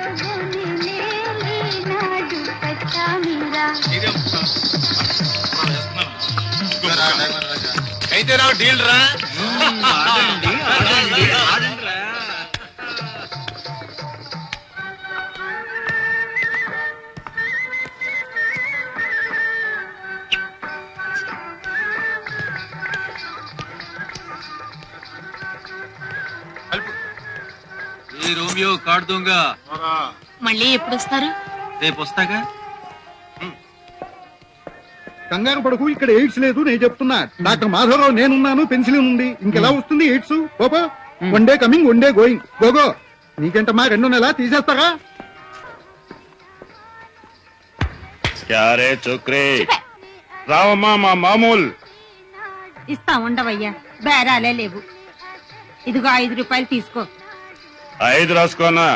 అయితే రా డీల్ రా ఏ రోమియో కాడు దొంగ మళ్ళీ ఎప్పుడు వస్తారు రేపు వస్తాగా కంగారు పడకు ఇక్కడ ఎయిడ్స్ లేదు నేను చెప్తున్నా డాక్టర్ మాధవరావు నేనున్నాను పెన్సిల్ ఉంది ఇంకెలా వస్తుంది ఎయిడ్స్ పోపో one day coming one day going గోగో నీకెంటమ్మా రెండు నెల తీసేస్తారా క్యారే చోక్రే రావమ్మా మా మామూలు ఇస్తా ఉండవయ్యా బేరాలే లేవు ఇదిగో ఐదు రూపాయలు తీసుకో ఐదు రాసుకోనా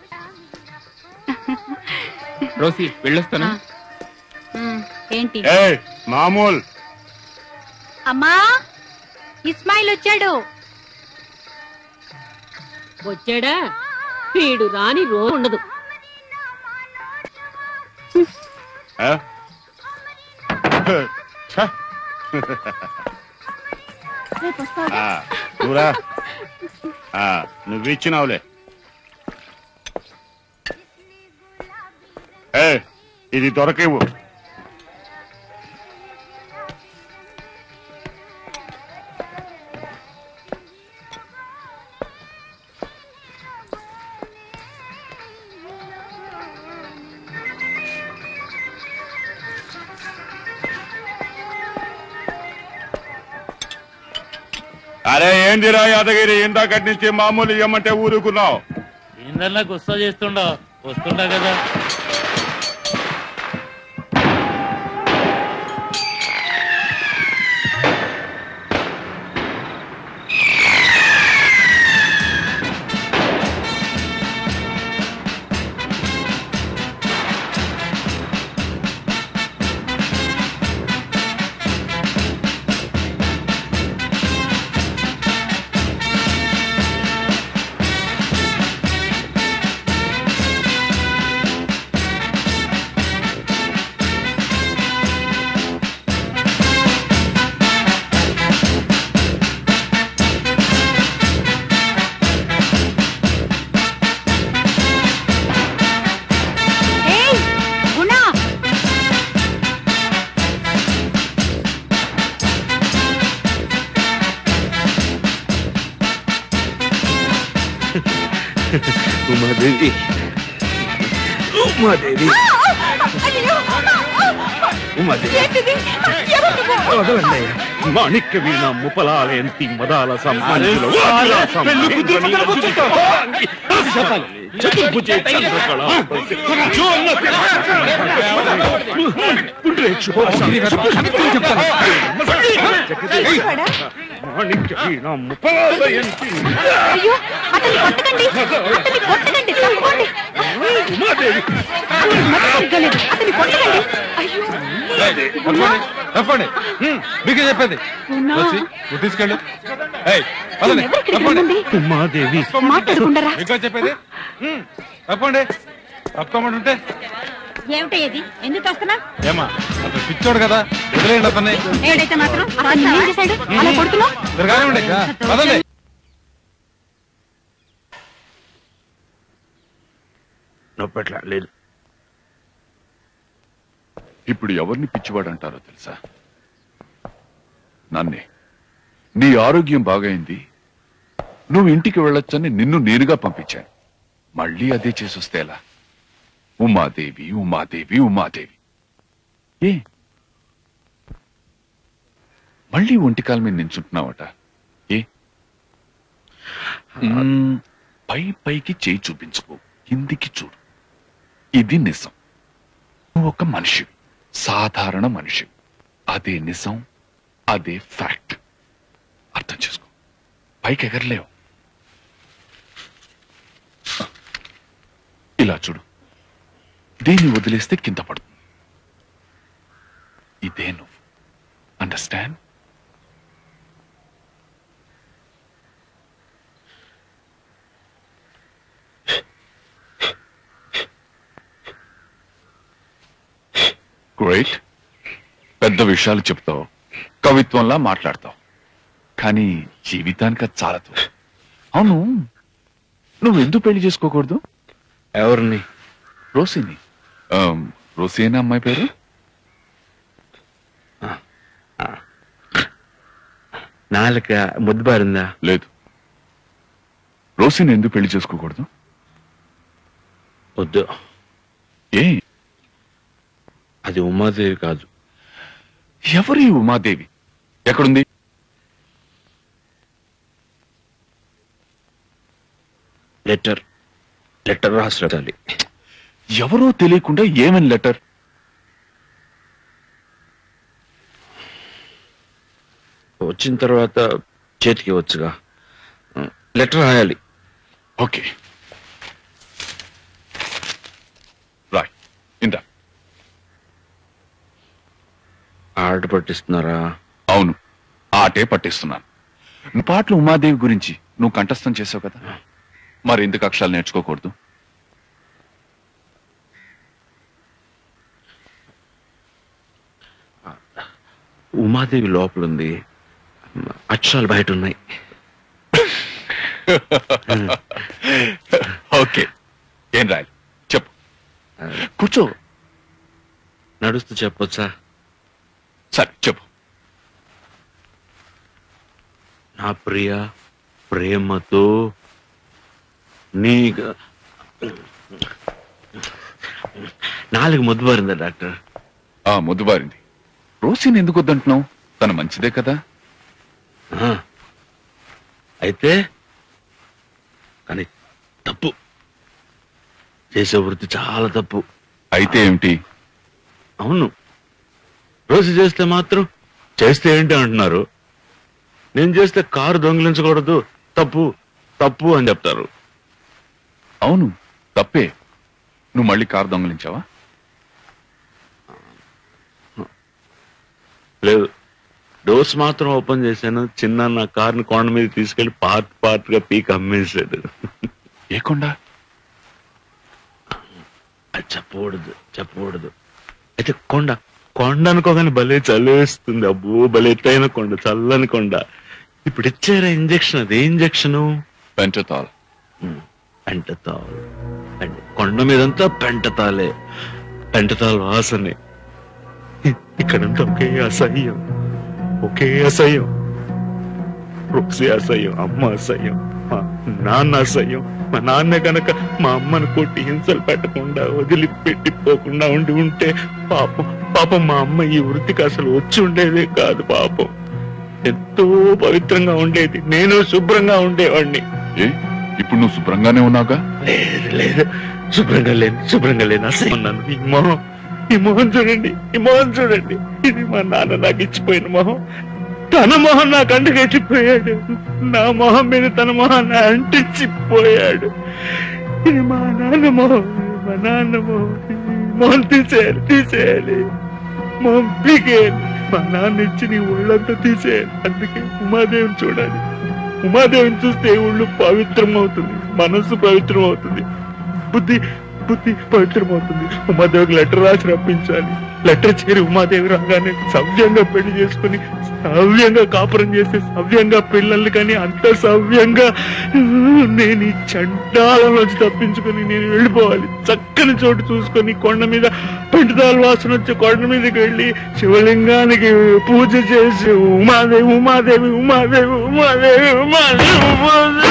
రోసి వెళ్ళొస్తాను ఉమ్, ఏంటి ఏ మామూలు అమ్మా ఇస్మాయిల్ వచ్చాడు వచ్చాడా వీడు రాని రోజు ఉండదు ఆ? ఛ! రేపు వస్తావా? ఆ, నువ్వురా ఆ, నువ్వు ఇచ్చినావులే ఏ ఇది దొరకేవు అరే ఏందిరా యాదగిరి ఇందాకటి నుంచి మామూలు ఇవ్వమంటే ఊరుకున్నావు ఏందన్నా గుస్సా చేస్తుండో వస్తుండా కదా ఏయ్, గుణ ఉమాదేవి ఉమాదేవి ఉమాదేవి వదలండి మాణిక్య వీణ ముపలాలయంతి మదాల సంబంధిలో చతుర్భుజే చంద్రకళ మాణిక్య వీణ ముపలాలయంతి అయ్యో అతన్ని కొట్టకండి అతన్ని కొట్టకండి తప్పుకోండి ఉమాదేవి అతనికి మతి సిగ్గలేదు అతన్ని కొట్టకండి అయ్యో తప్పండి మీకే చెప్పేది ఉన్నా. వచ్చి, నువ్వు తీసుకెళ్ళు ఏయ్, పదండి, ఎవరు ఇక్కడికి తప్పండి. రమ్మంది? ఉమాదేవి మాట్లాడకుండారా మీకే చెప్పేది హ్మ్, తప్పండి తప్పమంటుంటే ఏమిటయ్యేది ఎందుకు వస్తున్నా ఏమా అతను పిచ్చోడు కదా వదిలేయండి అతన్ని ఏడైతే మాత్రం అతన్ని ఏం చేశాడు అలా కొడుతున్నావు మీరు కానివ్వండి పదండి నొప్పట్లా లేదు ఇప్పుడు ఎవరిని పిచ్చివాడు అంటారో తెలుసా నన్నే నీ ఆరోగ్యం బాగైంది నువ్వు ఇంటికి వెళ్ళొచ్చని నిన్ను నేరుగా పంపించాను మళ్ళీ అదే చేసొస్తే ఎలా ఉమాదేవి ఉమాదేవి ఉమాదేవి ఏ మళ్ళీ ఒంటికాల మీద నించుంటున్నావట ఏ మ్మ్, పై పైకి చేయి చూపించుకో కిందికి చూడు ఇది నిజం నువ్వు ఒక మనిషి సాధారణ మనిషి అదే నిజం అదే ఫ్యాక్ట్ అర్థం చేసుకో పైకి ఎగరలేవు ఇలా చూడు దీన్ని వదిలేస్తే కింద పడుతుంది ఇదే నువ్వు అండర్స్టాండ్ గ్రేట్ పెద్ద విషయాలు చెప్తావు కవిత్వంలా మాట్లాడతావు కానీ జీవితానికి అది చాలదు అవును నువ్వు ఎందుకు పెళ్లి చేసుకోకూడదు ఎవరిని రోసిని ఆమ్, రోసినా అమ్మాయి పేరు నాలుక ముద్దుబారిందా లేదు రోసిని ఎందుకు పెళ్లి చేసుకోకూడదు వద్దు ఏ అది ఉమాదేవి కాదు ఎవరి ఉమాదేవి ఎక్కడుంది లెటర్ లెటర్ రాసి రాయాలి ఎవరో తెలియకుండా ఏమని లెటర్ వచ్చిన తర్వాత చేతికి వచ్చుగా లెటర్ రాయాలి ఓకే రాయ్ ఇందా ఆట పట్టిస్తున్నారా అవును ఆటే పట్టిస్తున్నాను నువ్వు పాటలు ఉమాదేవి గురించి నువ్వు కంఠస్థం చేసావు కదా మరి ఎందుకు అక్షరాలు నేర్చుకోకూడదు ఉమాదేవి లోపల ఉంది అక్షరాలు బయట ఉన్నాయి ఓకే ఏం రాయాలి చెప్పు కూర్చో నడుస్తూ చెప్పొచ్చా సరే చెప్పు నా ప్రియ ప్రేమతో నీ నాలుగు ముద్దుబారిందా డాక్టర్ ఆ ముద్దుబారింది రోసిని ఎందుకు వద్దంటున్నావు తను మంచిదే కదా ఆ. అయితే కానీ తప్పు చేసే వృత్తి చాలా తప్పు అయితే ఏమిటి అవును రోజు చేస్తే మాత్రం చేస్తే ఏంటి అంటున్నారు నేను చేస్తే కారు దొంగిలించకూడదు తప్పు తప్పు అని చెప్తారు అవును తప్పే నువ్వు మళ్ళీ కారు దొంగలించావా లేదు డోర్స్ మాత్రం ఓపెన్ చేశాను చిన్న నా కార్ని కొండ మీద తీసుకెళ్లి పార్ట్ పార్ట్ గా పీక్ అమ్మేశాడు ఏ కొండ అది చెప్పకూడదు చెప్పకూడదు అయితే కొండ కొండ అనుకోగానే భలే చల్లేస్తుంది అబ్బో భలే ఎత్తైన కొండ చల్లని కొండ ఇప్పుడు ఇచ్చారా ఇంజక్షన్ అది ఇంజక్షన్ పెంటతాల్ పెంటతాల్ పెంట- కొండ మీదంతా పెంటతాలే పెంటతాల్ వాసనే ఇక్కడంతా ఒకే అసహ్యం ఒకే అసహ్యం రోసి అసహ్యం అమ్మ అసహ్యం మా నాన్న అసహ్యం మా నాన్న కనుక మా అమ్మను కొట్టి హింసలు పెట్టకుండా వదిలిపెట్టిపోకుండా ఉండి ఉంటే పాపం పాపం మా అమ్మ ఈ వృత్తికి అసలు వచ్చి ఉండేదే కాదు పాపం ఎంతో పవిత్రంగా ఉండేది నేను శుభ్రంగా ఉండేవాడిని ఏ ఇప్పుడు నువ్వు శుభ్రంగానే ఉన్నావుగా లేదు లేదు శుభ్రంగా లేను శుభ్రంగా లేను అసహ్యం ఉన్నాను ఈ మొహం ఈ మొహం చూడండి ఈ మొహం చూడండి ఇది మా నాన్న నాకు ఇచ్చిపోయిన మొహం తన మొహం నాకు అంటగట్టిపోయాడు నా మొహం మీద తన మొహాన్ని అంటించిపోయాడు ఇది మా నాన్న మొహం మా నాన్న మొహం ఈ మొహం తీసేయాలి తీసేయాలి మొహం పీకేయాలి మా నాన్న ఇచ్చి నీ ఒళ్ళంతా తీసేయాలి అందుకే ఉమాదేవిని చూడాలి ఉమాదేవిని చూస్తే ఒళ్ళు పవిత్రం అవుతుంది మనస్సు పవిత్రం అవుతుంది బుద్ధి బుద్ధి పవిత్రం అవుతుంది ఉమాదేవికి లెటర్ రాసి రప్పించాలి లెటర్ చేరి ఉమాదేవి రాగానే సవ్యంగా పెళ్లి చేసుకుని సవ్యంగా కాపురం చేస్తే సవ్యంగా పిల్లల్ని కానీ అంత సవ్యంగా నేను ఈ చండాలంలోంచి తప్పించుకొని నేను వెళ్ళిపోవాలి చక్కని చోటు చూసుకొని కొండ మీద పెంటుదాల వాసన వచ్చే కొండ మీదకి వెళ్ళి శివలింగానికి పూజ చేసి ఉమాదేవి ఉమాదేవి ఉమాదేవి ఉమాదేవి ఉమాదేవి ఉమాదేవి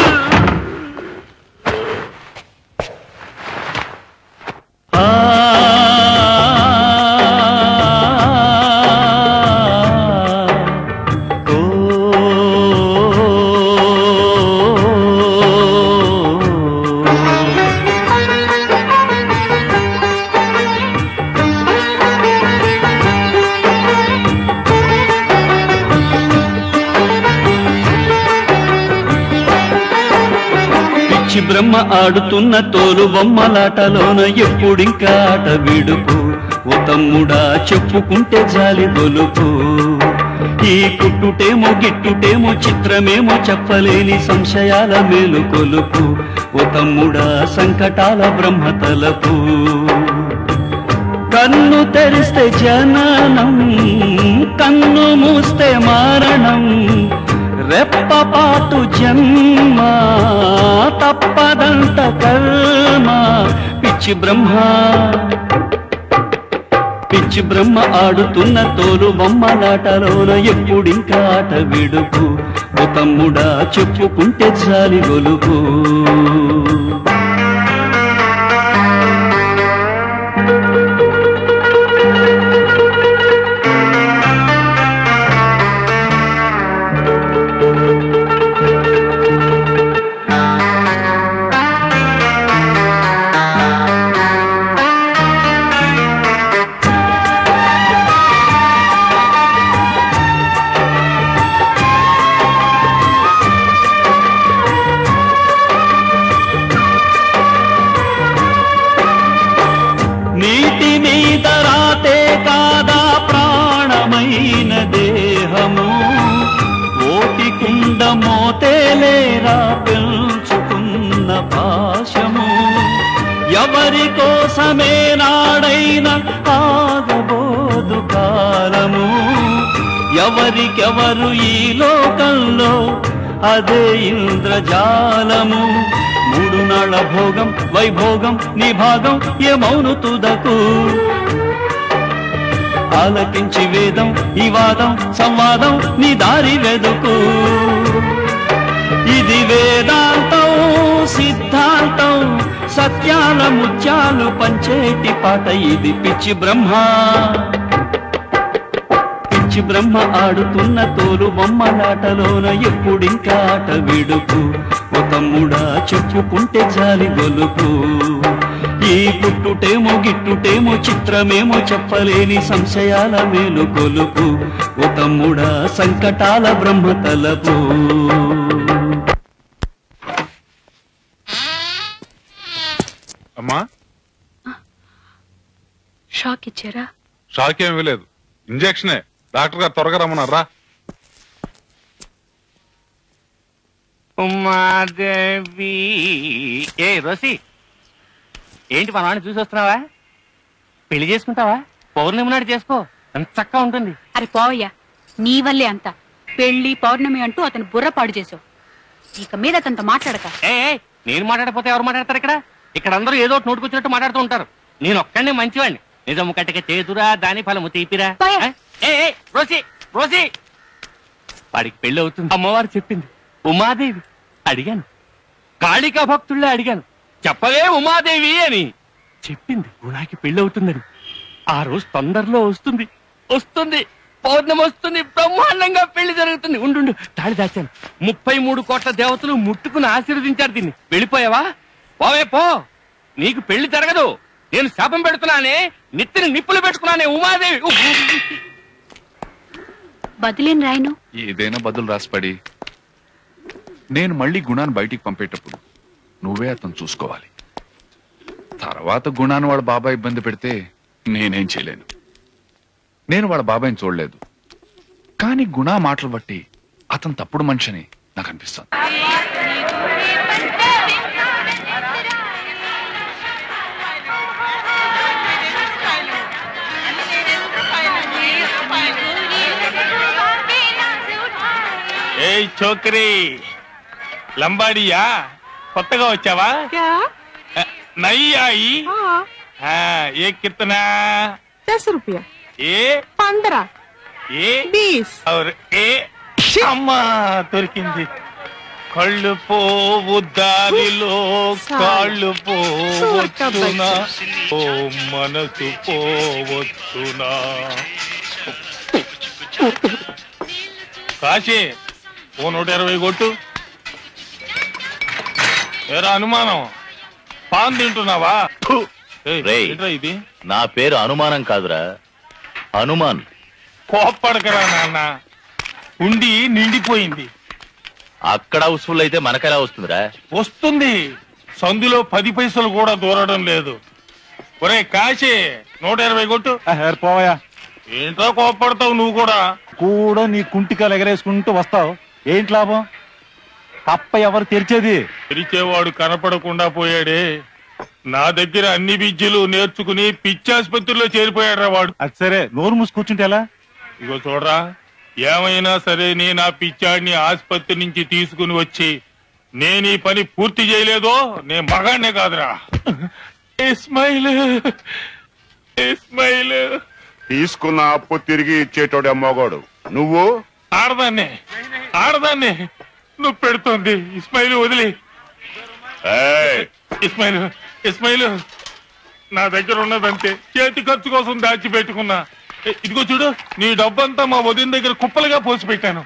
పిచ్చి బ్రహ్మ ఆడుతున్న తోలు బొమ్మలాటలోన ఎప్పుడింకా ఆట విడుపు ఓ తమ్ముడా చెప్పుకుంటే జాలి గొలుపు ఈ కుట్టుటేమో గిట్టుటేమో చిత్రమేమో చెప్పలేని సంశయాల మేలు కొలుపు ఓ తమ్ముడా సంకటాల బ్రహ్మ తలపు కన్ను తెరిస్తే జననం కన్ను మూస్తే మరణం రెప్పపాటు జన్మ తప్పదంత కర్మ పిచ్చి బ్రహ్మ పిచ్చి బ్రహ్మ ఆడుతున్న తోలు బొమ్మలాటలోన ఎప్పుడింకా ఆట విడుపు ఓ తమ్ముడా చెప్పుకుంటే జాలి గొలుపు నీటి మీద రాతే కాదా ప్రాణమైన దేహము ఓటి కుండ మోతేలేరా పెంచుకున్న పాశము ఎవరి కోసమే నాడైన ఆగబోదు కాలము ఎవరికెవరు ఈ లోకంలో అదే ఇంద్రజాలము మూడు నాళ్ళ భోగం వైభోగం నీ భాగం ఏమౌను తుదకు ఆలకించి వేదం ఈ వాదం సంవాదం నీ దారి వెదుకు ఇది వేదాంతం సిద్ధాంతం సత్యాల ముత్యాలు పంచేటి పాట ఇది పిచ్చి బ్రహ్మ పిచ్చి బ్రహ్మ ఆడుతున్న తోలు బొమ్మలాటలోన ఎప్పుడింకా ఆట విడుపు ఓ తమ్ముడా చెప్పుకుంటే జాలి గొలుపు ఈ పుట్టుటేమో గిట్టుటేమో చిత్రమేమో చెప్పలేని సంశయాల మేలు గొలుపు ఓ తమ్ముడా సంకటాల బ్రహ్మ తలపు అమ్మా షాక్ ఇచ్చారా షాక్ ఏమీ లేదు ఇంజెక్షనే డాక్టర్ గారు త్వరగా రమ్మన్నారా ఉమాదేవి ఏ రోసి ఏంటి మా నాన్న చూసి వస్తున్నావా పెళ్లి చేసుకుంటావా పౌర్ణమి నాడు చేసుకో ఎంత చక్కగా ఉంటుంది అరే పోవయ్యా నీ వల్లే అంత పెళ్లి పౌర్ణమి అంటూ అతను బుర్ర పాడు చేసావు ఇక మీద అతనితో మాట్లాడక ఏ ఏ, నేను మాట్లాడకపోతే ఎవరు మాట్లాడతారు ఇక్కడ ఇక్కడ అందరూ ఏదో ఒకటి నోటుకొచ్చినట్టు మాట్లాడుతూ ఉంటారు నేను ఒక్కడే మంచివాడిని నిజము కట్టక చేతురా దాని ఫలము తీపిరా ఏ, ఏ ఏ, రోసి రోసి వాడికి పెళ్లి అవుతుంది అమ్మవారు చెప్పింది ఉమాదేవి అడిగాను కాళికా భక్తుళ్ళే అడిగాను చెప్పవే ఉమాదేవి అని చెప్పింది గుణాకి పెళ్లి అవుతుందని ఆ రోజు తొందరలో వస్తుంది వస్తుంది పౌర్ణమి వస్తుంది బ్రహ్మాండంగా పెళ్లి జరుగుతుంది ఉండు తాళి దాచాను ముప్పై మూడు కోట్ల దేవతలు ముట్టుకుని ఆశీర్వదించారు దీన్ని వెళ్ళిపోయావా పోవే పో నీకు పెళ్లి జరగదు నేను శాపం పెడుతున్నానే నిత్తిని నిప్పులు పెట్టుకున్నానే ఉమాదేవి ఉహ్. బదిలేని రాయను ఏదైనా బదులు రాసిపడి నేను మళ్ళీ గుణాన్ని బయటికి పంపేటప్పుడు నువ్వే అతను చూసుకోవాలి తర్వాత గుణాన్ని వాడు బాబాయ్ ఇబ్బంది పెడితే నేనేం చేయలేను నేను వాళ్ళ బాబాయ్ని చూడలేదు కానీ గుణ మాటలు బట్టి అతను తప్పుడు మనిషిని నాకు అనిపిస్తుంది ఏయ్ చోకరి లంబాడియా కొత్తగా వచ్చావా నయ్యాయి ఏ కిత్తనా दस रुपया ఏ पंद्रह ఏ बीस और ఏ అమ్మా దొరికింది కళ్ళు పోవు దారిలో కాళ్ళు పోవచ్చునా ఓ మనసు పోవచ్చునా కాశీ ఓ నూట ఇరవై కొట్టు ఏరా అనుమానం పాన్ తింటున్నావా ఫు. ఏయ్, రేయ్. ఏంట్రా ఇది నా పేరు అనుమానం కాదురా హనుమాన్ కోప్పడకరా నాన్న ఉండి నిండిపోయింది అక్కడ హౌస్ఫుల్ అయితే మనకెలా వస్తుందిరా వస్తుంది సందులో పది పైసలు కూడా దూరడం లేదు ఒరే కాశీ నూట ఇరవై కొట్టు పోవయా ఏంటో కోప్పడతావు నువ్వు కూడా కూడా నీ కుంటికాలు ఎగరేసుకుంటూ వస్తావు ఏంటి లాభం తప్ప ఎవరు తెరిచేది తెరిచేవాడు కనపడకుండా పోయాడే నా దగ్గర అన్ని విద్యలు నేర్చుకుని పిచ్చాసుపత్రిలో చేరిపోయాడు వాడు అది సరే నోరు మూసి కూర్చుంటే ఎలా ఇగో చూడరా ఏమైనా సరే నేను ఆ పిచ్చాడిని ఆసుపత్రి నుంచి తీసుకుని వచ్చి నేను ఈ పని పూర్తి చేయలేదో నేను మగాడినే కాదురా ఇస్మాయిల్ ఇస్మాయిల్ తీసుకున్న అప్పు తిరిగి ఇచ్చేటోడే మోగోడు నువ్వు ఆడదాన్ని ఆడదాన్ని నువ్వు పెడుతోంది ఇస్మాయిల్ వదిలి ఇస్మాయిల్ ఇస్మాయిల్ నా దగ్గర ఉన్నదంతే చేతి ఖర్చు కోసం దాచిపెట్టుకున్నా ఏ, ఇదిగో చూడు నీ డబ్బంతా మా వదిన దగ్గర కుప్పలుగా పోసి పెట్టాను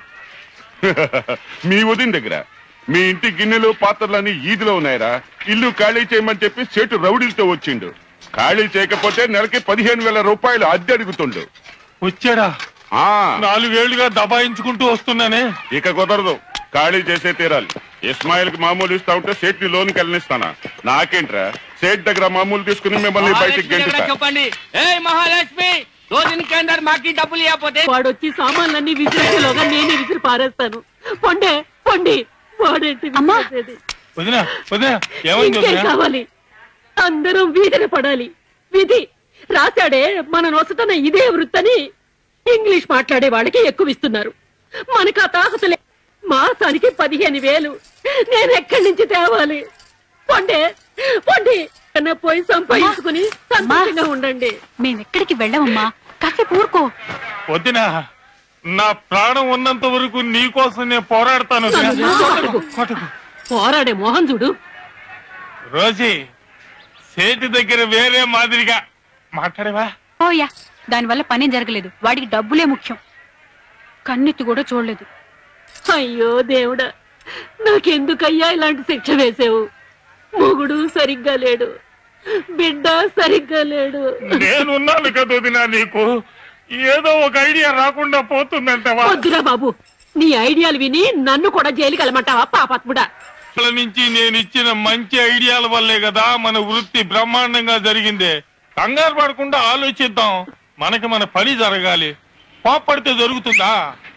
మీ వదిన దగ్గర మీ ఇంటి గిన్నెలు పాత్రలన్నీ ఈదిలో ఉన్నాయరా ఇల్లు ఖాళీ చేయమని చెప్పి సేటు రౌడీలతో వచ్చిండు ఖాళీ చేయకపోతే నెలకి పదిహేను వేల రూపాయలు అద్దె అడుగుతుండు వచ్చాడా ఆ నాలుగేళ్లుగా దబాయించుకుంటూ వస్తున్నానే ఇక కుదరదు ఖాళీ చేసే తీరాలి ఇస్మాయిల్ కి మామూలు ఇస్తా ఉంటే సేట్ ని లోన్ వెళ్ళనిస్తానా నాకేంట్రా సేట్ దగ్గర మామూలు తీసుకుని మిమ్మల్ని బయటికి మహాలక్ష్మి దగ్గర గెంటుతా చెప్పండి ఏ మహాలక్ష్మి రోజుని కేందర్ మాకి డబ్బులు ఇవ్వకపోతే వాడొచ్చి సామాన్లన్నీ విసిరేలోగా నేనే విసిరి పారేస్తాను పొండే పొండి వాడేంటి విసిరేసేది? వదినా వదినా ఏమైంది ఇంకేం వదినా కావాలి అందరం వీధిన పడాలి విధి రాశాడే మన నొసటన ఇదే వృత్తని ఇంగ్లీష్ మాట్లాడే వాళ్ళకి ఎక్కువ ఇస్తున్నారు మనకు ఆ తాహత లే మాసానికి పదిహేను వేలు నేను ఎక్కడి నుంచి తేవాలి పొండే పొండి కన్నా పోయి సంపాదించుకుని సంతోషంగా ఉండండి మేమెక్కడికి వెళ్ళమమ్మా కాసేపు ఊరుకో వదినా నా ప్రాణం ఉన్నంత వరకు నీ కోసం నేను పోరాడతాను వదినా. కొట్టకు, కొట్టకు. పోరాడే మోహన్ చూడు రోజీ సేటి దగ్గర వేరే మాదిరిగా మాట్లాడేవా ఓయా దానివల్ల పనేం జరగలేదు వాడికి డబ్బులే ముఖ్యం కన్నెత్తి కూడా చూడలేదు అయ్యో దేవుడా నాకెందుకయ్యా ఇలాంటి శిక్ష వేసావు మొగుడు సరిగ్గా లేడు బిడ్డ సరిగ్గా లేడు నేనున్నాను కదా వదినా నీకు ఏదో ఒక ఐడియా రాకుండా పోతుందంటవా వద్దురా బాబు నీ ఐడియాలు విని నన్ను కూడా జైలుకి వెళ్ళమంటావా పాపాత్ముడా అసలు నుంచి నేను ఇచ్చిన మంచి ఐడియాల వల్లే కదా మన వృత్తి బ్రహ్మాండంగా జరిగిందే కంగారు పడకుండా ఆలోచిద్దాం మనకి మన పని జరగాలి కోప్పడితే జరుగుతుందా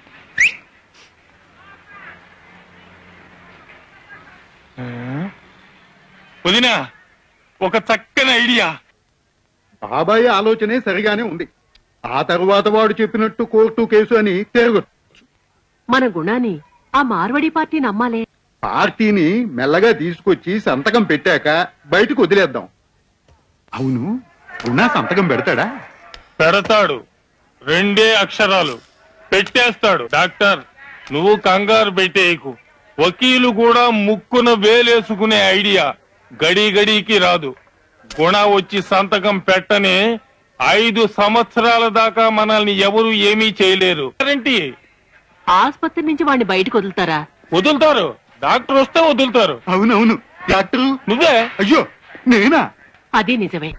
ఆ? వదినా ఒక చక్కని ఐడియా బాబాయ్ ఆలోచనే సరిగానే ఉంది ఆ తరువాత వాడు చెప్పినట్టు కోర్టు కేసు అని తిరగదు మన గుణాన్ని ఆ మార్వడి పార్టీ నమ్మాలే పార్టీని మెల్లగా తీసుకొచ్చి సంతకం పెట్టాక బయటకు వదిలేద్దాం అవును గుణా సంతకం పెడతాడా పెడతాడు రెండే అక్షరాలు పెట్టేస్తాడు డాక్టర్ నువ్వు కంగారు పెట్టేయకు వకీలు కూడా ముక్కున వేలేసుకునే ఐడియా గడి గడికి రాదు గుణ వచ్చి సంతకం పెట్టనే ఐదు సంవత్సరాల దాకా మనల్ని ఎవరు ఏమీ చేయలేరు గ్యారంటీ ఆసుపత్రి నుంచి వాడిని బయటకు వదులుతారా వదులుతారు డాక్టర్ వస్తే వదులుతారు అవునవును డాక్టర్ నువ్వే అయ్యో నేనా అది నిజమే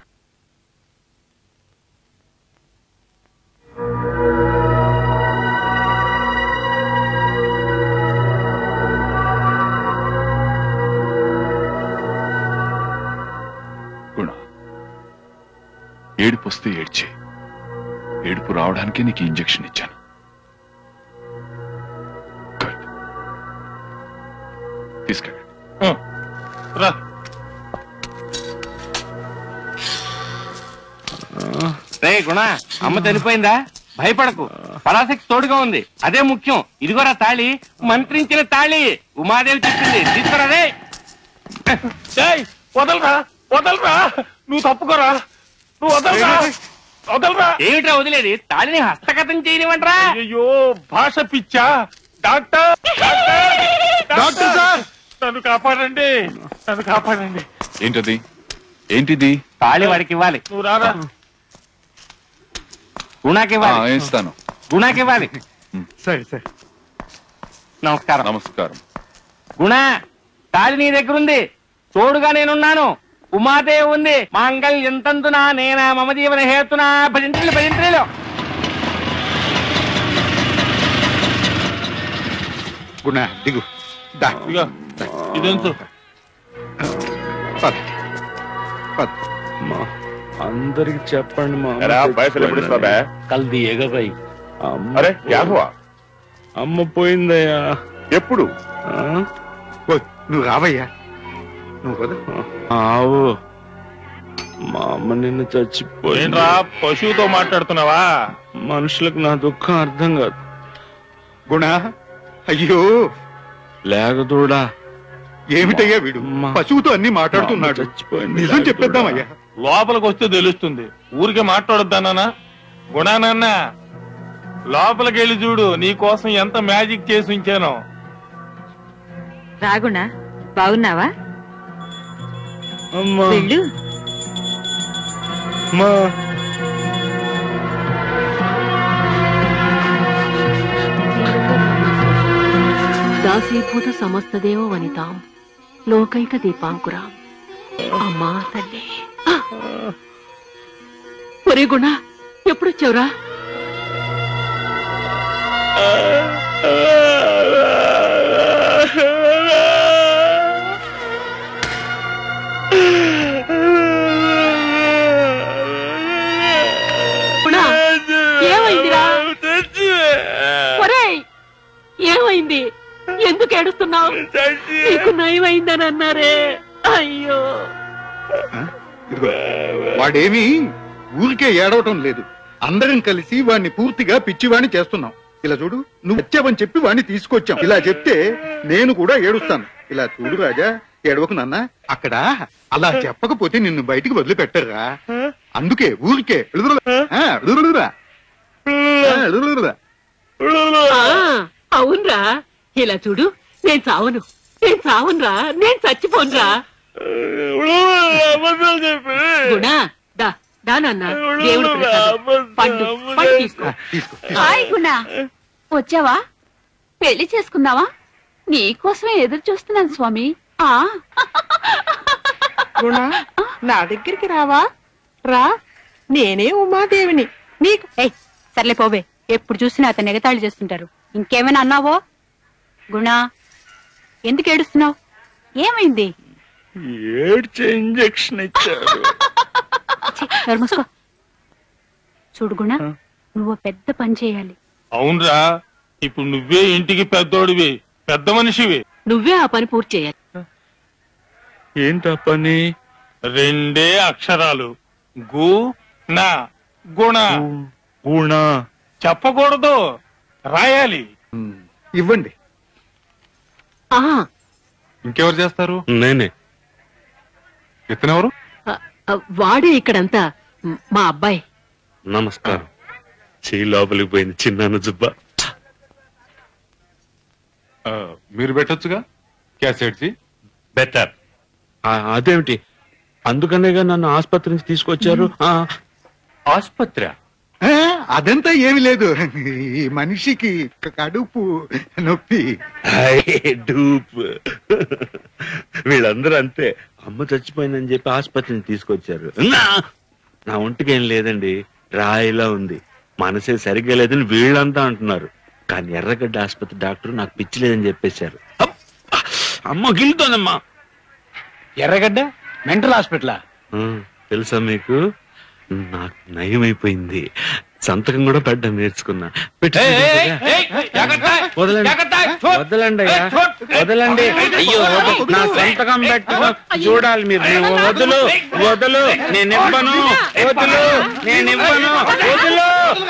గుణ ఏడుపు వస్తే ఏడ్చే ఏడుపు రావడానికి నీకు ఇంజెక్షన్ ఇచ్చాను Good. తీసుకెళ్ళండి రా రే గుణ అమ్మ చనిపోయిందా భయపడకు పరాశక్తి తోడుగా ఉంది అదే ముఖ్యం ఇదిగోరా తాళి మంత్రించిన తాళి ఉమాదేవి చెప్పింది తీసుకురా రే ఏయ్, వదలరా వదలరా నువ్వు తప్పుకోరా నువ్వు వదలరా వదలరా ఏమిట్రా వదిలేది తాళిని హస్తగతం చేయనివంటరా అయ్యో భాష పిచ్చా డాక్టర్ డాక్టర్ డాక్టర్ సార్ నన్ను కాపాడండి నన్ను కాపాడండి ఏంటది ఏంటిది తాళి వాడికి ఇవ్వాలి నువ్వు రారా గుణాకి ఆ, ఇవ్వాలి ఇస్తాను గుణాకి ఇవ్వాలి సరే సరే నమస్కారం నమస్కారం గుణ తాళి నీ దగ్గర ఉంది తోడుగా నేనున్నాను ఉమాదేవి ఉంది మాంగళ్యం ఎంతందునా నేనా మమ జీవన హేతునా భజంత్రులు భజంత్రులు గుణ దిగు దా ఇదిగో ఇదెంతు పద. పద. అందరికి చెప్పండి మా ఎరా, పైసలు ఎప్పుడు ఇస్తావు బే? కల్ దియేగా భాయ్ అరే క్యా హువా అమ్మ పోయిందయ్యా ఎప్పుడు ఓ, నువ్వు రావయ్యా నువ్వు కదా ఆవు అమ్మ నిన్ను చచ్చిపోయింది ఏంట్రా పశువుతో మాట్లాడుతున్నావా మనుషులకు నా దుఃఖం అర్థం కాదు గుణ అయ్యో లేకదూడా ఏమిటయ్యా వీడు పశువుతో అన్ని మాట్లాడుతున్నాడు నిజం చెప్పేద్దామయ్యా లోపలికి వస్తే తెలుస్తుంది ఊరికే మాట్లాడొద్దానా గుణానన్న లోపలికి వెళ్ళి చూడు నీ కోసం ఎంత మ్యాజిక్ చేసి ఉంచానో రాగుణ బాగున్నావా అమ్మా వెళ్ళు అమ్మా దాసీభూత సమస్తదేవ వనితాం లోకైక దీపాంకురాం అమ్మా తల్లి ఒరే గుణ ఎప్పుడొచ్చావురా గుణ, ఏమైందిరా ఒరేయ్ ఏమైంది ఎందుకు ఏడుస్తున్నావు నీకు నయమైందని అన్నారే అయ్యో ఇదిగో, వాడేమీ ఊరికే ఏడవటం లేదు అందరం కలిసి వాడిని పూర్తిగా పిచ్చివాణ్ణి చేస్తున్నాం ఇలా చూడు నువ్వు వచ్చావని చెప్పి వాడిని తీసుకొచ్చాం ఇలా చెప్తే నేను కూడా ఏడుస్తాను ఇలా చూడు రాజా ఏడవకు నాన్న అక్కడ అలా చెప్పకపోతే నిన్ను బయటికి వదిలిపెట్టరా అందుకే ఊరికే ఎడుదురురా. ఆ, ఎడుదురురా. ఆ, ఎడుదురురా. ఆ, అవునరా ఇలా చూడు నేను చావను నేను చావనురా నేను చచ్చిపోనురా గుణ దా దా నాన్న దేవుడు ప్రసాదం. పండు పండు తీసుకో హాయ్ గుణ వచ్చావా పెళ్లి చేసుకుందావా నీకోసమే ఎదురు చూస్తున్నాను స్వామి ఆ గుణ నా దగ్గరికి రావా రా నేనే ఉమాదేవిని నీకు ఏయ్ సర్లే పోవే ఎప్పుడు చూసినా అతను ఎగతాళి చేస్తుంటారు ఇంకేమైనా అన్నావో గుణ ఎందుకు ఏడుస్తున్నావు ఏమైంది ఏడ్చే ఇంజక్షన్ ఇచ్చారు ఛీ, నోరు మూసుకో. చూడు గుణ నువ్వు పెద్ద పని చేయాలి అవునరా ఇప్పుడు నువ్వే ఇంటికి పెద్దోడివి పెద్ద మనిషివి నువ్వే ఆ పని పూర్తి చేయాలి ఏంటా పని రెండే అక్షరాలు గు నా గుణ గుణ చెప్పకూడదు రాయాలి ఇవ్వండి ఆ, ఇంకెవరు చేస్తారు నేనే ఇతనెవరు ఆ, ఆ, వాడే ఇక్కడంతా మ్, మా అబ్బాయి నమస్కారం చెయ్యి లోపలికి పోయింది చిన్నాను జుబ్బా ఆ, మీరు పెట్టొచ్చుగా క్యాసెట్ జీ బెటర్ అదేమిటి అందుకనేగా నన్ను ఆసుపత్రి నుంచి తీసుకొచ్చారు ఆ, ఆసుపత్రి ఆ, అదంతా ఏమి లేదు ఈ మనిషికి కడుపు నొప్పి డూప్ వీళ్ళందరూ అంతే అమ్మ చచ్చిపోయిందని చెప్పి ఆసుపత్రిని తీసుకొచ్చారు నా! నా ఒంటికి ఏం లేదండి రాయిలా ఉంది మనసే సరిగ్గా లేదని వీళ్ళంతా అంటున్నారు కానీ ఎర్రగడ్డ ఆసుపత్రి డాక్టర్ నాకు పిచ్చి లేదని చెప్పేశారు అబ్బ! అమ్మ గిలుతోందమ్మా ఎర్రగడ్డ మెంటల్ హాస్పిటల్ ఆ, తెలుసా మీకు నాకు నయమైపోయింది సంతకం కూడా పెట్టడం నేర్చుకున్నా పెట్టు, వదలండి వదలండి అయ్యా వదలండి అయ్యో వద- నా సంతకం పెట్టు చూడాలి మీరు నేను వదులు వదులు నేను ఇవ్వను వదులు నేను ఇవ్వను వదులు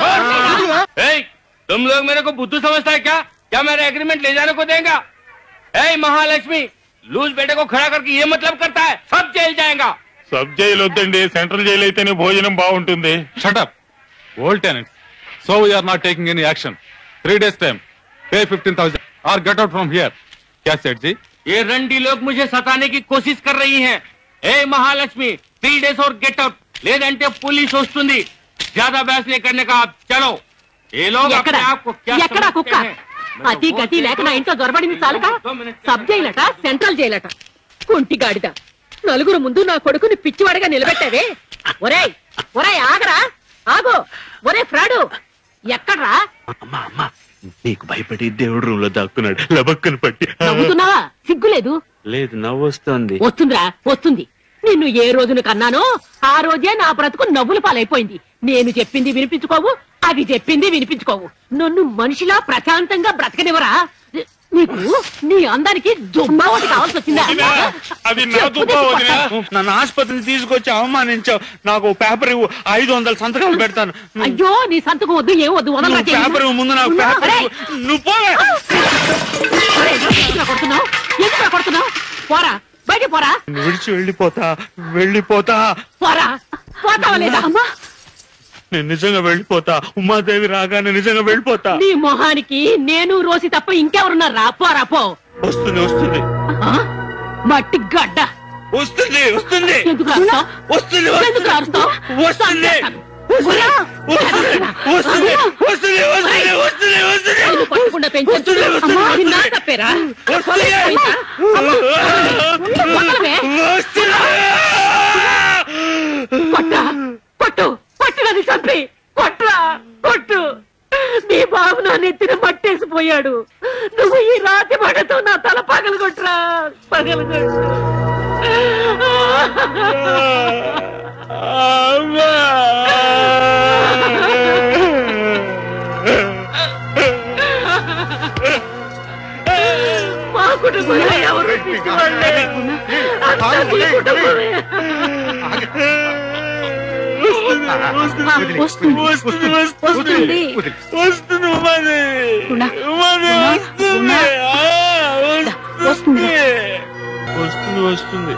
तुम लोग मेरे को बुद्धू समझता है क्या क्या मेरा एग्रीमेंट ले जाने को देगा ए महालक्ष्मी लूज बेटे को खड़ा करके ये मतलब करता है सब जेल जाएगा సబ్ జైలు వద్దండి సెంట్రల్ జైలు అయితేనే భోజనం బాగుంటుంది shut up old tenant so we're not taking any action three days time pay fifteen thousand or get out from here क्या सेठ जी ये रंडी लोग मुझे सताने की कोशिश कर रही हैं ए महालक्ष्मी थ्री डेज और गेट आउट లేదంటే పోలీస్ వస్తుంది ज्यादा बहस नहीं करने का आप चलो ये लोग ఎక్కడ अपने आप को क्या ఎక్కడ समझते కుక్క हैं? అతి గతి లేక నా ఇంట్లో దొరబడింది చాలక సబ్ జైలట సెంట్రల్ జైలట కుంటి గాడిద నలుగురు ముందు నా కొడుకుని పిచ్చివాడిగా నిలబెట్టావే ఒరేయ్ ఒరేయ్ ఆగరా ఆగు ఒరే ఫ్రాడు ఎక్కడ్రా నీకు భయపడి దేవుడు రూమ్ లో దాక్కున్నాడు లబక్కను పట్టి నవ్వుతున్నావా సిగ్గులేదు లేదు నవ్వు వస్తుంది వస్తుందిరా వస్తుంది నిన్ను ఏ రోజున కన్నానో ఆ రోజే నా బ్రతుకు నవ్వుల పాలైపోయింది నేను చెప్పింది వినిపించుకోవు అది చెప్పింది వినిపించుకోవు నన్ను మనిషిలా ప్రశాంతంగా బ్రతకనివరా నీకు నీ అందరికి దుమ్మా ఒకటి కావాల్సి వచ్చిందా అది నా దుబ్బా వదినా నన్ను ఆసుపత్రికి తీసుకొచ్చి అవమానించావు నాకు ఓ పేపర్ ఇవ్వు ఐదు వందల సంతకాలు పెడతాను అయ్యో నీ సంతకం వద్దు ఏం వద్దు వదలరా నువ్వు పేపర్ ఇవ్వు, ముందు నాకు పేపర్ ఇవ్వు. నువ్వు పోవే ఎందుకు కొడుతున్నావు ఎందుకు కొడుతున్నావు పోరా బయట పోరా నిన్ను విడిచి వెళ్ళిపోతా వెళ్ళిపోతా పోరా పోతావా లేదా అమ్మా నేను నిజంగా వెళ్ళిపోతా ఉమాదేవి రాగానే నిజంగా వెళ్ళిపోతా నీ మొహానికి నేను రోసి తప్ప ఇంకెవరున్నారా పోరా పో వస్తుంది వస్తుంది ఆ? మట్టి గడ్డ వస్తుంది వస్తుంది ఎందుకు అరుస్తావ్? వస్తుంది ఎందుకు అరుస్తావ్? వస్తుంది ఒరేయ్! వస్తుంది వస్తుంది వస్తుంది వస్తుంది వస్తుంది వస్తుంది నిన్ను పట్టకుండా పెంచొచ్చు. అమ్మా, అది నా తప్పేరా? పోయిందా? అమ్మా, వదలవే. కొట్ట, కొట్టు కొట్టునది చంపి కొట్రా కొట్టు నీ బాబు నా నెత్తిన మట్టేసిపోయాడు నువ్వు ఈ రాతి మడతో నా తల పగలగొట్రా పగలగొట్టు మా కుటుంబంలో ఎవరు పిచ్చివాళ్ళే. అంతా నీ కుటుంబమే. వస్తుంది వస్తుంది వస్తుంది వస్తుంది ఉమాదేవి ఉమాదేవి వస్తుంది ఆ, వస్తుంది వస్తుంది వస్తుంది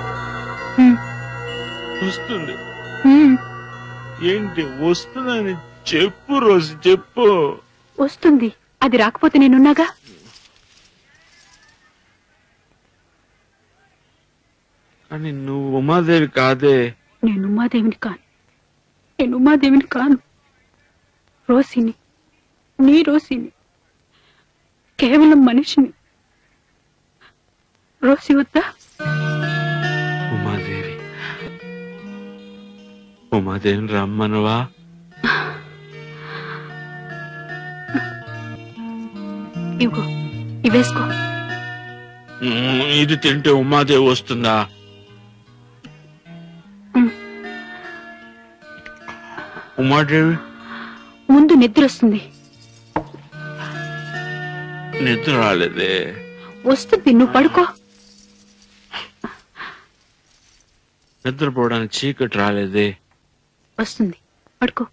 వస్తుంది ఏంటి వస్తుందని చెప్పు రోజు చెప్పు వస్తుంది అది రాకపోతే నేనున్నాగా అని నువ్వు ఉమాదేవి కాదే నేను ఉమాదేవిని కాను నేను ఉమాదేవిని కాను రోసిని నీ రోసిని కేవలం మనిషిని రోసి వద్దా ఉమాదేవి ఉమాదేవిని రమ్మనవా ఇవ్వు ఇవేసుకో ఉమ్, ఇది తింటే ఉమాదేవి వస్తుందా ఉమాదేవి ముందు నిద్ర వస్తుంది నిద్ర రాలేదే వస్తుంది నువ్వు పడుకో నిద్రపోవడానికి చీకటి రాలేదే వస్తుంది పడుకో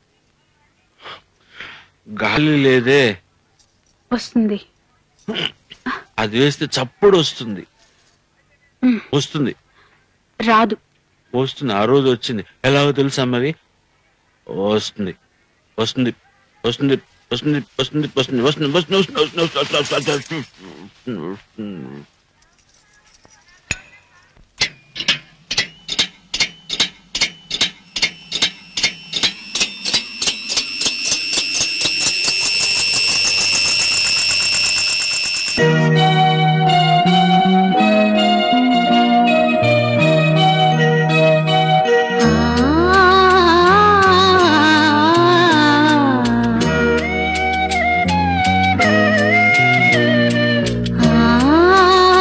గాలి లేదే వస్తుంది అది వేస్తే చప్పుడు వస్తుంది ఉమ్. వస్తుంది రాదు వస్తుంది ఆ రోజు వచ్చింది ఎలాగో తెలుసా మరి వస్తుంది వస్తుంది వస్తుంది వస్తుంది వస్తుంది వస్తుంది వస్తుంది వస్తుంది వస్తుంది వస్తుంది వస్తుంది వస్తుంది వస్తుంది వస్తుంది ఆ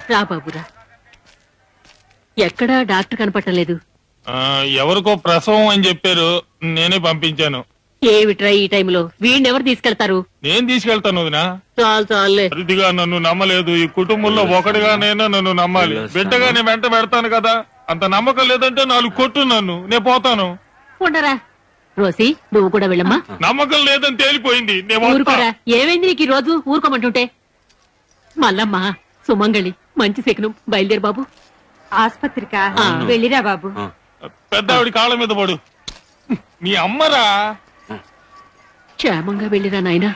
రా బాబురా ఎక్కడా డాక్టర్ కనపట్టలేదు ఆ, ఎవరికో ప్రసవం అని చెప్పారు నేనే పంపించాను ఏమిట్రా ఈ టైంలో వీడిని ఎవరు తీసుకెళ్తారు నేను తీసుకెళ్తాను వదినా చాలు చాలులే అతిథిగా నన్ను నమ్మలేదు ఈ కుటుంబంలో ఒకటిగానైనా నన్ను నమ్మాలి బిడ్డగా నేను వెంట పెడతాను కదా అంత నమ్మకం లేదంటే నాలుగు కొట్టు నన్ను నేను పోతాను ఉండరా రోసి నువ్వు కూడా వెళ్ళమ్మా నమ్మకం లేదని తేలిపోయింది నేను వస్తా. ఊరుకోరా ఏమైంది నీకు ఈ రోజు ఊరుకోమంటుంటే మల్లమ్మ సుమంగళి మంచి శకునం బయలుదేరు బాబు ఆస్పత్రికా వెళ్ళిరా బాబు పెద్ద ఆవిడ కాళ్ళ మీద పడు మీ అమ్మరా క్షేమంగా వెళ్ళిరా నాయనా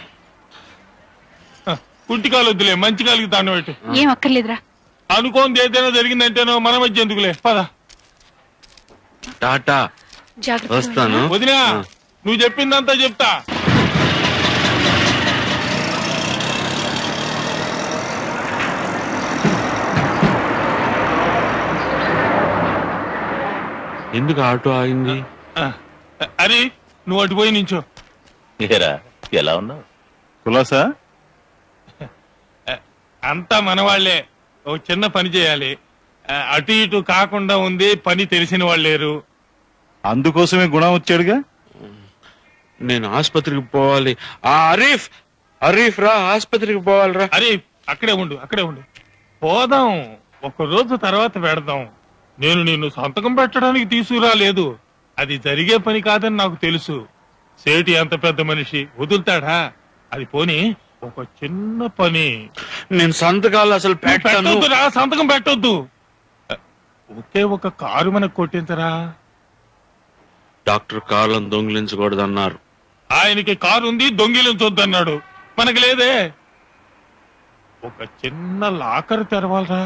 కుంటి కాలు వద్దులే మంచి కాలికి దాన్ని పెట్టు ఏం అక్కర్లేదురా అనుకోంది ఏదైనా జరిగిందంటేనో మన మధ్య ఎందుకులే పద టాటా వస్తాను వదినా నువ్వు చెప్పిందంతా చెప్తా ఎందుకు ఆటో ఆగింది అరే నువ్వు అటు పోయి నించో ఏరా ఎలా ఉన్నావు కులాసా అంతా మనవాళ్లే ఓ చిన్న పని చేయాలి ఆ, అటు ఇటు కాకుండా ఉంది పని తెలిసిన వాళ్ళు లేరు అందుకోసమే గుణం వచ్చాడుగా నేను ఆసుపత్రికి పోవాలి ఆ అరీఫ్ అరీఫ్ రా ఆసుపత్రికి పోవాలిరా అరే అక్కడే ఉండు అక్కడే ఉండు పోదాం ఒక రోజు తర్వాత పెడదాం నేను నిన్ను సంతకం పెట్టడానికి తీసుకురాలేదు అది జరిగే పని కాదని నాకు తెలుసు సేటి అంత పెద్ద మనిషి వదులుతాడా అది పోని ఒక చిన్న పని నేను సంతకాలు అసలు పెట్టను పెట్టొద్దురా సంతకం పెట్టొద్దు ఒకే ఒక కారు మనకు కొట్టించరా డాక్టర్ కార్లను దొంగిలించకూడదన్నారు ఆయనకి కారు ఉంది దొంగిలించొద్దన్నాడు మనకి లేదే ఒక చిన్న లాకర్ తెరవాలరా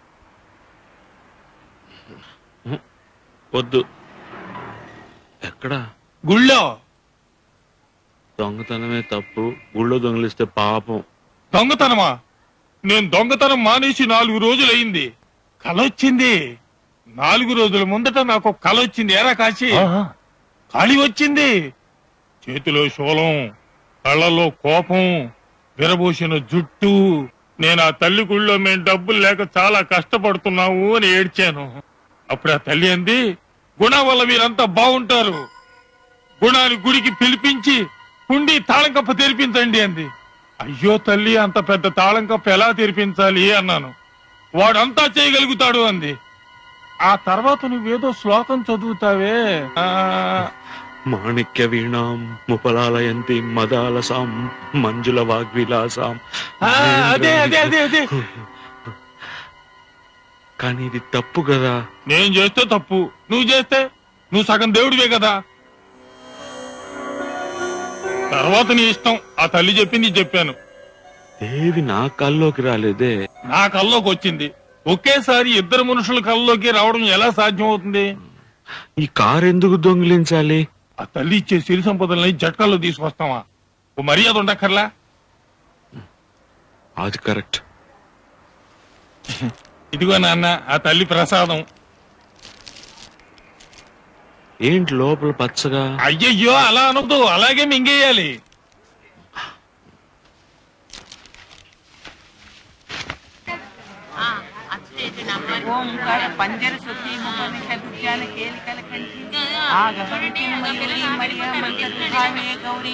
వద్దు ఎక్కడ గుళ్ళో దొంగతనమే తప్పు గుళ్ళో దొంగిలిస్తే పాపం దొంగతనమా నేను దొంగతనం మానేసి నాలుగు రోజులైంది కలొచ్చింది నాలుగు రోజుల ముందట నాకు ఒక కల వచ్చింది ఎరా కాశీ ఖాళీ వచ్చింది చేతిలో శూలం కళ్ళలో కోపం విరబూసిన జుట్టు నేను ఆ తల్లి గుళ్ళో మేము డబ్బులు లేక చాలా కష్టపడుతున్నాము అని ఏడ్చాను అప్పుడు ఆ తల్లి అంది గుణ వల్ల మీరంతా బాగుంటారు గుణాన్ని గుడికి పిలిపించి కుండి తాళం కప్ప తెరిపించండి అంది అయ్యో తల్లి అంత పెద్ద తాళం కప్ప ఎలా తెరిపించాలి అన్నాను వాడంతా చేయగలుగుతాడు అంది ఆ తర్వాత నువ్వేదో శ్లోకం చదువుతావే ఆ, మాణిక్య వీణాం ముపలాలయంతి మదాలసాం మంజుల వాగ్విలాసాం ఆ, అదే అదే అదే అదే కానీ ఇది తప్పు కదా నేను చేస్తే తప్పు నువ్వు చేస్తే నువ్వు సగం దేవుడివే కదా తర్వాత నీ ఇష్టం ఆ తల్లి చెప్పింది చెప్పాను దేవి నా కల్లోకి రాలేదే నా కల్లోకి వచ్చింది ఒకేసారి ఇద్దరు మనుషుల కల్లోకి రావడం ఎలా సాధ్యం అవుతుంది ఈ కారు ఎందుకు దొంగిలించాలి ఆ తల్లి ఇచ్చే సిరి సంపదల్ని జట్కాల్లో తీసుకొస్తావా ఓ మర్యాద ఉండక్కర్లా అది కరెక్ట్ ఇదిగో నాన్న ఆ తల్లి ప్రసాదం ఏంటి లోపల పచ్చగా అయ్యయ్యో అలా అనొద్దు అలాగే మింగేయాలి ಓಂಕಾರ ಪಂಜರ ಸುತ್ತಿ ಮುಖನಿಕ ದುರ್ಜಾನ ಕೇಲಿ ಕಲಕಂಠಿ ಆಗ ಹರಿತಿ ಮಯೂರಿ ಮರಿಯ ಮಂತ್ರಧಾಮೆ ಗೌರಿ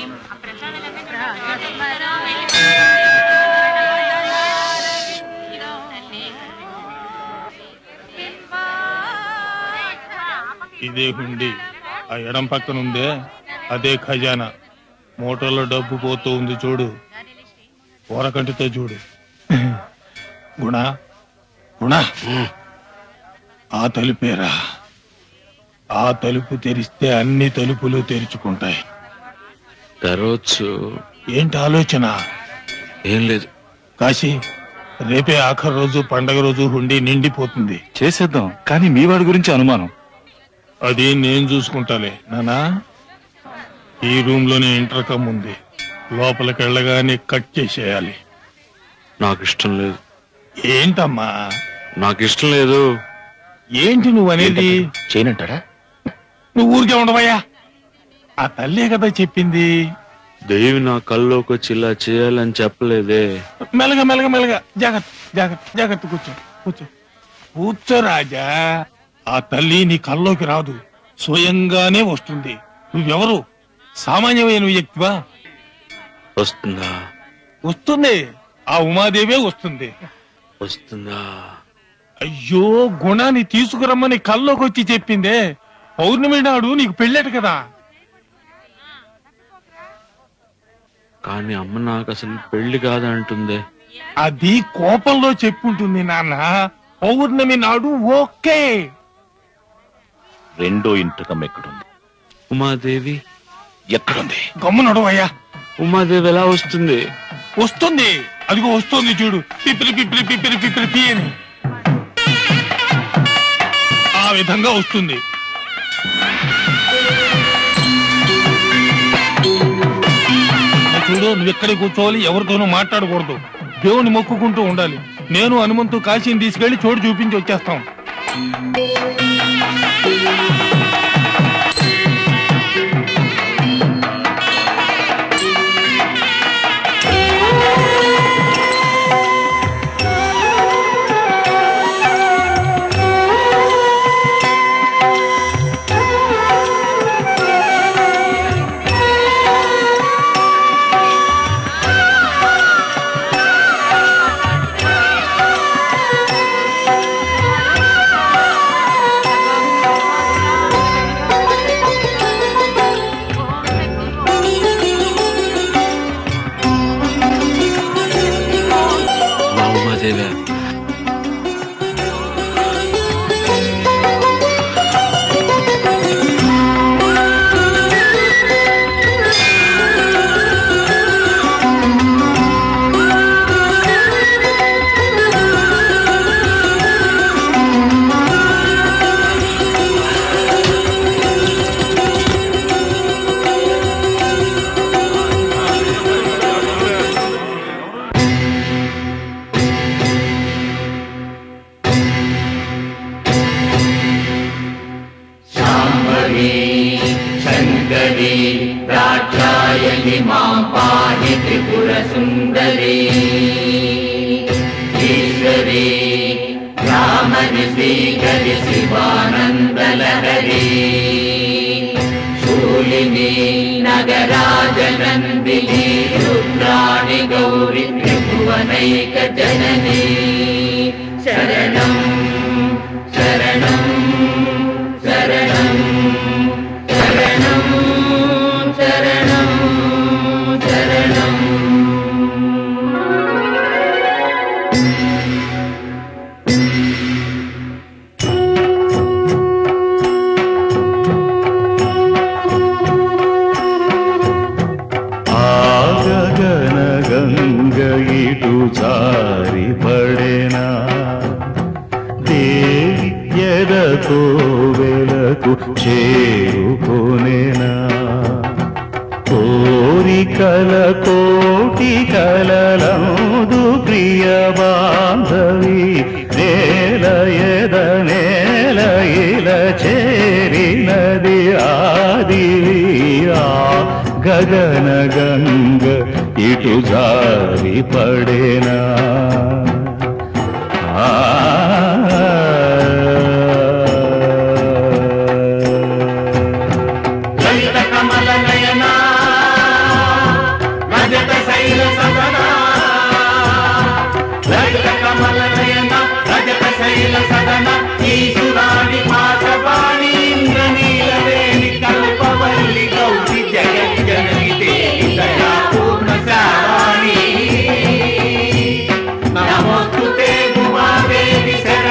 ఇదే హుండి ఆ ఎడం పక్కన ఉందే అదే ఖజానా మూటలో డబ్బు పోతూ ఉంది చూడు ఓరకంటితో చూడు గుణ గుణ ఆ తలుపేరా ఆ తలుపు తెరిస్తే అన్ని తలుపులు తెరుచుకుంటాయి తెరవచ్చు ఏంటి ఆలోచన ఏం లేదు కాశీ రేపే ఆఖరి రోజు పండగ రోజు హుండీ నిండిపోతుంది చేసేద్దాం కానీ మీ వాడి గురించి అనుమానం అది నేను చూసుకుంటాలే నానా ఈ రూమ్ లోనే ఇంటర్కమ్ ఉంది లోపలికి వెళ్ళగానే కట్ చేసేయాలి నాకు ఇష్టం లేదు ఏంటమ్మా నాకు ఇష్టం లేదు ఏంటి నువ్వు అనేది చేయనంటాడా నువ్వు ఊరికే ఉండవయ్యా ఆ తల్లే కదా చెప్పింది దేవి నా కల్లోకి వచ్చి ఇలా చేయాలని చెప్పలేదే మెల్లగా మెల్లగా మెల్లగా జాగ్రత్త జాగ్రత్త జాగ్రత్త కూర్చో కూర్చో కూర్చో రాజా ఆ తల్లి నీ కల్లోకి రాదు స్వయంగానే వస్తుంది నువ్వెవరు సామాన్యమైన వ్యక్తివా వస్తుందా వస్తుంది ఆ ఉమాదేవే వస్తుంది వస్తుందా అయ్యో గుణాన్ని తీసుకురమ్మని కల్లోకి వచ్చి చెప్పిందే పౌర్ణమి నాడు నీకు పెళ్ళట కదా కానీ అమ్మ నాకు అసలు పెళ్లి కాదంటుందే అది కోపంలో చెప్పుంటుంది నాన్న పౌర్ణమి నాడు ఓకే రెండో ఇంటకం ఎక్కడుంది ఉమాదేవి ఎక్కడుంది గమ్మునడు అయ్యా ఉమాదేవి ఎలా వస్తుంది వస్తుంది అదిగో వస్తుంది చూడు పిపిరి పిపిరి పిపిరి పిపిరి పి అని ఆ విధంగా వస్తుంది చూడు నువ్వు ఎక్కడికి కూర్చోవాలి ఎవరితోనూ మాట్లాడకూడదు దేవుని మొక్కుకుంటూ ఉండాలి నేను హనుమంతు కాశీని తీసుకెళ్లి చోటు చూపించి వచ్చేస్తాం నా ఉమాదేవి శాంభవి శంకరి రాక్షాయణి మాం పాహి త్రిపుర సుందరి ఈశ్వరి రామని శ్రీకరి శివానందలహరి శూలిని నగరాజనందిని రుద్రాణి గౌరి త్రిభువనైక జనని శరణం శరణం శరణం శరణం శరణం శరణం ಆಗಗನ ಗಂಗ ಇಟು ಜಾರಿ ಪಡೆನಾ దేవి ఎదతో వెలకు చేరుకొనేనా కోరికల కోటి కలలందు ప్రియ బాంధవి నేల ఎద నేల ఇల చేరినది ఆదివి ఆ గగన గంగ ఇటు జారి పడేనా లలిత కమల నయన రజత శైల సదన లలిత కమల నయన రజత శైల సదన ఈశురాణి పాశవాణి ఇంద్రనీలవేణి కల్పవల్లి గౌరి జగజ్జనని దేవి దయా పూర్ణ శావాణి నమోస్తుతే ఉమాదేవి శరణ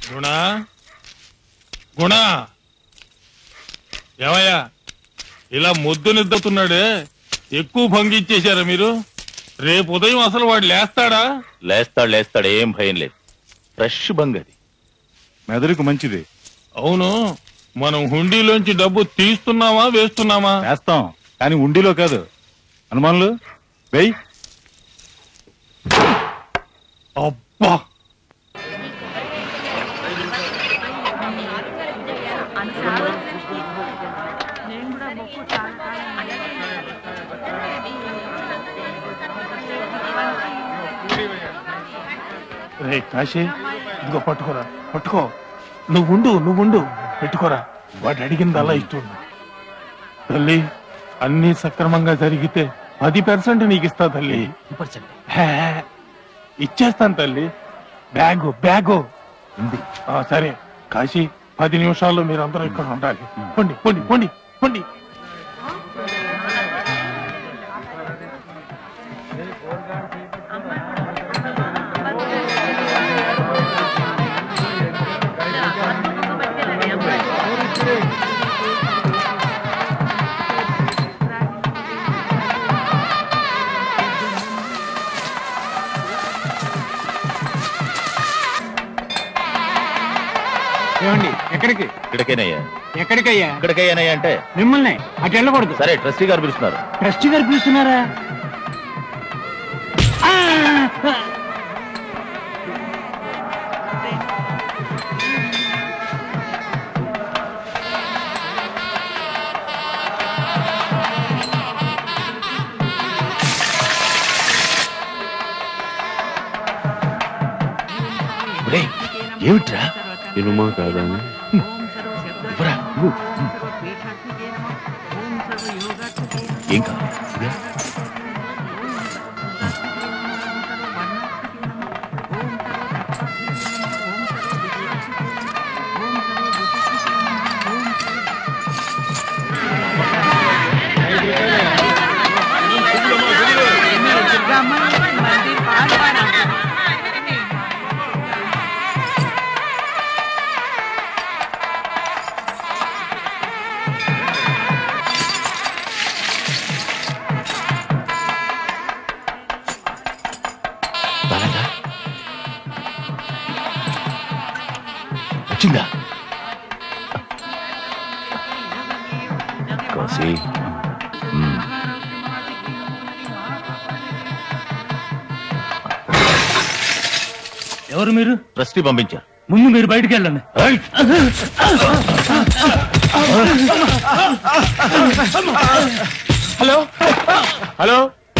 గుణ గుణ ఏమయ్యా ఇలా మొద్దు నిద్దుతున్నాడే ఎక్కువ భంగిచ్చేశారా మీరు రేపు ఉదయం అసలు వాడు లేస్తాడా లేస్తాడు లేస్తాడు ఏం భయం లేదు ఫ్రెష్ బంగది మెదడుకు మంచిది అవును మనం హుండీలోంచి డబ్బు తీస్తున్నామా వేస్తున్నామా వేస్తాం కానీ ఉండిలో కాదు అనుమానులు వెయ్యి అబ్బా రే కాశీ ఇదిగో పట్టుకోరా పట్టుకో నువ్వు ఉండు నువ్వు ఉండు పెట్టుకోరా వాడు అడిగిందల్లా ఇస్తుండు తల్లి అన్ని సక్రమంగా జరిగితే పది పర్సెంట్ నీకు ఇస్తా తల్లి హే, ఇచ్చేస్తాను తల్లి బ్యాగు బ్యాగు ఆ, సరే కాశీ పది నిమిషాల్లో మీరందరూ ఇక్కడ ఉండాలి పొండి పొండి పొండి పొండి ఏమండి ఎక్కడికి ఇక్కడికేనయ్యా ఎక్కడికయ్యా ఇక్కడికయ్యానయ్యా అంటే మిమ్మల్ని అటు వెళ్ళకూడదు సరే ట్రస్టీ గారు పిలుస్తున్నారు ట్రస్టీ గారు పిలుస్తున్నారా ఒరేయ్, ఏమిట్రా ఇనుమా కాదా ఇవ్వరా, ఇవ్వు. ఏం కావాలి ఇదే. బాలాజా వచ్చిందా కాశీ మ్మ్. ఎవరు మీరు ట్రస్టీ పంపించారు ముందు మీరు బయటికి వెళ్ళండి హలో హలో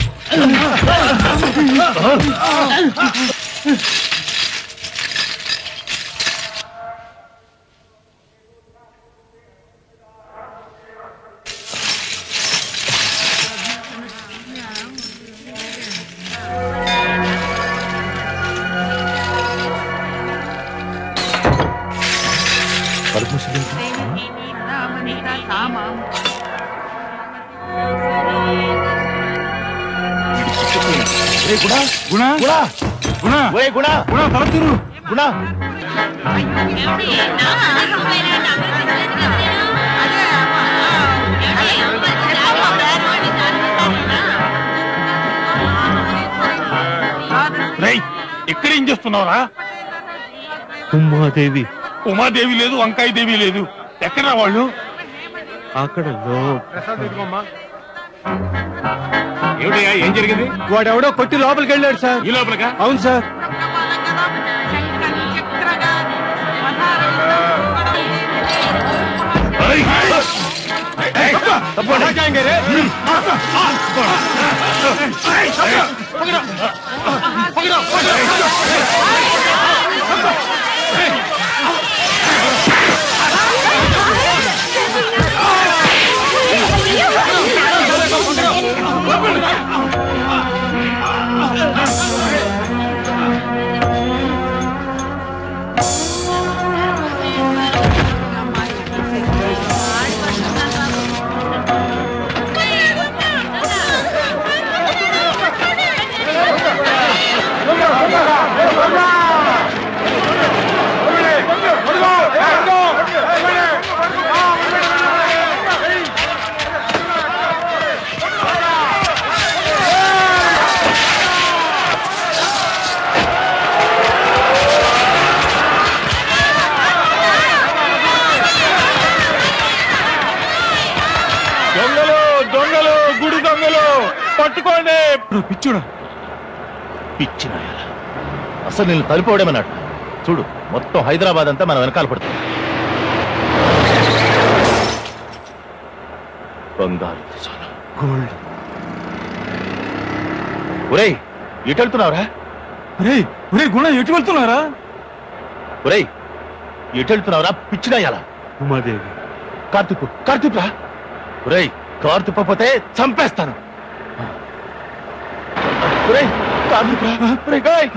కడుపు మూసింది. గుణ గుణ గుణ గుణ ఒరేయ్ గుణ గుణ తల తిరు గుణ రేయ్ ఇక్కడ ఏం చేస్తున్నావురా ఉమాదేవి ఉమాదేవి లేదు వంకాయ దేవి లేదు ఎక్కడా వాళ్ళు అక్కడ లో ఏమిటయ్యా ఏం జరిగింది వాడెవడో కొట్టి లోపలికి వెళ్ళాడు సార్ ఈ లోపలికా అవును సార్ Hey! పిచ్చుడా పిచ్చిన అసలు నేను తలిపోవడమన్నట్టు చూడు మొత్తం హైదరాబాద్ అంతా మన వెనకాల పడుతుంది బంగారు గోల్డ్ ఒరేయ్ ఎటు వెళ్తున్నావురా ఒరే ఒరే గుణ ఎటు వెళ్తున్నారా ఒరేయ్ ఎటు వెళ్తున్నావురా పిచ్చినాయాలా ఉమాదేవి కార్తిక్ కార్తిక్ రా ఒరేయ్ కారు తిప్పపోతే చంపేస్తాను ఒరేయ్ కార్తిక్ రా ఒరేయ్, ఓయ్.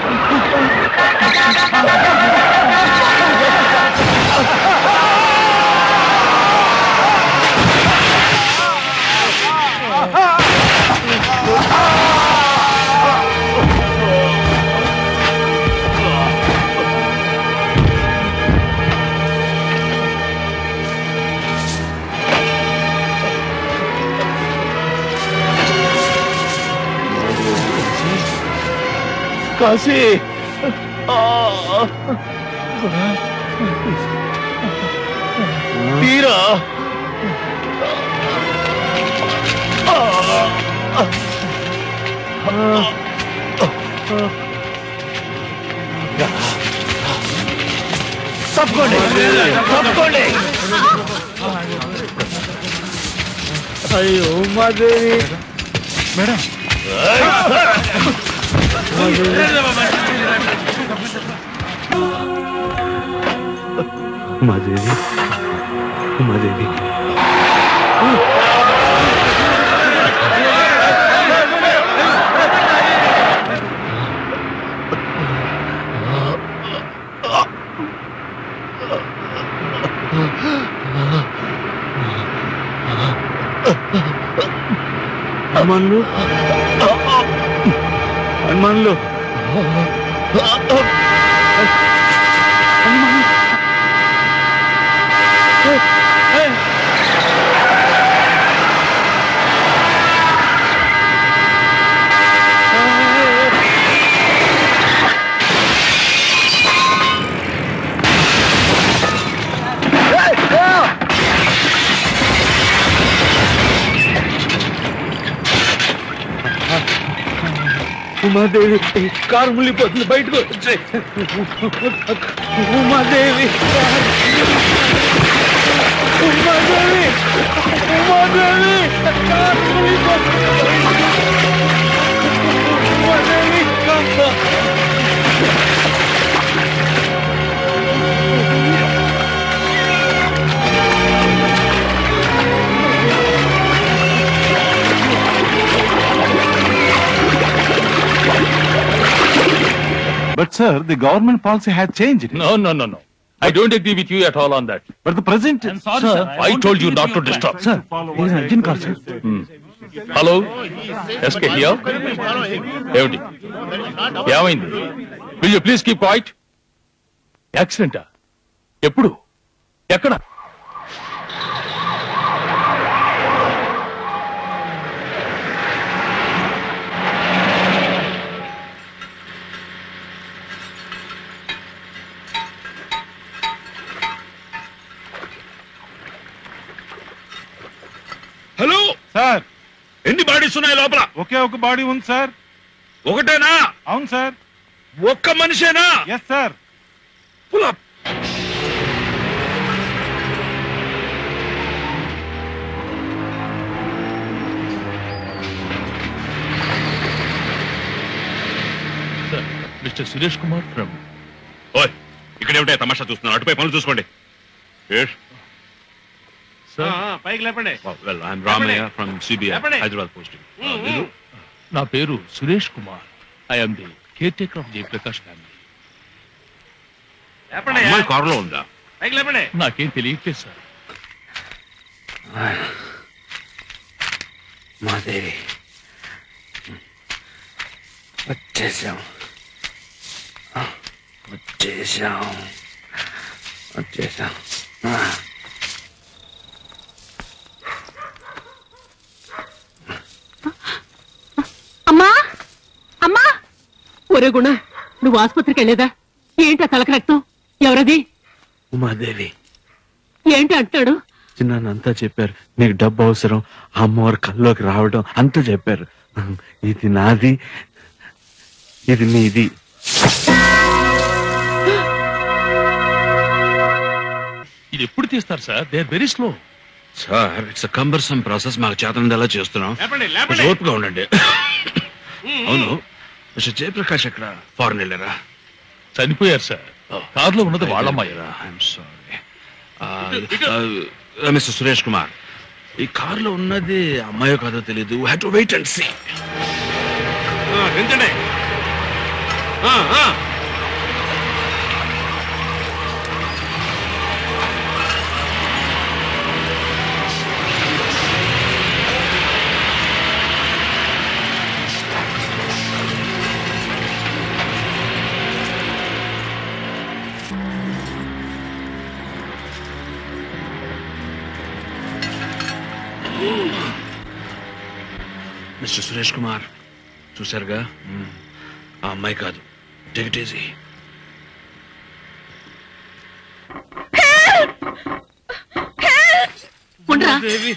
కాశీ ఆ. తీరా తప్పుకోండి తప్పుకోండి అయ్యో ఉమాదేవి మేడం ఉమాదేవి ఉమాదేవి హనుమాన్లు హనుమాన్లు ఉమాదేవి కారు ముళ్ళిపోతుంది బయటకు వచ్చే ఉమాదేవి ఉమాదేవి ఉమాదేవి కారు ముళ్ళిపోతుంది Umadevi But sir, the government policy has changed. No, no, no, no. I don't agree with you at all on that. But the present, sorry, sir, sir, I told you not to disturb. Sir, it is an urgent call, sir. Hello SK here ఏమిటి ఏమైంది will you please keep quiet యాక్సిడెంటా ఎప్పుడు ఎక్కడ hello sir ఎన్ని bodies ఉన్నాయి లోపల ఒకే ఒక body ఉంది సార్ ఒకటేనా అవును సార్ ఒక్క మనిషేనా yes sir pull up sir mister Suresh Kumar from ఓయ్ ఇక్కడ ఏమిటే తమాషా చూస్తున్నారు అటుపై పనులు చూసుకోండి పైకి లేపండి well I'm Ramayya from CBI చెప్పండి. హైదరాబాద్ పోస్టింగ్ నా పేరు Suresh Kumar I'm the caretaker of Jayaprakash family లేపండి అమ్మాయి కారులో ఉందా పైకి లేపండి నాకేం తెలియట్లేదు సార్ మాదేవి వచ్చేసాం వచ్చేసాం వచ్చేసాం అమ్మా అమ్మా ఒరే గుణ నువ్వు ఆసుపత్రికి వెళ్ళేదా ఏంటి ఆ తలక రక్తం ఎవరది ఉమాదేవి ఏంటి అంటాడు చిన్న అంతా చెప్పారు నీకు డబ్బు అవసరం ఆ అమ్మవారు కల్లోకి రావడం అంతా చెప్పారు ఇది నాది ఇది నీది ఇది ఎప్పుడు తీస్తారు sir they are very slow sir it's cumbersome process మాకు చేతనందలా చేస్తున్నాం లేపండి, లేపండి. కొంచెం ఓపికగా ఉండండి అవును మిస్టర్ జయప్రకాష్ ఎక్కడ ఫారెన్ వెళ్ళారా చనిపోయారు సార్ కారులో ఉన్నది వాళ్ళమ్మాయి I'm sorry mister Suresh Kumar ఈ కారులో ఉన్నది అమ్మాయో కాదో తెలియదు have to wait and see పెంచండి మిస్టర్ సురేష్ కుమార్ చూశారుగా ఆ అమ్మాయి కాదు టేక్ ఇట్ ఈజీ ఉండరా దేవి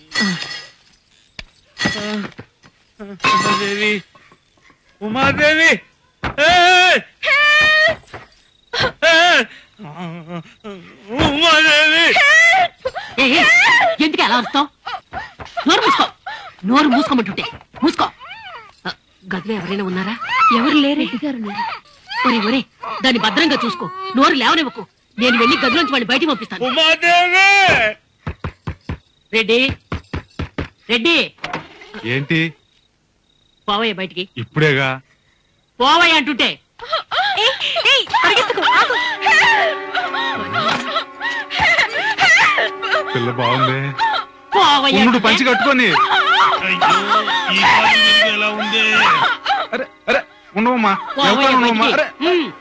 ఉమాదేవి ఉమాదేవి ఏయ్! ఏయ్! ఉమాదేవి ఏ, ఏ, ఎందుకు అలా వస్తావు నోరు మూసుకో నోరు మూసుకోమంటుంటే మూసుకో ఆ, గదిలో ఎవరైనా ఉన్నారా ఎవరు లేరు ఒరే ఒరే దాన్ని భద్రంగా చూసుకో నోరు లేవనివ్వకు నేను వెళ్ళి గదిలోంచి వాళ్ళు బయటికి పంపిస్తాను ఉమాదేవి రెడ్డి రెడ్డి ఏంటి పోవయ్య బయటికి ఇప్పుడేగా పోవయ్య అంటుంటే పిల్ల బాగుంది పోవయ్య ఉండు అంటుంటే. పంచి కట్టుకొని ఈ కాలు ఎందుకు ఎలా ఉంది అరే అరే ఉండవమ్మా పోవయ్య వెళ్తాను ఉండవమ్మా బయటికి. అరే ఉమ్.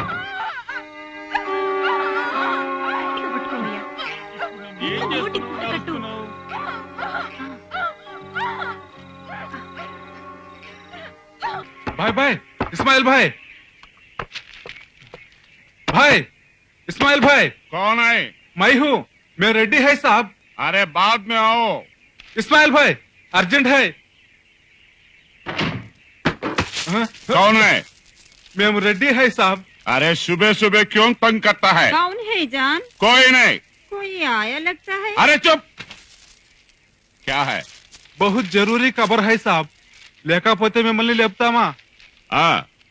भाई भाई इस्माइल भाई भाई इस्माइल भाई कौन है मैं हूँ मैं रेड्डी है साहब अरे बाद में आओ इस्माइल भाई अर्जेंट है हाँ? कौन है మేము రెడ్డి है साहब अरे सुबह सुबह क्यों तंग करता है कौन है जान कोई नहीं कोई आया लगता है अरे चुप क्या है बहुत जरूरी खबर है साहब లేకపోతే మిమ్మల్ని లేపుతామా ఆ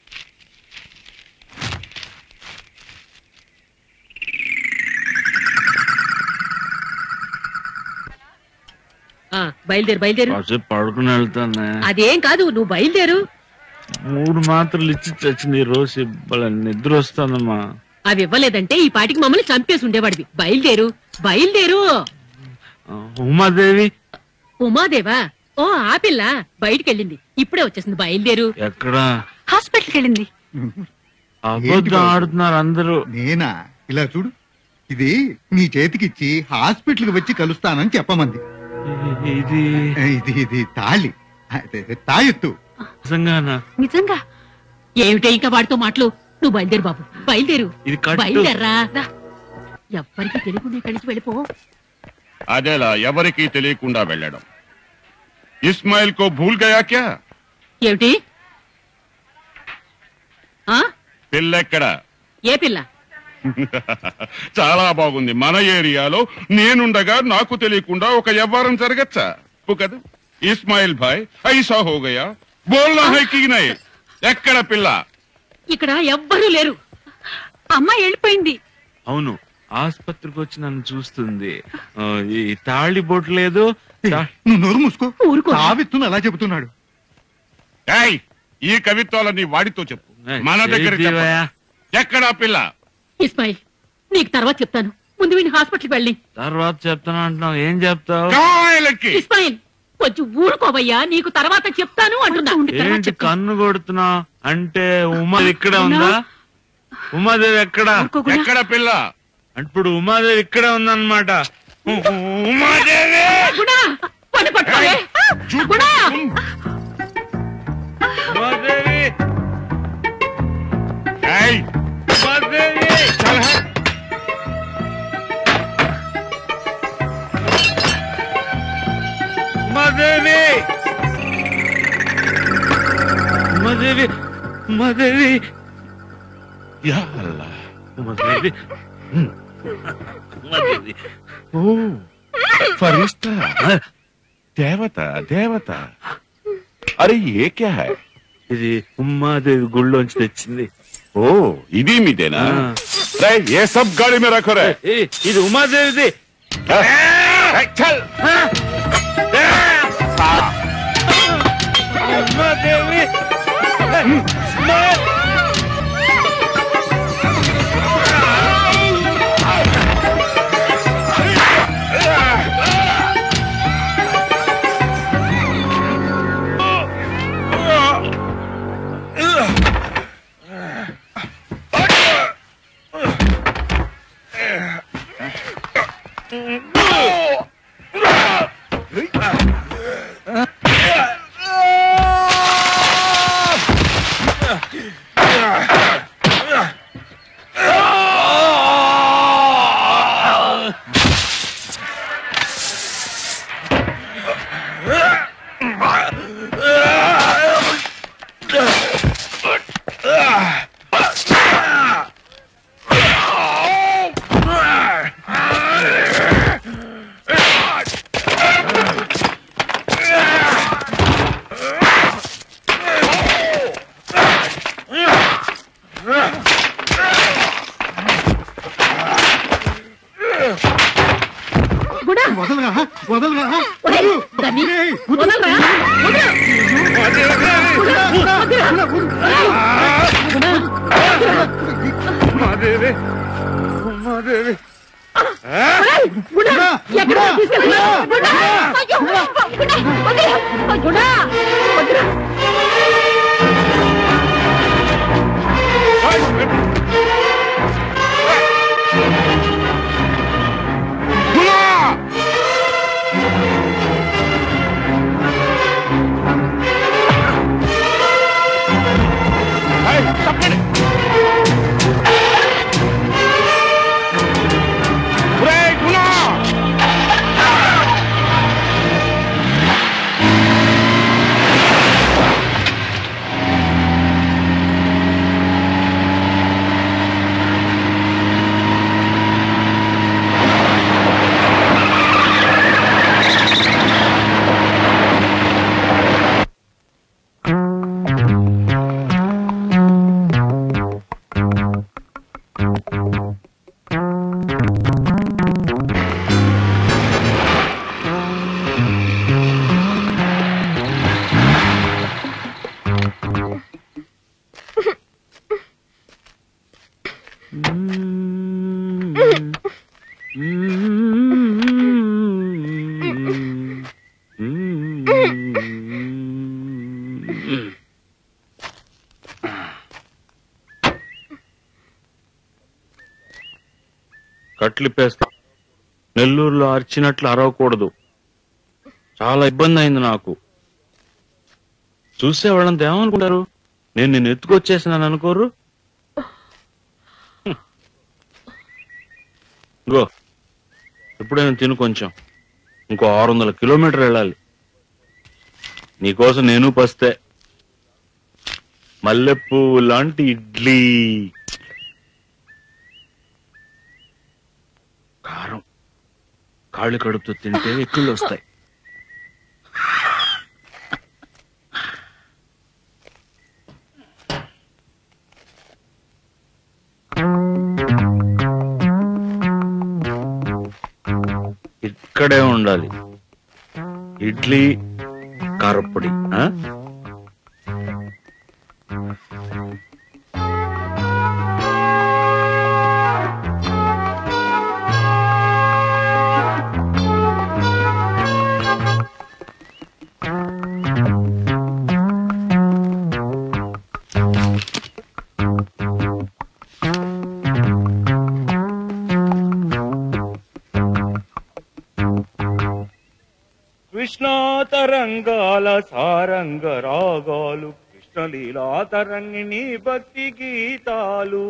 ఆ, బయలుదేరు బయలుదేరు కాసేపు పడుకుని వెళ్తానే అదేం కాదు నువ్వు బయలుదేరు మూడు మాత్రలు ఇచ్చి చచ్చింది ఈ రోజు ఇవ్వాల నిద్ర వస్తుందమ్మా అవి ఇవ్వలేదంటే ఈ పాటికి మమ్మల్ని చంపేసి ఉండేవాడివి బయలుదేరు బయలుదేరు ఆ, ఉమాదేవి ఉమాదేవా ఓ ఆ పిల్ల బయటికి వెళ్ళింది ఇప్పుడే వచ్చేసింది బయలుదేరు ఎక్కడ హాస్పిటల్కి వెళ్ళింది అబద్ధం ఆడుతున్నారు అందరూ నేనా ఇలా చూడు ఇది నీ చేతికిచ్చి హాస్పిటల్కి వచ్చి కలుస్తానని చెప్పమంది ఇది ఇది ఇది తాళి అదే, తాయెత్తు నిజంగానా నిజంగా ఏమిటే ఇంకా వాడితో మాటలు నువ్వు బయలుదేరు బాబు బయలుదేరు ఇది కట్టు. బయలుదేర్రా దా. ఎవ్వరికి తెలియకుండా కలిసి వెళ్ళిపో అదేలా ఎవరికీ తెలియకుండా వెళ్ళడం ఇస్మాయిల్ కో భూల్ గయా క్యా ఏమిటి ఆ పిల్లెక్కడ ఏ పిల్ల చాలా బాగుంది మన ఏరియాలో నేనుండగా నాకు తెలియకుండా ఒక వ్యవహారం జరగచ్చా తప్పు కదా ఇస్మాయిల్ భాయ్ ఐసా హో గయా బోల్నా హై కీ నై ఎక్కడ పిల్ల ఇక్కడ ఎవ్వరూ లేరు అమ్మాయి వెళ్ళిపోయింది అవును ఆసుపత్రికి వచ్చి నన్ను చూస్తుంది ఆ, ఈ తాళి బొట్టు లేదు తా- నువ్వు నోరు మూసుకో ఊరుకో. తావెత్తును అలా చెబుతున్నాడు ఏయ్ ఈ కవిత్వాలన్నీ వాడితో చెప్పు మన దగ్గర జై జీవయ్య. ఎక్కడా పిల్ల ఇస్మాయిల్ నీకు తర్వాత చెప్తాను ముందు వీడిని హాస్పిటల్కి వెళ్ళి తర్వాత చెప్తాను అంటున్నావు ఏం చెప్తావు కాయలకి ఇస్మాయిల్ కొంచెం ఊరుకోవయ్యా నీకు తర్వాత చెప్తాను అంటున్నా ఏంటి కన్ను కొడుతున్నావు అంటే ఉమా ఇక్కడే ఉందా ఉమాదేవి ఎక్కడ ఎక్కడ పిల్ల ఇప్పుడు ఉమాదేవి ఇక్కడే ఉందన్నమాట ఉ- ఉ- ఉమాదేవి గుణా, పని పట్టుకోలే. గుణా. ఉమాదేవి ఏయ్ ఉమాదేవి చల్ హట్. ఉమాదేవి ఉమాదేవి యా అల్లా ఉమాదేవి ఉమాదేవి ఓ ఫరిస్తా దేవత దేవత అరే ఏ క్యా హై ఇది ఉమాదేవి గుళ్ళోంచి తెచ్చింది ఓ ఇది మీదేనా రే ఏ సబ్ గాడి మే రఖో రే ఏ, ఇది ఉమాదేవిది చల్ ఉమాదేవి గుడా వదలరా వదలరా ఒరేయ్, దాన్ని వదలరా, వదలు. ఉమాదేవి ఉమాదేవి ఒరేయ్, గుడా, ఎక్కడికి తీసుకెళ్తున్నావు? గుడా, అయ్యో, గుడా, వదిలు, గుడా, వదిలు. కట్లిప్పేస్తా నెల్లూరులో అరిచినట్లు అరవకూడదు చాలా ఇబ్బంది అయింది నాకు చూసే వాళ్ళంతా ఏమనుకుంటారు నేను నిన్ను ఎత్తుకొచ్చేసినాను అనుకోరు హ్మ్. ఇగో ఎప్పుడైనా తిను కొంచెం ఇంకో ఆరు వందల కిలోమీటర్ వెళ్ళాలి నీకోసం నేను పస్తే మల్లెపూ లాంటి ఇడ్లీ కారం కాళ్ళు కడుపుతో తింటే ఎక్కుళ్ళు వస్తాయి ఇక్కడే ఉండాలి ఇడ్లీ కారప్పొడి ఆ? కృష్ణా తరంగాల సారంగ రాగాలు కృష్ణలీలా తరంగిణి భక్తి గీతాలు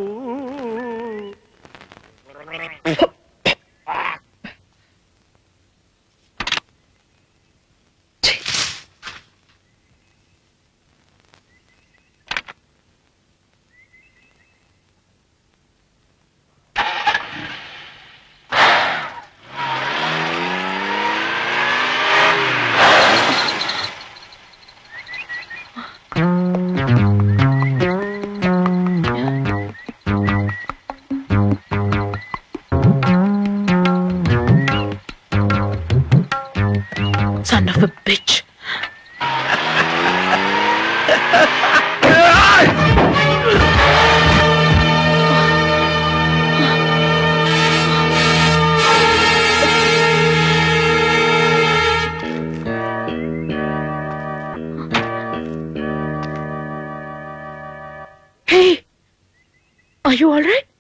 hey are you all right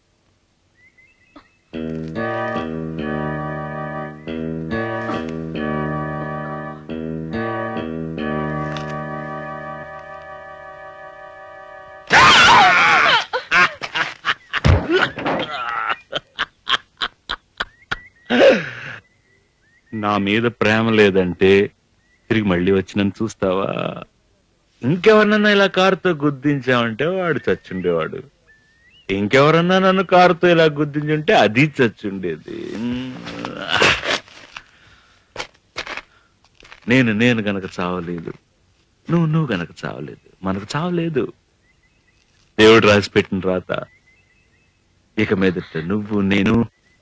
నా మీద ప్రేమ లేదంటే తిరిగి మళ్ళీ వచ్చి నన్ను చూస్తావా ఇంకెవరన్నా ఇలా కారుతో గుద్దించావంటే వాడు చచ్చుండేవాడు ఇంకెవరన్నా నన్ను కారుతో ఇలా గుద్దించుంటే అది చచ్చుండేది నేను నేను గనక చావలేదు నువ్వు నువ్వు గనక చావలేదు మనకు చావలేదు దేవుడు రాసి పెట్టిన రాత ఇక మీదట నువ్వు నేను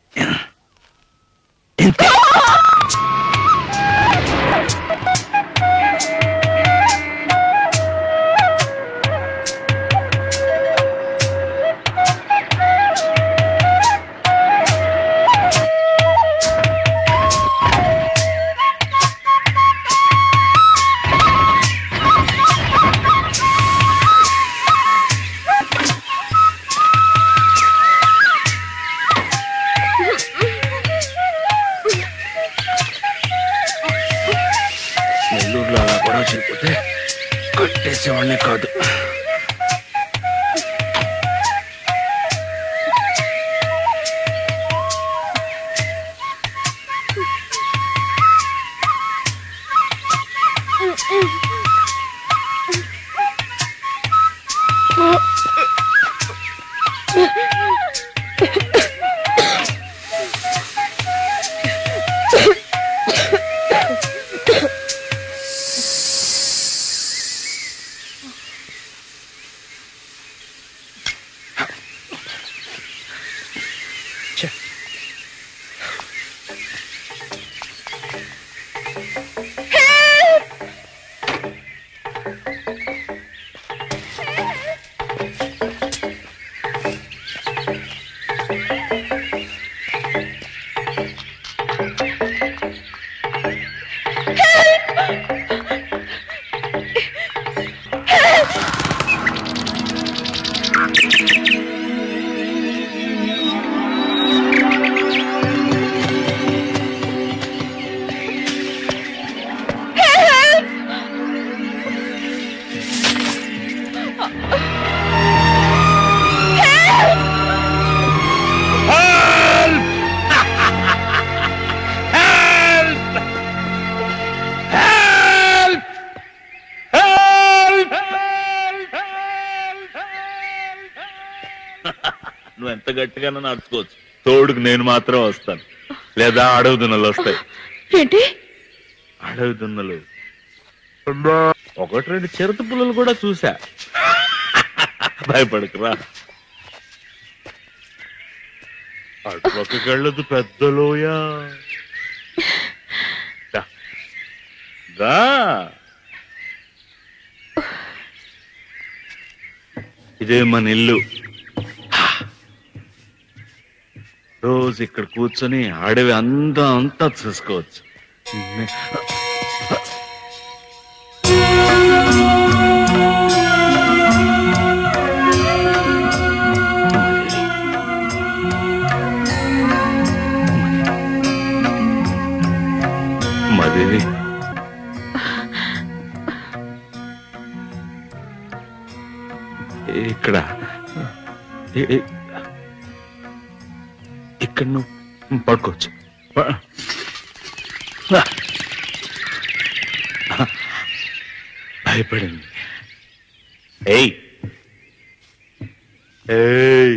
నెల్లూరులో అలా గొడవ చేయకపోతే కట్టేసేవాడినే కాదు నువ్వు ఎంత గట్టిగానో నడుచుకోవచ్చు తోడుకు నేను మాత్రం వస్తాను లేదా అడవి దున్నలు వస్తాయి ఏంటి అడవి దున్నలు ఒకటి రెండు చిరుత పుల్లలు కూడా చూసా భయపడకురా అటుపక్కకి వెళ్ళదు పెద్దలోయ దా. దా ఇదే మన ఇల్లు రోజు ఇక్కడ కూర్చొని అడవి అంతా అంతా చూసుకోవచ్చు మదేవి ఇక్కడ ఇ- ఇ- ఇక్కడ నువ్వు పడుకోవచ్చు ప- భయపడింది ఏయ్ ఏయ్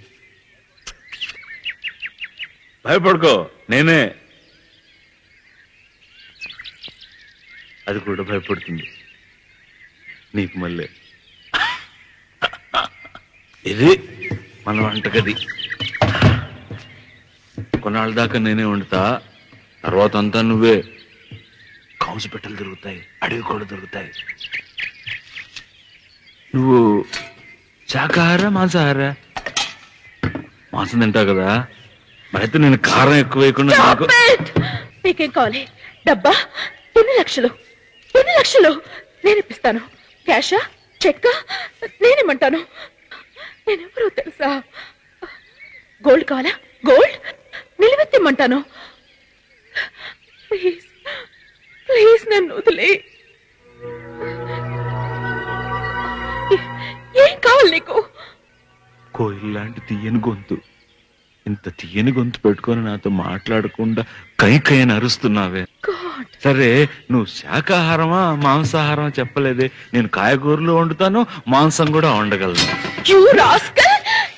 భయపడుకో నేనే అది కూడా భయపడుతుంది నీకు మళ్ళీ ఇది మన వంటగది కొన్నాళ్ళ దాకా నేనే వండుతా తర్వాత అంతా నువ్వే కౌసు పెట్టలు దొరుకుతాయి అడవి కూడా దొరుకుతాయి నువ్వు శాకాహార మాంసాహార మాంసం తింటావు కదా మరైతే నేను కారం ఎక్కువ వేయకుండా నాకు నీకేం కావాలి డబ్బా ఎన్ని లక్షలు ఎన్ని లక్షలు నేను ఇప్పిస్తాను క్యాషా చెక్ నేనేమంటాను నేనెవరో తెలుసా గోల్డ్ కావాలా గోల్డ్ నిలబెత్తిమ్మంటాను ప్లీజ్ ప్లీజ్ నన్ను వదిలే ఏం కావాలి నీకు కోయిల్ లాంటి తీయని గొంతు ఇంత తీయని గొంతు పెట్టుకొని నాతో మాట్లాడకుండా కై కై అని అరుస్తున్నావే సరే నువ్వు శాకాహారమా మాంసాహారమా చెప్పలేదే నేను కాయగూరలు వండుతాను మాంసం కూడా వండగలను యూ రాస్కల్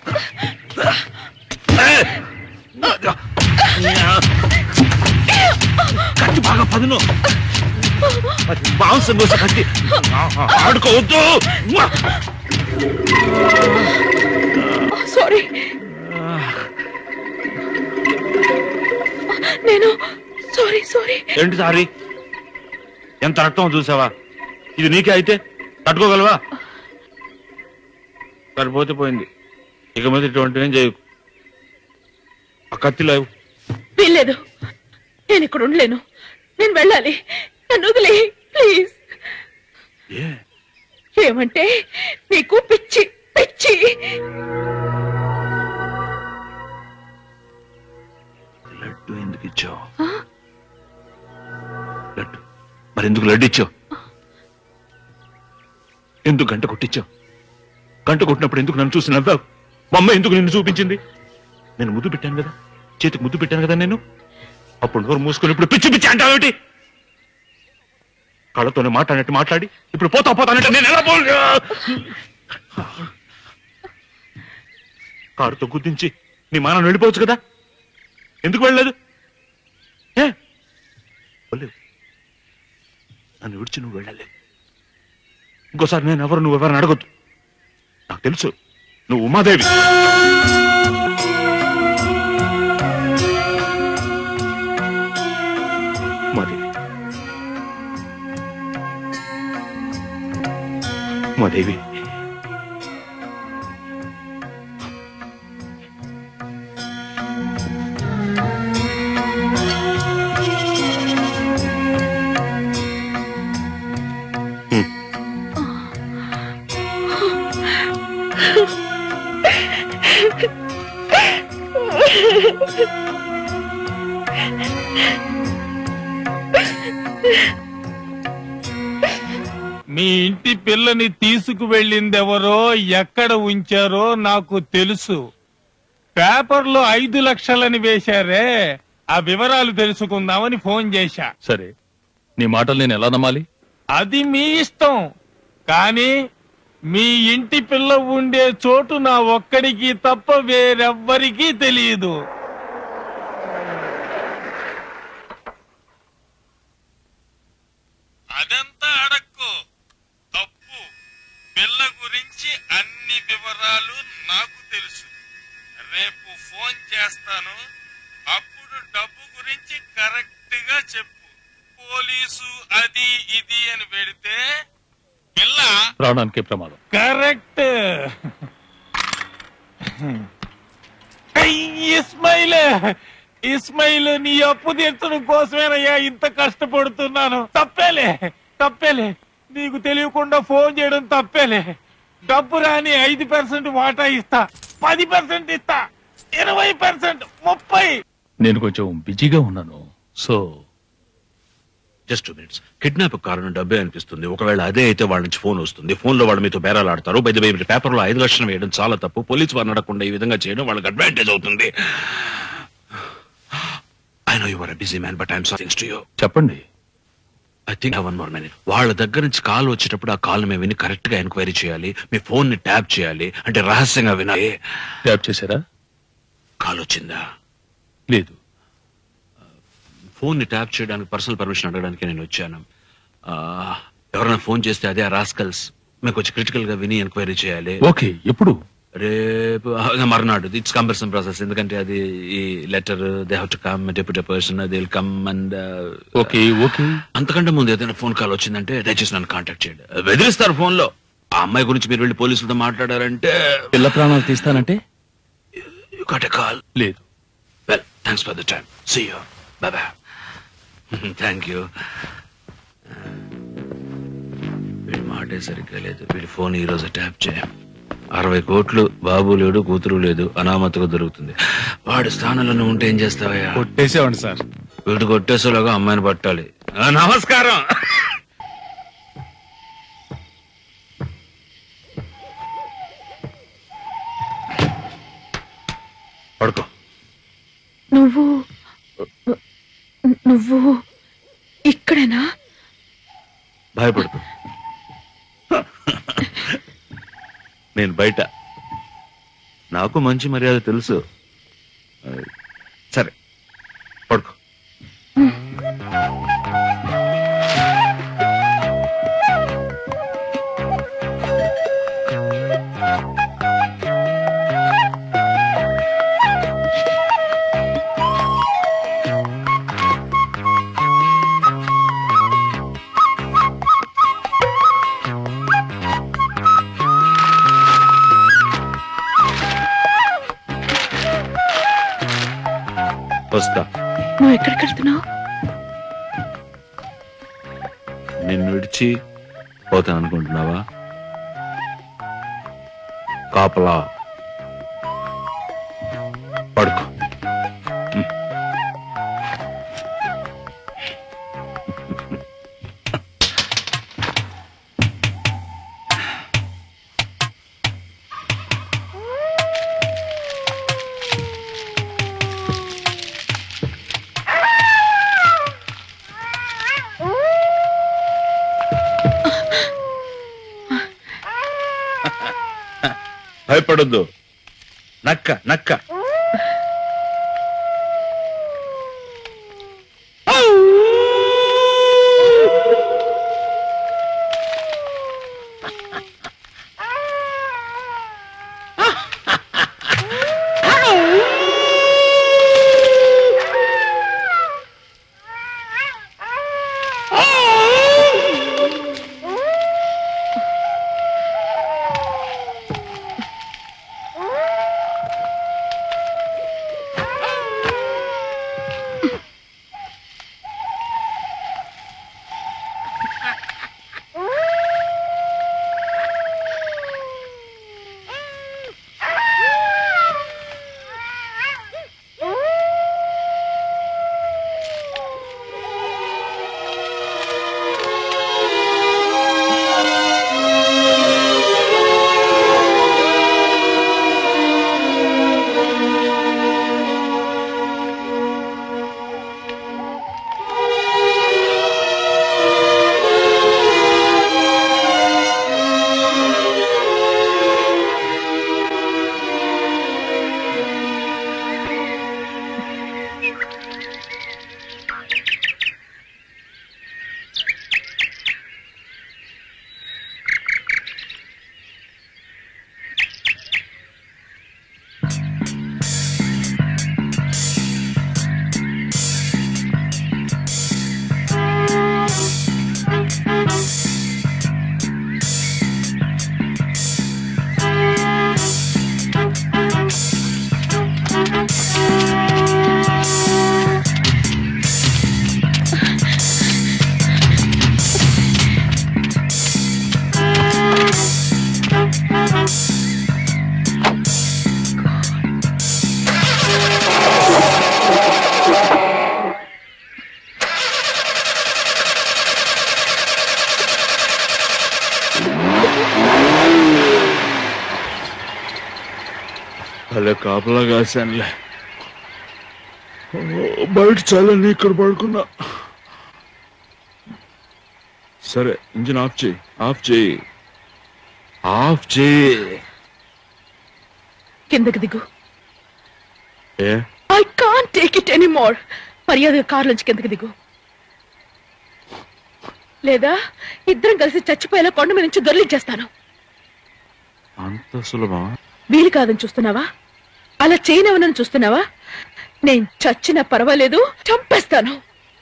కత్తి బాగా పదును మాంసం కోసం కత్తి ఆడుకోవద్దు సారీ నేను సారీ సారీ ఏంటి సారీ ఎంత రక్తం చూసావా ఇది నీకే అయితే తట్టుకోగలవా సరిపోతే పోయింది ఇక మీద ఇటువంటి ఏం చేయకు ఆ కత్తి లేవు వీల్లేదు నేను ఇక్కడ ఉండలేను నేను వెళ్ళాలి నన్ను వదిలే ప్లీజ్ ఏమంటే నీకు పిచ్చి పిచ్చి లడ్డు ఎందుకు ఇచ్చావు లడ్డు మరి ఎందుకు లడ్డు ఇచ్చావు ఎందుకు గంట కొట్టించావు గంట కొట్టినప్పుడు ఎందుకు నన్ను చూసి నవ్వావు మా అమ్మ ఎందుకు నిన్ను చూపించింది నేను ముద్దు పెట్టాను కదా చేతికి ముద్దు పెట్టాను కదా నేను అప్పుడు నోరు మూసుకొని ఇప్పుడు పిచ్చి పిచ్చి అంటావేంటి కళ్ళతోనే మాట్లాడినట్టు మాట్లాడి ఇప్పుడు పోతా పోతానంటే నేను ఎలా పోలే కారుతో గుర్తించి నీ మానం వెళ్ళిపోవచ్చు కదా ఎందుకు వెళ్ళలేదు ఏ వెళ్ళలేదు నన్ను విడిచి నువ్వు వెళ్ళలేదు ఇంకోసారి నేను ఎవరు నువ్వు ఎవరిని అడగొద్దు నాకు తెలుసు నువ్వు ఉమాదేవి ఉమాదేవి ఉమాదేవి మీ ఇంటి పిల్లని తీసుకువెళ్ళిందెవరో ఎక్కడ ఉంచారో నాకు తెలుసు పేపర్లో ఐదు లక్షలని వేశారే ఆ వివరాలు తెలుసుకుందామని ఫోన్ చేశా సరే నీ మాటలు నేను ఎలా నమ్మాలి అది మీ ఇష్టం కానీ మీ ఇంటి పిల్ల ఉండే చోటు నా ఒక్కడికి తప్ప వేరెవ్వరికీ తెలియదు అదంతా అడక్కు తప్పు పిల్ల గురించి అన్ని వివరాలు నాకు తెలుసు రేపు ఫోన్ చేస్తాను అప్పుడు డబ్బు గురించి కరెక్ట్ గా చెప్పు పోలీసు అది ఇది అని పెడితే పిల్ల ప్రాణానికి ప్రమాదం కరెక్ట్ ఇస్మైల్ ఇస్మైల్ నీ అప్పు తీర్చడం కోసమేనయ్యా ఇంత కష్టపడుతున్నాను తప్పేలే తప్పేలే నీకు తెలియకుండా ఫోన్ చేయడం తప్పేలే డబ్బు రాని ఐదు పర్సెంట్ వాటా ఇస్తా పది పర్సెంట్ ఇస్తా ఇరవై పర్సెంట్ ముప్పై నేను కొంచెం బిజీగా ఉన్నాను so just two minutes kidnap కారణం డబ్బే అనిపిస్తుంది ఒకవేళ అదే అయితే వాళ్ళ నుంచి ఫోన్ వస్తుంది ఫోన్ లో వాళ్ళు మీతో బేరాలు ఆడతారు బై పేపర్ లో ఐదు లక్షలు వేయడం చాలా తప్పు పోలీసు వారిని అడగకుండా ఈ విధంగా చేయడం వాళ్ళకి అడ్వాంటేజ్ అవుతుంది I know your busy man but I'm sorry to you చెప్పండి I think one more minute వాళ్ళ దగ్గర నుంచి కాల్ వచ్చేటప్పుడు ఆ కాల్ మేము విని కరెక్ట్ గా ఎంక్వైరీ చేయాలి మీ ఫోన్ ని ట్యాప్ చేయాలి అంటే రహస్యంగా వినాలి ట్యాప్ చేశారా కాల్ వచ్చిందా లేదు ఫోన్ ని ట్యాప్ చేయడానికి పర్సనల్ పర్మిషన్ అడగడానికి నేను వచ్చాను ఆ, ఎవరైనా ఫోన్ చేస్తే అదే రాస్కల్స్ మీకు వచ్చి క్రిటికల్ గా విని ఎంక్వైరీ చేయాలి ఓకే ఎప్పుడు రేపు ఆ, మర్నాడు ఇట్స్ కంపల్సన్ ప్రాసెస్ ఎందుకంటే అది ఈ letter they have to come deputy person they will come and okay okay అంతకంటే ముందు ఏదైనా ఫోన్ కాల్ వచ్చిందంటే దయచేసి నన్ను కాంటాక్ట్ చేయండి బెదిరిస్తారు ఫోన్ లో ఆ అమ్మాయి గురించి మీరు వెళ్ళి పోలీసులతో మాట్లాడారంటే పిల్ల ప్రాణాలు తీస్తానంటే యు గాట్ ఎ కాల్ లేదు well thanks for the time see you bye bye thank you వీడి మాటే సరిగ్గా లేదు వీడి ఫోన్ ఈ రోజు ట్యాప్ చేయ అరవై కోట్లు బాబు లేడు కూతురు లేదు అనామతిగా దొరుకుతుంది వాడి స్థానంలో నువ్వు ఉంటే ఏం చేస్తావయ్యా కొట్టేసేవాడి సార్ వీడు కొట్టేసేలాగా అమ్మాయిని పట్టాలి ఆ, నమస్కారం పడుకో నువ్వు నువ్వు ఇక్కడేనా భయపడుతూ నేను బయట నాకు మంచి మర్యాద తెలుసు ఆ, సరే పడుకో వస్తా నువ్వు ఎక్కడికి వెళ్తున్నావు నిన్ను విడిచి పోతాను అనుకుంటున్నావా కాపలా పడుకో భయపడొద్దు నక్క నక్క భలే కాపలా కాశానులే ఓ, బయట చాలని ఇక్కడ పడుకున్నా సరే ఇంజిన్ ఆఫ్ చేయి ఆఫ్ చేయి ఆఫ్ చేయి కిందకి దిగు ఏ I can't take it anymore మర్యాదగా కారులోంచి కిందకి దిగు లేదా ఇద్దరం కలిసి చచ్చిపోయేలా కొండ మీద నుంచి దొర్లించేస్తాను అంత సులభమా వీలు కాదని చూస్తున్నావా అలా చేయనవనని చూస్తున్నావా నేను చచ్చినా పర్వాలేదు చంపేస్తాను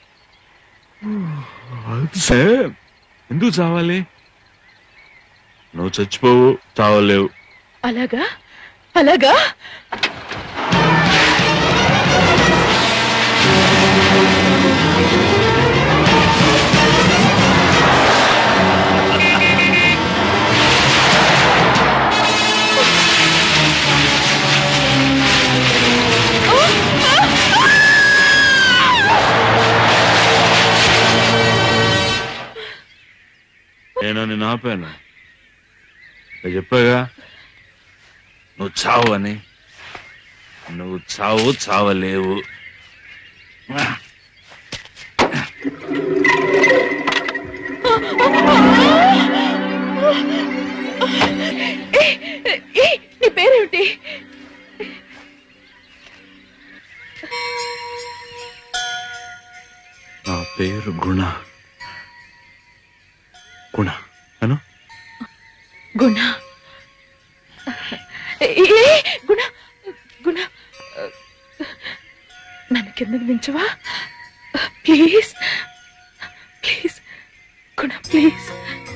అది సరే ఎందుకు చావాలి నువ్వు చచ్చిపోవు చావలేవు అలాగా అలాగా నేను ఆపాను నేను చెప్పాగా నువ్వు చావు అని నువ్వు చావు చావలేవు నీ పేరేమిటి నా పేరు గుణ గుణ అను గుణ ఏ, గుణ గుణ నన్ను కిందకి దించవా ప్లీజ్ ప్లీజ్ గుణ ప్లీజ్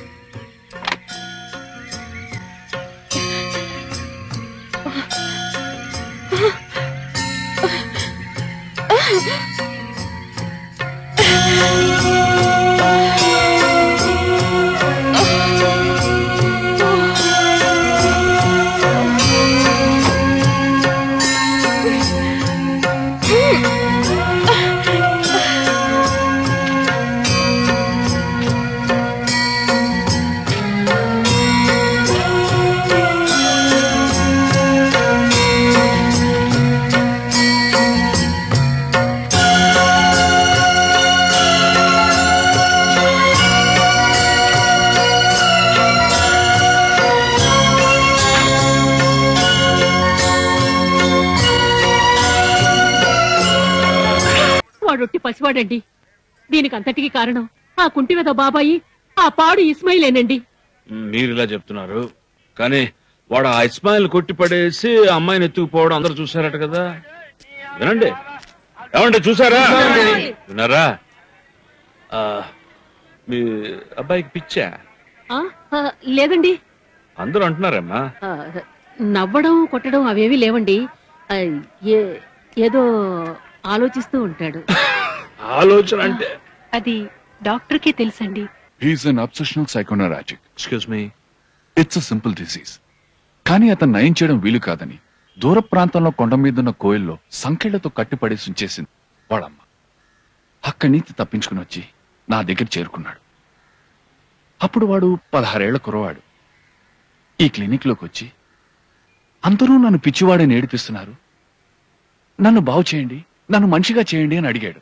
వాడొట్టి పసివాడండి దీనికి అంతటికి కారణం ఆ కుంటివేద బాబాయి ఆ పాడు ఇస్మాయిలేనండి మీరు ఇలా చెప్తున్నారు కానీ వాడు ఆ ఇస్మాయిల్ కొట్టి పడేసి ఆ అమ్మాయిని ఎత్తుకుపోవడం అందరూ చూసారట కదా వినండి ఏమండి చూసారా విన్నారా ఆ, మీ అబ్బాయికి పిచ్చా ఆ, ఆ, లేదండి అందరూ అంటున్నారమ్మా ఆ, నవ్వడం కొట్టడం అవేవి లేవండి ఆ, ఏ- ఏదో ఆలోచిస్తూ ఉంటాడు ఆలోచన అంటే అది డాక్టర్కే తెలుసండి he is an obsessional psychoneurotic excuse me it's a simple disease కానీ అతను నయం చేయడం వీలు కాదని దూర ప్రాంతంలో కొండ మీదున్న కోయిల్లో సంకెళ్లతో కట్టిపడేసి ఉంచేసింది వాళ్ళమ్మ అక్కడి నుంచి తప్పించుకుని వచ్చి నా దగ్గర చేరుకున్నాడు అప్పుడు వాడు పదహారేళ్ల కురవాడు ఈ క్లినిక్లోకి వచ్చి అందరూ నన్ను పిచ్చివాడని ఏడిపిస్తున్నారు నన్ను బాగు చేయండి నన్ను మనిషిగా చేయండి అని అడిగాడు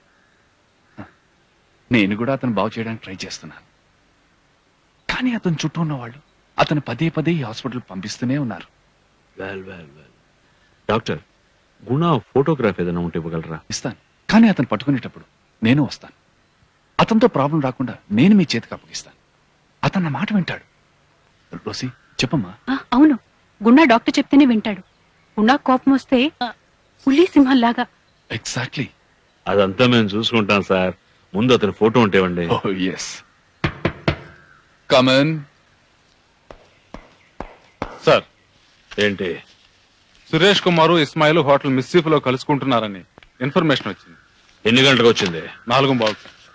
నేను కూడా అతను బాగు చేయడానికి ట్రై చేస్తున్నాను కానీ అతని చుట్టూ ఉన్న వాళ్ళు అతను పదే పదే ఈ హాస్పిటల్ పంపిస్తూనే ఉన్నారు well well well doctor Guna photograph ఏదైనా ఉంటే ఇవ్వగలరా ఇస్తాను కానీ అతను పట్టుకునేటప్పుడు నేను వస్తాను అతనితో ప్రాబ్లం రాకుండా నేను మీ చేతికి అప్పగిస్తాను అతను నా మాట వింటాడు రోసి చెప్పమ్మా ఆ, అవును గుండా డాక్టర్ చెప్తేనే వింటాడు గుండా కోపం వస్తే ఆ, పులి సింహంలాగా ఎగ్జాక్ట్లీ అదంతా మేము చూసుకుంటాం సార్ ముందు అతని ఫోటో ఉంటే ఇవ్వండి ఎస్ కమన్ సార్ ఏంటి సురేష్ కుమారు ఇస్మాయిల్ హోటల్ మిస్సీఫ్ లో కలుసుకుంటున్నారని ఇన్ఫర్మేషన్ వచ్చింది ఎన్ని గంటలకు వచ్చింది నాలుగు బాగు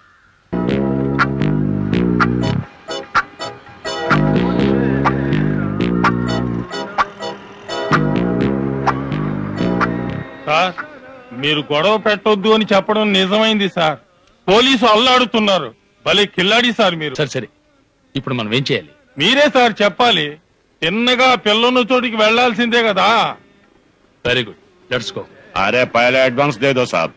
సార్ మీరు గొడవ పెట్టొద్దు అని చెప్పడం నిజమైంది సార్ పోలీసు అల్లాడుతున్నారు భలే కిల్లాడి సార్ మీరు సరే సరే ఇప్పుడు మనం ఏం చేయాలి మీరే సార్ చెప్పాలి తిన్నగా పిల్లన్న చోటికి వెళ్లాల్సిందే కదా వెరీ గుడ్ లెట్స్ గో अरे पहले एडवांस दे दो साहब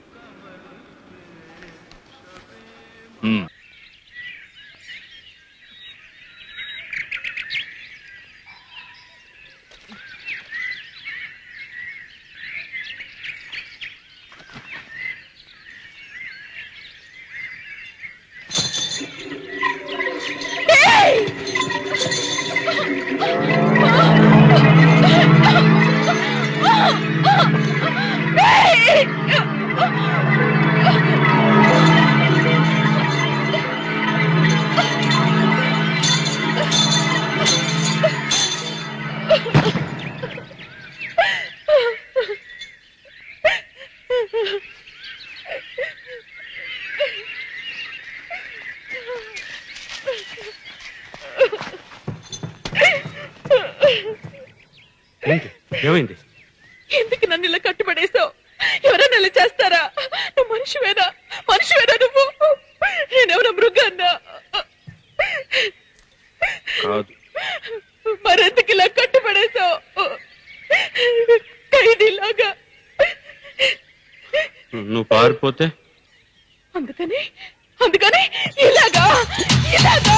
ఏంటి ఏమైంది ఎందుకు నన్ను ఇలా కట్టుబడేశావు ఎవరైనా ఇలా చేస్తారా నువ్వు మనిషివేనా మనిషివేనా నువ్వు నేనెవరో మృగాన్నా కాదు మరెందుకు ఇలా కట్టుపడేశావు ఖైదీలాగా నువ్వు పారిపోతే అందుకని అందుకని ఇలాగా ఇలాగా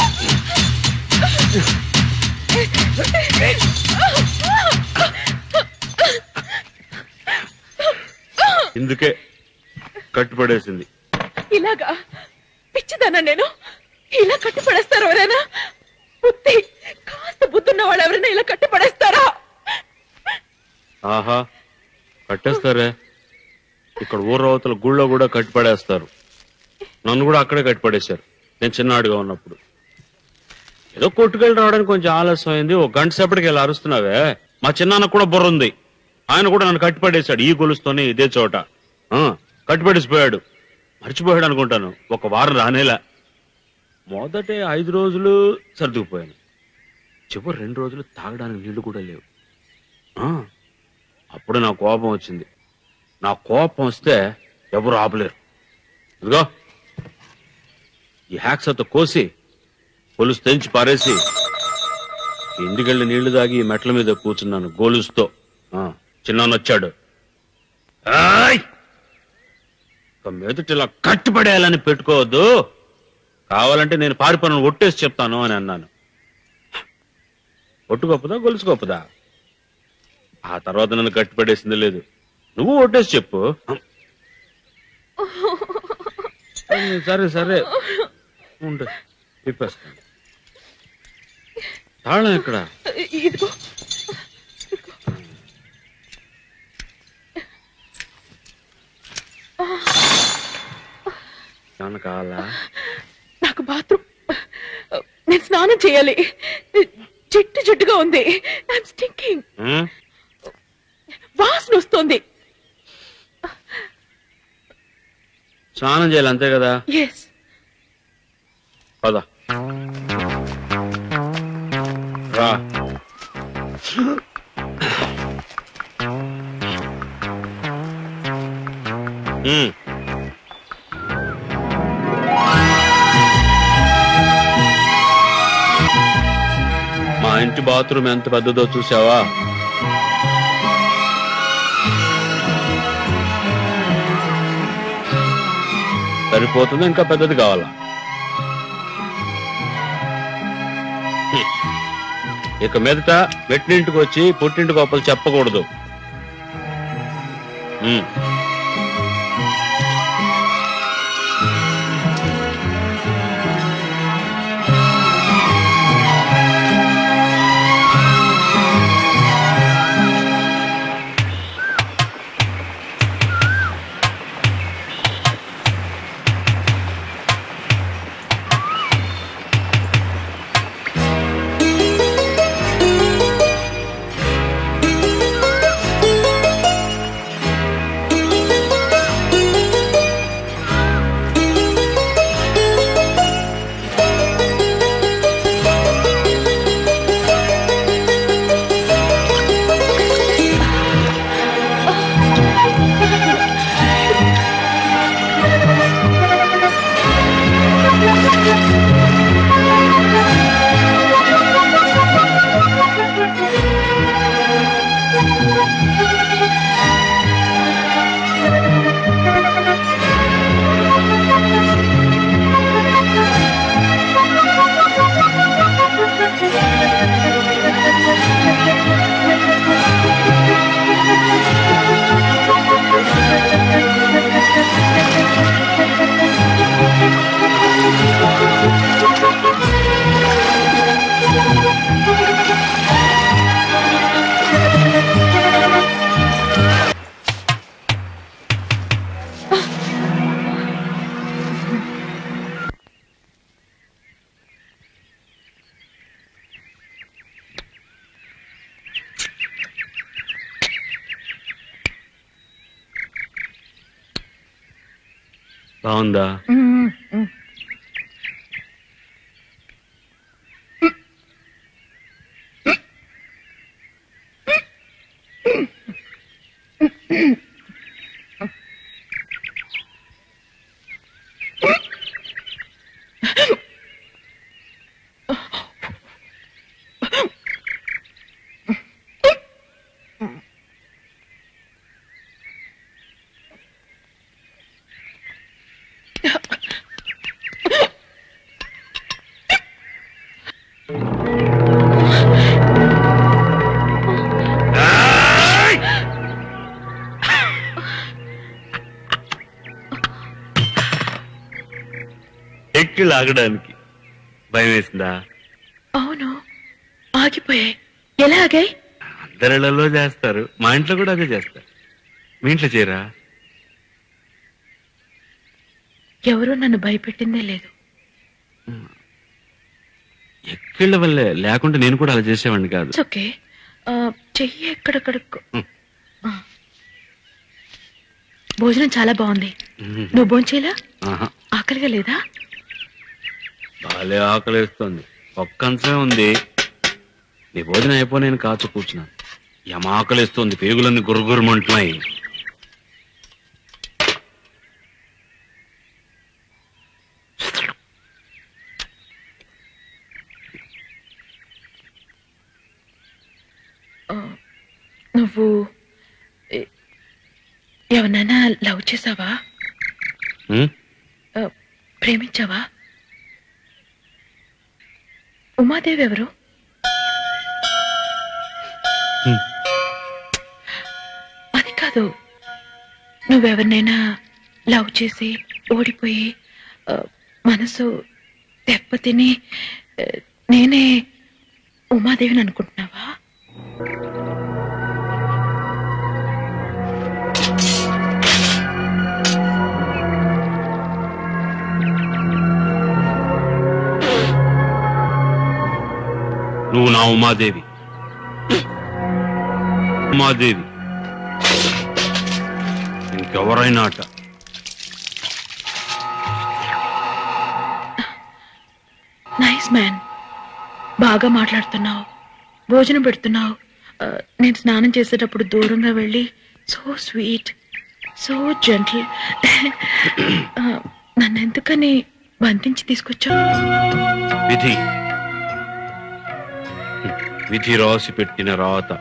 ఇందుకే కట్టుపడేసింది ఇలాగా పిచ్చిదానా నేను ఇలా కట్టిపడేస్తారు ఎవరైనా బుద్ధి కాస్త బుద్ధున్న వాళ్ళు ఎవరైనా ఇలా కట్టిపడేస్తారా ఆహా కట్టేస్తారే ఇక్కడ ఊరవతల గుళ్ళో కూడా కట్టిపడేస్తారు నన్ను కూడా అక్కడే కట్టిపడేశారు నేను చిన్నాడుగా ఉన్నప్పుడు ఏదో కొట్టుకెళ్ళి రావడానికి కొంచెం ఆలస్యం అయింది ఒక గంట సేపటికి వెళ్ళి అరుస్తున్నావే మా చిన్నాన్న కూడా బుర్ర ఉంది ఆయన కూడా నన్ను కట్టిపడేశాడు ఈ గొలుస్తోనే ఇదే చోట ఆ, కట్టిపడేసిపోయాడు మర్చిపోయాడు అనుకుంటాను ఒక వారం రానేలా మొదటి ఐదు రోజులు సర్దుకుపోయాను చివరి రెండు రోజులు తాగడానికి నీళ్లు కూడా లేవు ఆ, అప్పుడు నా కోపం వచ్చింది నా కోపం వస్తే ఎవరు ఆపలేరు ఇదిగో ఈ హ్యాక్సతో కోసి పొలుసు తెంచి పారేసి ఇంటికెళ్ళి నీళ్లు తాగి ఈ మెట్ల మీద కూర్చున్నాను గోలుస్తో ఆ, చిన్నాన్న వచ్చాడు ఆయ్! ఇక మీదట ఇలా కట్టుపడేయాలని పెట్టుకోవద్దు కావాలంటే నేను పారిపోను ఒట్టేసి చెప్తాను అని అన్నాను ఒట్టు గొప్పదా గొలుసు గొప్పదా ఆ తర్వాత నన్ను కట్టిపడేసింది లేదు నువ్వు ఒట్టేసి చెప్పు సరే సరే ఉండు తిప్పేస్తాను తాళం ఎక్కడ ఇదిగో ఏమన్నా కావాలా నాకు బాత్రూమ్ నేను స్నానం చేయాలి జిట్టు జిట్టుగా ఉంది ఐఎమ్ స్టింకింగ్ ఉం? వాసన వస్తుంది స్నానం చేయాలి అంతే కదా ఎస్ పద రా ఉం. మా ఇంటి బాత్రూమ్ ఎంత పెద్దదో చూసావా సరిపోతుంది ఇంకా పెద్దది కావాలా హ్మ్. ఇక మీదట మెట్టింటికి వచ్చి పుట్టింటి గొప్పలు చెప్పకూడదు హ్మ్. బాగుందా వెహికల్ ఆగడానికి భయం వేసిందా అవును ఆగిపోయాయి ఎలా ఆగాయి అందరిళ్లలో చేస్తారు మా ఇంట్లో కూడా అదే చేస్తారు మీ ఇంట్లో చేయరా ఎవరూ నన్ను భయపెట్టిందే లేదు ఎక్కిళ్ళ వల్లే లేకుంటే నేను కూడా అలా చేసేవాడిని కాదు ఇట్స్ ఓకే చెయ్యి ఎక్కడెక్కడికో ఆ. భోజనం చాలా బాగుంది నువ్వు భోంచేలా ఆహా, ఆకలిగా లేదా బాలే ఆకలిస్తుంది ఒక్క అంశమే ఉంది నీ భోజనం అయిపో నేను కాచు కూర్చున్నాను యమ ఆకలిస్తుంది పేగులన్నీ గురుగురుమంటున్నాయి ఆ, నువ్వు ఎ- ఎవరినైనా లవ్ చేసావా ఉమ్, ఆ, ప్రేమించావా ఉమాదేవి ఎవరు హ్మ్. అది కాదు నువ్వెవరినైనా లవ్ చేసి ఓడిపోయి ఆ, మనసు దెబ్బతిని ఆ, నేనే ఉమాదేవిని అనుకుంటున్నావా నువ్వు నా ఉమాదేవి ఉమాదేవి ఇంకెవరైనా అట నైస్ మ్యాన్ బాగా మాట్లాడుతున్నావు భోజనం పెడుతున్నావు ఆ, నేను స్నానం చేసేటప్పుడు దూరంగా వెళ్ళి సో స్వీట్ సో జెంటల్ నన్ను ఎందుకని బంధించి తీసుకొచ్చావు విధి విధి రాసి పెట్టిన రాత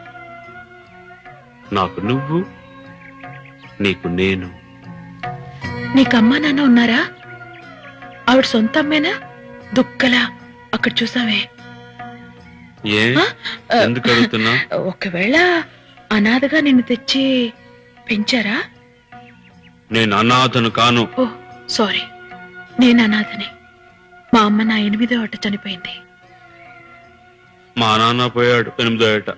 నాకు నువ్వు నీకు నేను నీకు అమ్మా నాన్న ఉన్నారా ఆవిడ సొంత అమ్మేనా దుక్కలా అక్కడ చూసావే ఏ ఆ, ఎందుకు అడుగుతున్నా ఒకవేళ అనాథగా నిన్ను తెచ్చి పెంచారా నేను అనాథను కాను ఓ సారీ నేను అనాథని మా అమ్మ నా ఎనిమిదో అట చనిపోయింది మా నాన్న పోయాడు ఎనిమిదో ఏట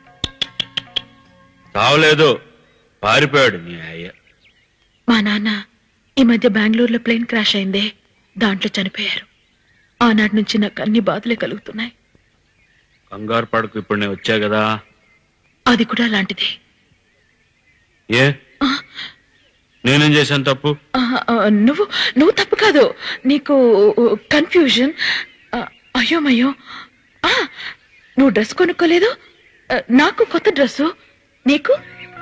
తావలేదు పారిపోయాడు నీ అయ్య మా నాన్న ఈ మధ్య బెంగళూరులో ప్లేన్ క్రాష్ అయిందే దాంట్లో చనిపోయారు ఆనాటి నుంచి నాకు అన్ని బాధలే కలుగుతున్నాయి కంగారు పడకు ఇప్పుడు నేను వచ్చా కదా అది కూడా అలాంటిదే ఏ నేనేం చేశాను తప్పు ఆ, ఆ, నువ్వు నువ్వు తప్పు కాదు నీకు కన్ఫ్యూజన్ అయ్యోమయ్యో ఆ, నువ్వు డ్రెస్ కొనుక్కోలేదు ఆ, నాకు కొత్త డ్రెస్సు నీకు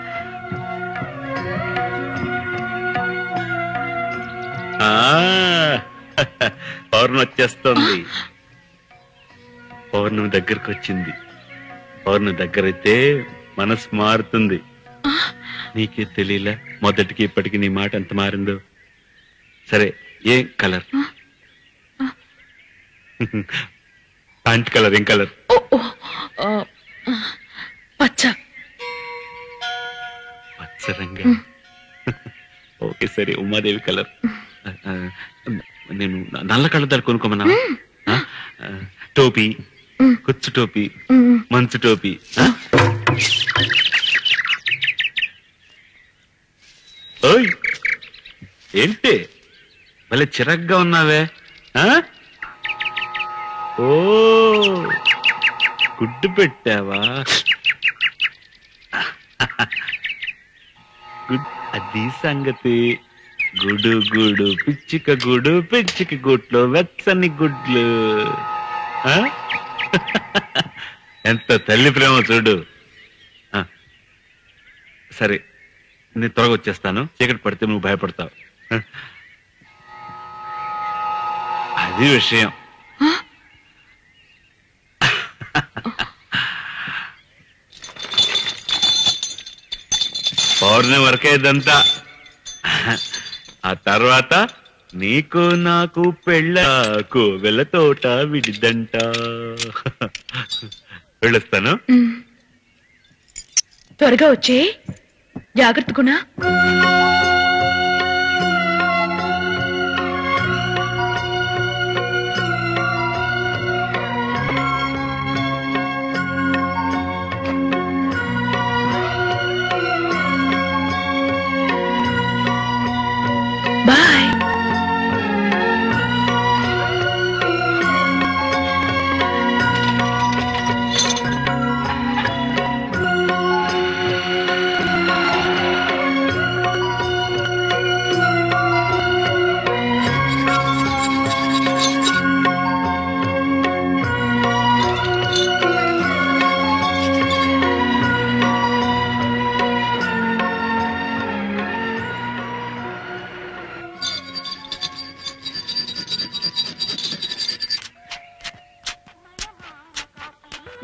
ఆ పౌర్ణమి వచ్చేస్తుంది పౌర్ణమి దగ్గరకు వచ్చింది పౌర్ణమి దగ్గరైతే మనసు మారుతుంది నీకే తెలియలే మొదటికి ఇప్పటికి నీ మాట ఎంత మారిందో సరే ఏం కలర్ ప్యాంట్ కలర్ ఏం కలర్ ఆ, ఆ, పచ్చ పచ్చ రంగా ఓకే సరే ఉమాదేవి కలర్ ఆ, ఆ, నేను నల్ల కళ్ళద్దాలు కొనుక్కోమన్నా ఆ? ఆ, టోపీ కుచ్చు టోపీ మంచు టోపీ ఆ? ఓయ్ ఏంటి భలే చిరగ్గా ఉన్నావే ఆ? ఓ గుడ్డు పెట్టావా గుడ్ అది సంగతి గుడు గుడు పిచ్చిక గుడు పిచ్చిక గుడ్లు వెచ్చని గుడ్లు ఆ? ఎంత తల్లి ప్రేమ చూడు ఆ. సరే నేను త్వరగా వచ్చేస్తాను చీకటి పడితే నువ్వు భయపడతావు ఆ? అది విషయం పౌర్ణమి వరకే ఇదంతా ఆ తర్వాత నీకు నాకు పెళ్ళ కోవెల తోట విడిదంట వెళ్ళొస్తాను త్వరగా వచ్చే జాగ్రత్త గుణ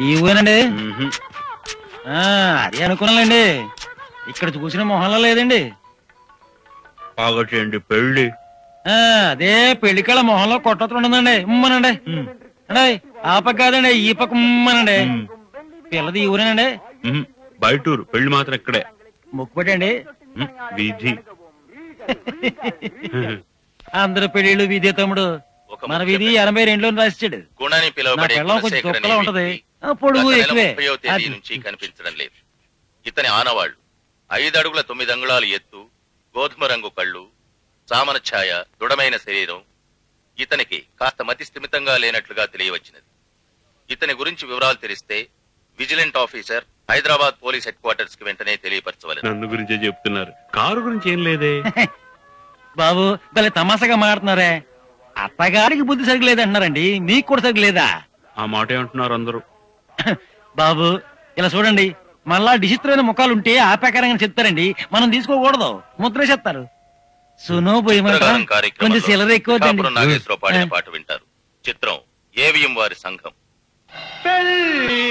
ఈ ఊరేనండి ఆ, అదే అనుకున్నానండి ఇక్కడ చూసిన మొహంలో లేదండి పాగొట్టేయండి పెళ్లి ఆ, అదే పెళ్లికళ మొహంలో కొట్టతలు ఉండదండి ఉమ్మనండి అండి ఆ పక్క కాదండి ఈ పక్క ఉమ్మనండి పిల్లది ఈ ఊరేనండి మ్మ్. బయటూరు పెళ్లి మాత్రం ఇక్కడే ముక్కుపట్టండి మ్మ్. వీధి అందరు పెళ్లిళ్ళు వీధి తమ్ముడు మన వీధి ఎనభై రెండులో రాసిచ్చాడు గుణని నా పిలువబడే పిల్లం కొంచెం గుణశేఖర్ దుక్కలా అనే ఉంటది వ్యక్తి ఆ, పొడుగు గత నెల ఎక్కువే ముప్పైవ తేదీ అది. నుంచి కనిపించడం లేదు ఇతని ఆనవాళ్లు ఐదు అడుగుల తొమ్మిది అంగుళాలు ఎత్తు గోధుమ రంగు కళ్ళు సామన ఛాయ దృఢమైన శరీరం ఇతనికి కాస్త మతి స్థిమితంగా లేనట్లుగా తెలియవచ్చినది ఇతని గురించి వివరాలు తెలిస్తే vigilant officer Hyderabad police headquarters కి వెంటనే తెలియపరచవలెను నన్ను గురించే చెప్తున్నారు కారు గురించి ఏం లేదే బాబు భలే తమాషాగా మాట్లాడుతున్నారే అత్తగారికి బుద్ధి సరిగ్గా లేదంటున్నారండి మీకు కూడా సరిగ్గా లేదా ఆ మాట ఏమంటున్నారు అందరూ బాబు ఇలా చూడండి మళ్ళా డిసిత్రమైన ముఖాలు ఉంటే ఆ ప్రకారంగా చెప్తారండి మనం తీసుకోకూడదు ముద్ర చెప్తారు సునో పోయమంటారా చిత్రగానం కొంచెం కార్యక్రమంలో సిల్లర ఎక్కువ పిఠాపురం నాగేశ్వరరావు పాడిన పాట వింటారు చిత్రం ఏవిఎం వారి సంఘం పెళ్ళి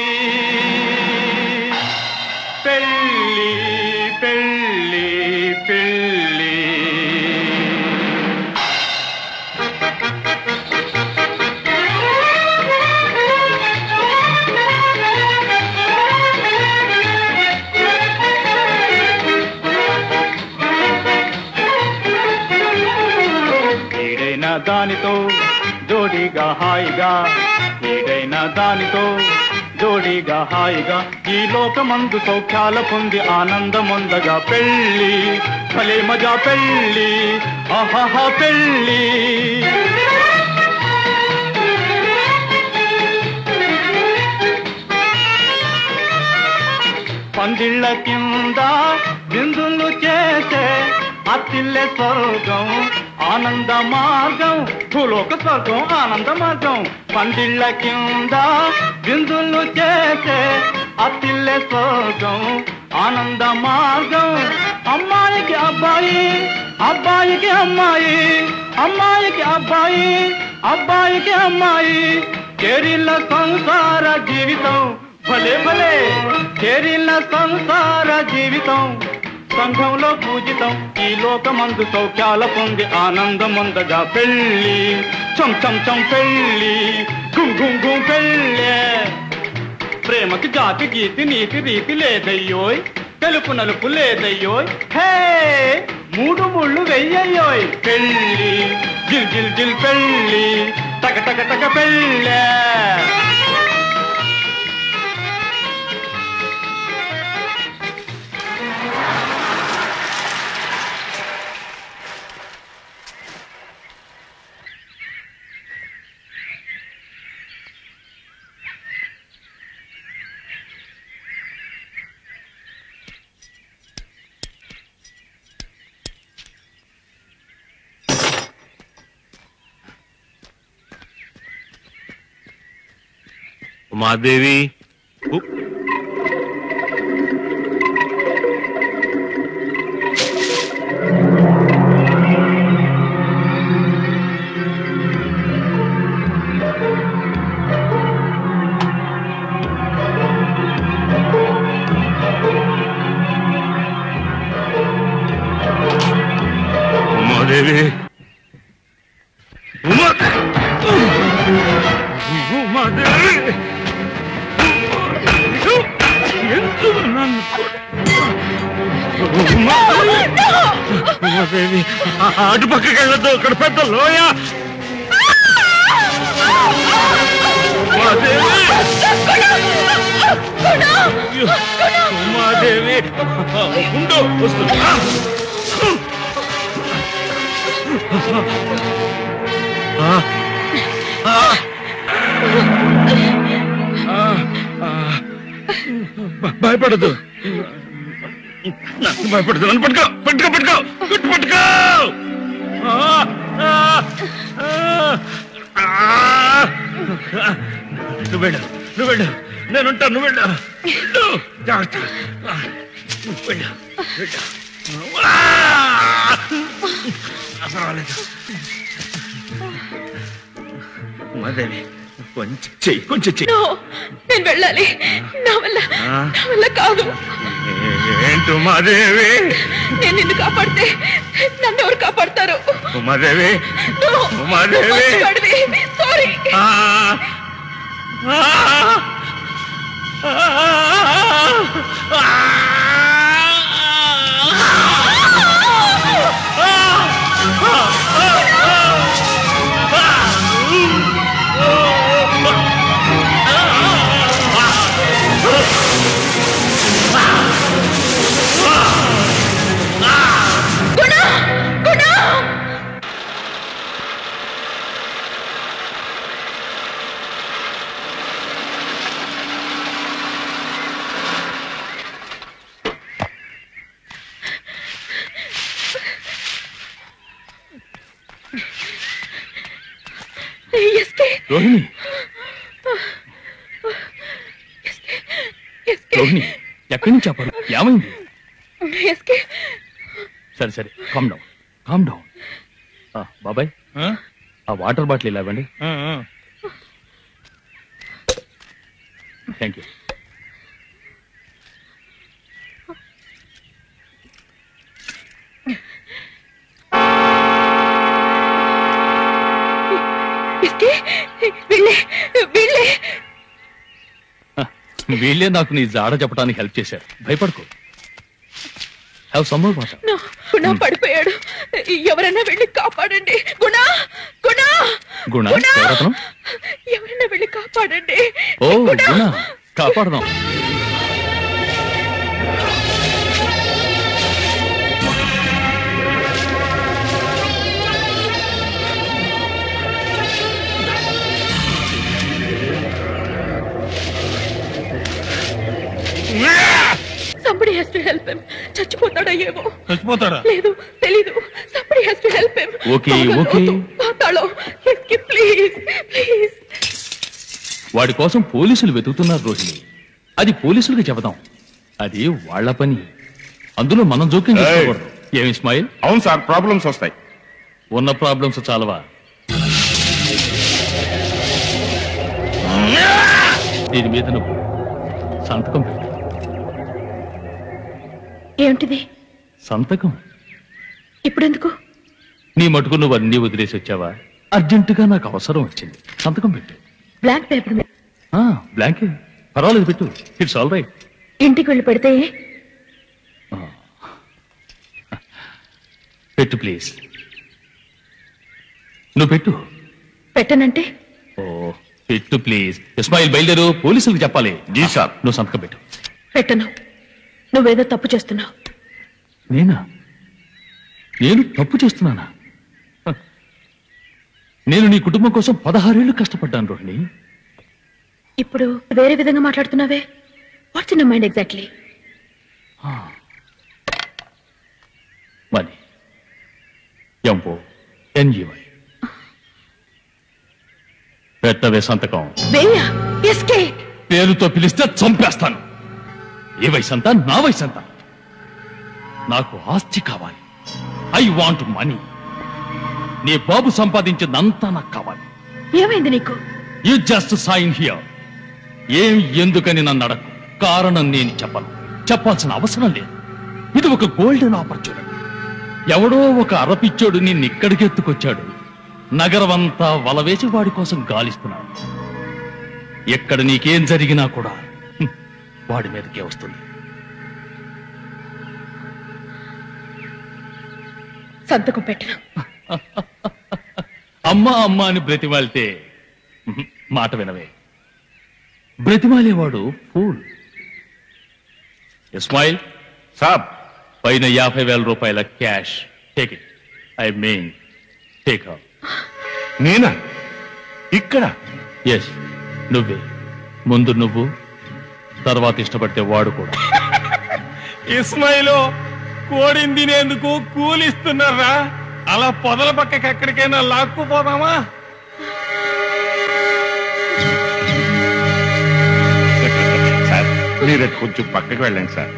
పెళ్ళి పెళ్ళి పెళ్ళి ఈడైన దానితో జోడీగా హాయిగా ఈడైన దానితో జోడీగా హాయిగా ఈ లోకమందు సౌఖ్యాల పొంది ఆనందముందగా పెళ్ళి భలే మజా పెళ్ళి ఆహాహా పెళ్ళి పందిళ్ళ కింద బిందులు చేసే అతిల్లె స్వర్గం ఆనంద మార్గం భూలోక స్వర్గం ఆనంద మార్గం పందిళ్ళ కింద బిందులు చేసే అతిల్లె స్వర్గం ఆనంద మార్గం అమ్మాయికి అబ్బాయి అబ్బాయికి అమ్మాయి అమ్మాయికి అబ్బాయి అబ్బాయికి అమ్మాయి చేరిల్ల సంసార జీవితం భలే భలే చేరిల్ల సంసార జీవితం సంఘంలో పూజితం ఈ లోకమందు సౌఖ్యాల పొంది ఆనందముందగా పెళ్ళి చం చం చం పెళ్ళి గుం గుం గుం పెళ్ళే ప్రేమకి జాతి గీతి నీతి రీతి లేదయ్యోయ్ తెలుపు నలుపు లేదయ్యోయ్ హే మూడు ముళ్ళు వెయ్యయ్యోయ్ పెళ్ళి జిల్ జిల్ జిల్ పెళ్ళి టక టక టక పెళ్ళే ఉమాదేవి ఉ, ఉమాదేవి ఉమా ఉమాదేవి ఎందుకు నన్ను ఉమాదేవి అటు పక్కకి వెళ్ళొద్దు అక్కడ పెద్ద లోయ ఉమాదేవి ఉమాదేవి ఉండు వస్తున్నా ఆ, ఆ, ఆ, ఆ. భ- భయపడదు నాకు భయపడదు నన్ను పట్టుకో పట్టుకో పట్టుకో పట్టు పట్టుకో ఆ, ఆ, ఆ, ఆ. నువ్వు వెళ్ళు నువ్వు వెళ్ళు నేను ఉంటాను నువ్వు వెళ్ళు వెళ్ళు జాగ్రత్త ఆ, నువ్వు వెళ్ళు వెళ్ళు ఆ! పర్వాలేదు ఉమాదేవి కొంచెం చెయ్యి కొంచెం చెయ్యి No, నేను వెళ్ళాలి నా వల్ల ఆ. నా వల్ల కాదు ఏంటి ఉమాదేవి నేను నిన్ను కాపాడితే నన్ను ఎవరు కాపాడతారు ఉమాదేవి ఉమాదేవి సారీ ఆ. ఆ. గుణ గుణ ఎస్కే రోహిణి రోహిణి ఎక్కడి నుంచి చెప్పాలి ఏమైంది ఎస్కే సరే సరే కామ్ డౌన్ కామ్ డౌన్ బాబాయ్ ఆ వాటర్ బాటిల్ ఇలా ఇవ్వండి థ్యాంక్ యూ ఎస్కే వీళ్ళే వీళ్ళే వీళ్ళే నాకు నీ జాడ చెప్పడానికి హెల్ప్ చేశారు భయపడుకో హ్యావ్ సమ్మర్ వాటర్ నా గుణ పడిపోయాడు ఎవరైనా వెళ్ళి కాపాడండి గుణ గుణ గుణ గుణ! ఎవరతను ఎవరైనా వెళ్ళి కాపాడండి ఓ గుణ కాపాడదాం somebody has to help him చచ్చిపోతాడా ఏమో చచ్చిపోతాడా లేదు తెలీదు somebody has to help him okay okay పాతాళం ఎస్కే ప్లీజ్ ప్లీజ్ వాడి కోసం పోలీసులు వెతుకుతున్నారు రోహిణి అది పోలీసులకు చెబుదాం అది వాళ్ళ పని అందులో మనం జోక్యం చేసుకోకూడదు ఏమి ఇస్మాయిల్ అవును సార్ ప్రాబ్లమ్స్ వస్తాయి ఉన్న ప్రాబ్లమ్స్ చాలవా దీని మీద నువ్వు సంతకం పెట్టు ఏమిటిది సంతకం ఇప్పుడెందుకు నీ మటుకు నువ్వు అన్నీ వదిలేసి వచ్చావా అర్జెంటుగా నాకు అవసరం వచ్చింది సంతకం పెట్టు బ్లాక్ పేపర్ మీద ఆ, బ్లాంకే పర్వాలేదు పెట్టు ఇట్స్ ఆల్ రైట్ ఇంటికి వెళ్ళి పెడితే పెట్టు ప్లీజ్ నువ్వు పెట్టు పెట్టనంటే ఓ పెట్టు ప్లీజ్ ఇస్మాయిల్ బయలుదేరు పోలీసులకు చెప్పాలి జీ సార్ నువ్వు సంతకం పెట్టు పెట్టను నువ్వేదో తప్పు చేస్తున్నావు నేనా నేను తప్పు చేస్తున్నానా హ. నేను నీ కుటుంబం కోసం పదహారేళ్లు కష్టపడ్డాను రోహిణి ఇప్పుడు వేరే విధంగా మాట్లాడుతున్నావే what's in mind exactly money ఎంపో ఎన్జీవై పెట్టవే సంతకం వేయా ఎస్కే పేరుతో పిలిస్తే చంపేస్తాను ఏ వయసు అంతా నా వయసు అంతా నాకు ఆస్తి కావాలి ఐ వాంట్ మనీ నీ బాబు సంపాదించిందంతా నాకు కావాలి ఏమైంది నీకు యు జస్ట్ సైన్ హియర్ ఏం ఎందుకని నన్ను అడగకు కారణం నేను చెప్పను చెప్పాల్సిన అవసరం లేదు ఇది ఒక గోల్డెన్ ఆపర్చునిటీ ఎవడో ఒక అరపిచ్చోడు నిన్ను ఇక్కడికి ఎత్తుకొచ్చాడు నగరమంతా వలవేసి వాడి కోసం గాలిస్తున్నాడు ఎక్కడ నీకేం జరిగినా కూడా హ్మ్, వాడి మీదకే వస్తుంది సంతకం పెట్టను అమ్మా అమ్మా అని బ్రతిమాలితే హ్మ్, మాట వినవే బ్రతిమాలేవాడు ఫూల్ ఇస్మాయిల్ సాబ్ పైన యాభై వేల రూపాయల cash take it I mean take నేనా ఇక్కడ ఎస్ నువ్వే ముందు నువ్వు తర్వాత ఇష్టపడితే వాడు కూడా ఇస్మాయిలు కోడిని తినేందుకు కూలిస్తున్నారా అలా పొదల పక్కకి ఎక్కడికైనా లాక్కుపోదామా సార్ మీరు కొంచెం పక్కకి వెళ్ళండి సార్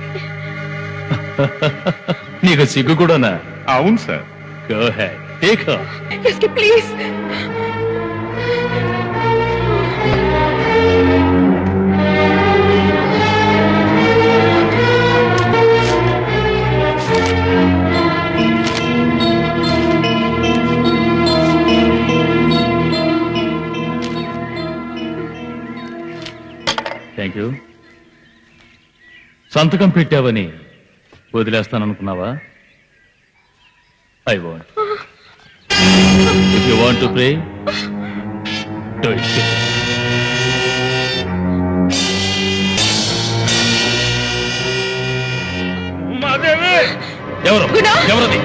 నీకు సిగ్గు కూడానా అవును సార్ గో హెడ్ టేక్ ఎస్కే ప్లీజ్ సంతకం పెట్టావని వదిలేస్తాననుకున్నావా I want if you want to pray do it మాదేవి ఎవరు ఎవరది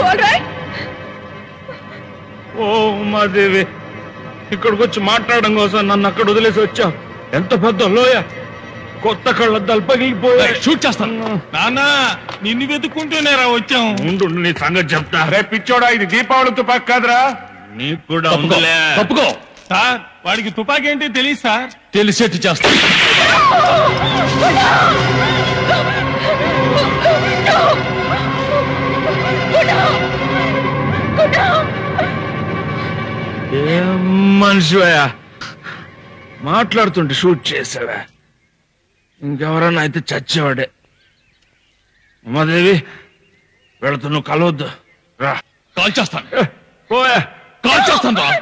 ఓ మాదేవి ఇక్కడికి వచ్చి మాట్లాడడం కోసం నన్ను అక్కడ వదిలేసి వచ్చావు ఎంత పెద్ద లోయ కొత్త కళ్ళద్దాలు పగిలిపోయాయి షూట్ చేస్తాను నాన్న నిన్ను వెతుక్కుంటూనేరా వచ్చాం ఉండు నీ సంగతి చెప్తా రే పిచ్చోడా ఇది దీపావళి తుపాకు కాదురా నీకు కూడా తప్పుకో, ఉందిలే తప్పుకో సార్ వాడికి తుపాకీ ఏంటి తెలియదు సార్ తెలిసేట్టు చేస్తా ఏం మనిషివయ్యా మాట్లాడుతుంటే షూట్ చేసావా ఇంకెవరన్నా అయితే చచ్చేవాడే ఉమాదేవి వెళుతూ నువ్వు కలవద్దు రా కాల్ చేస్తాను పోయా కాల్ చేస్తాను రా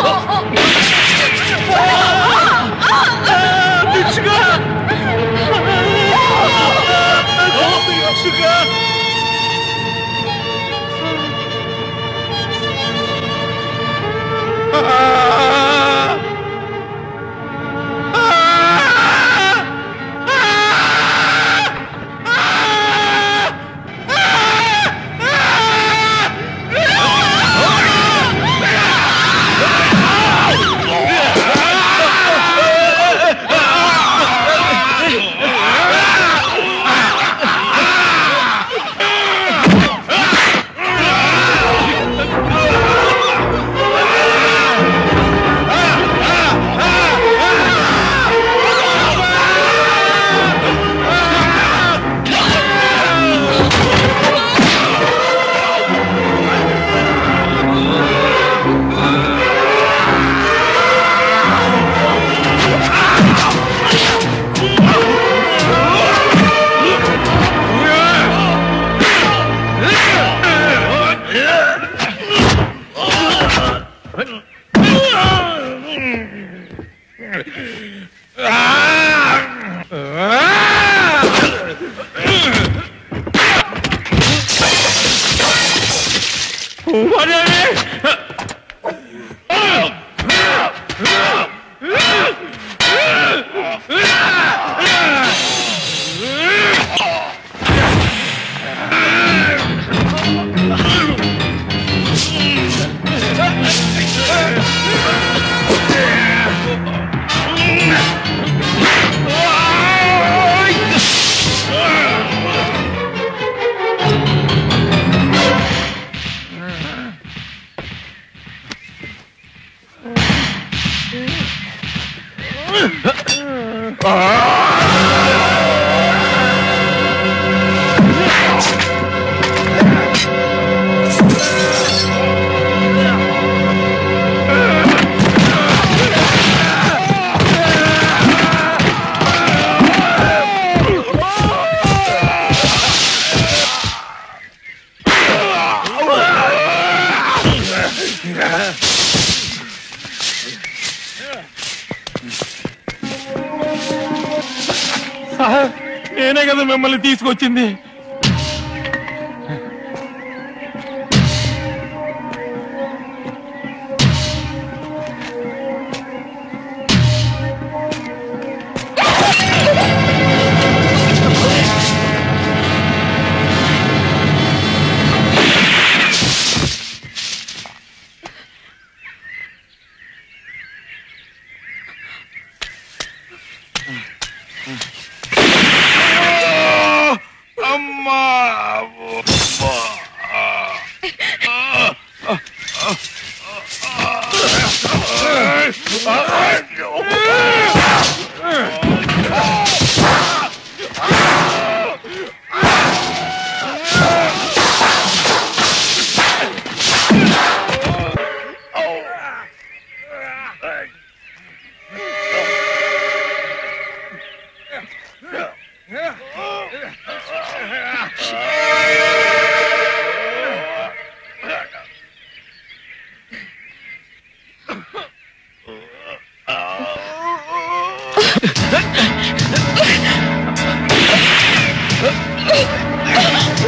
ఉమాదేవి సార్ నేనే కదా మిమ్మల్ని తీసుకొచ్చింది అమ్మా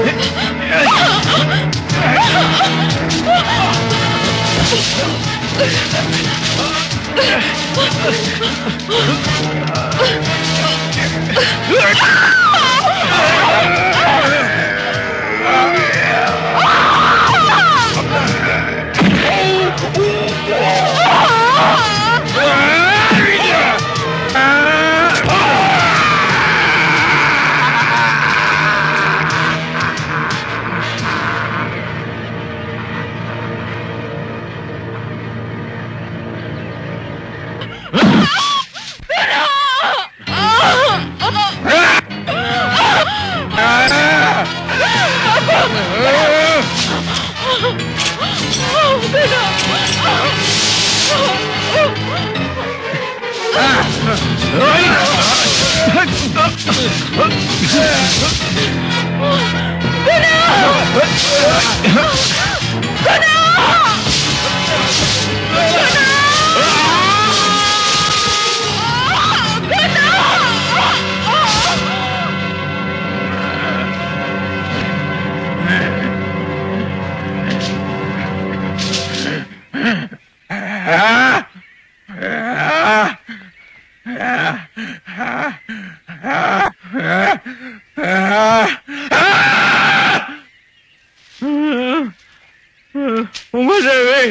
ఉమాదేవి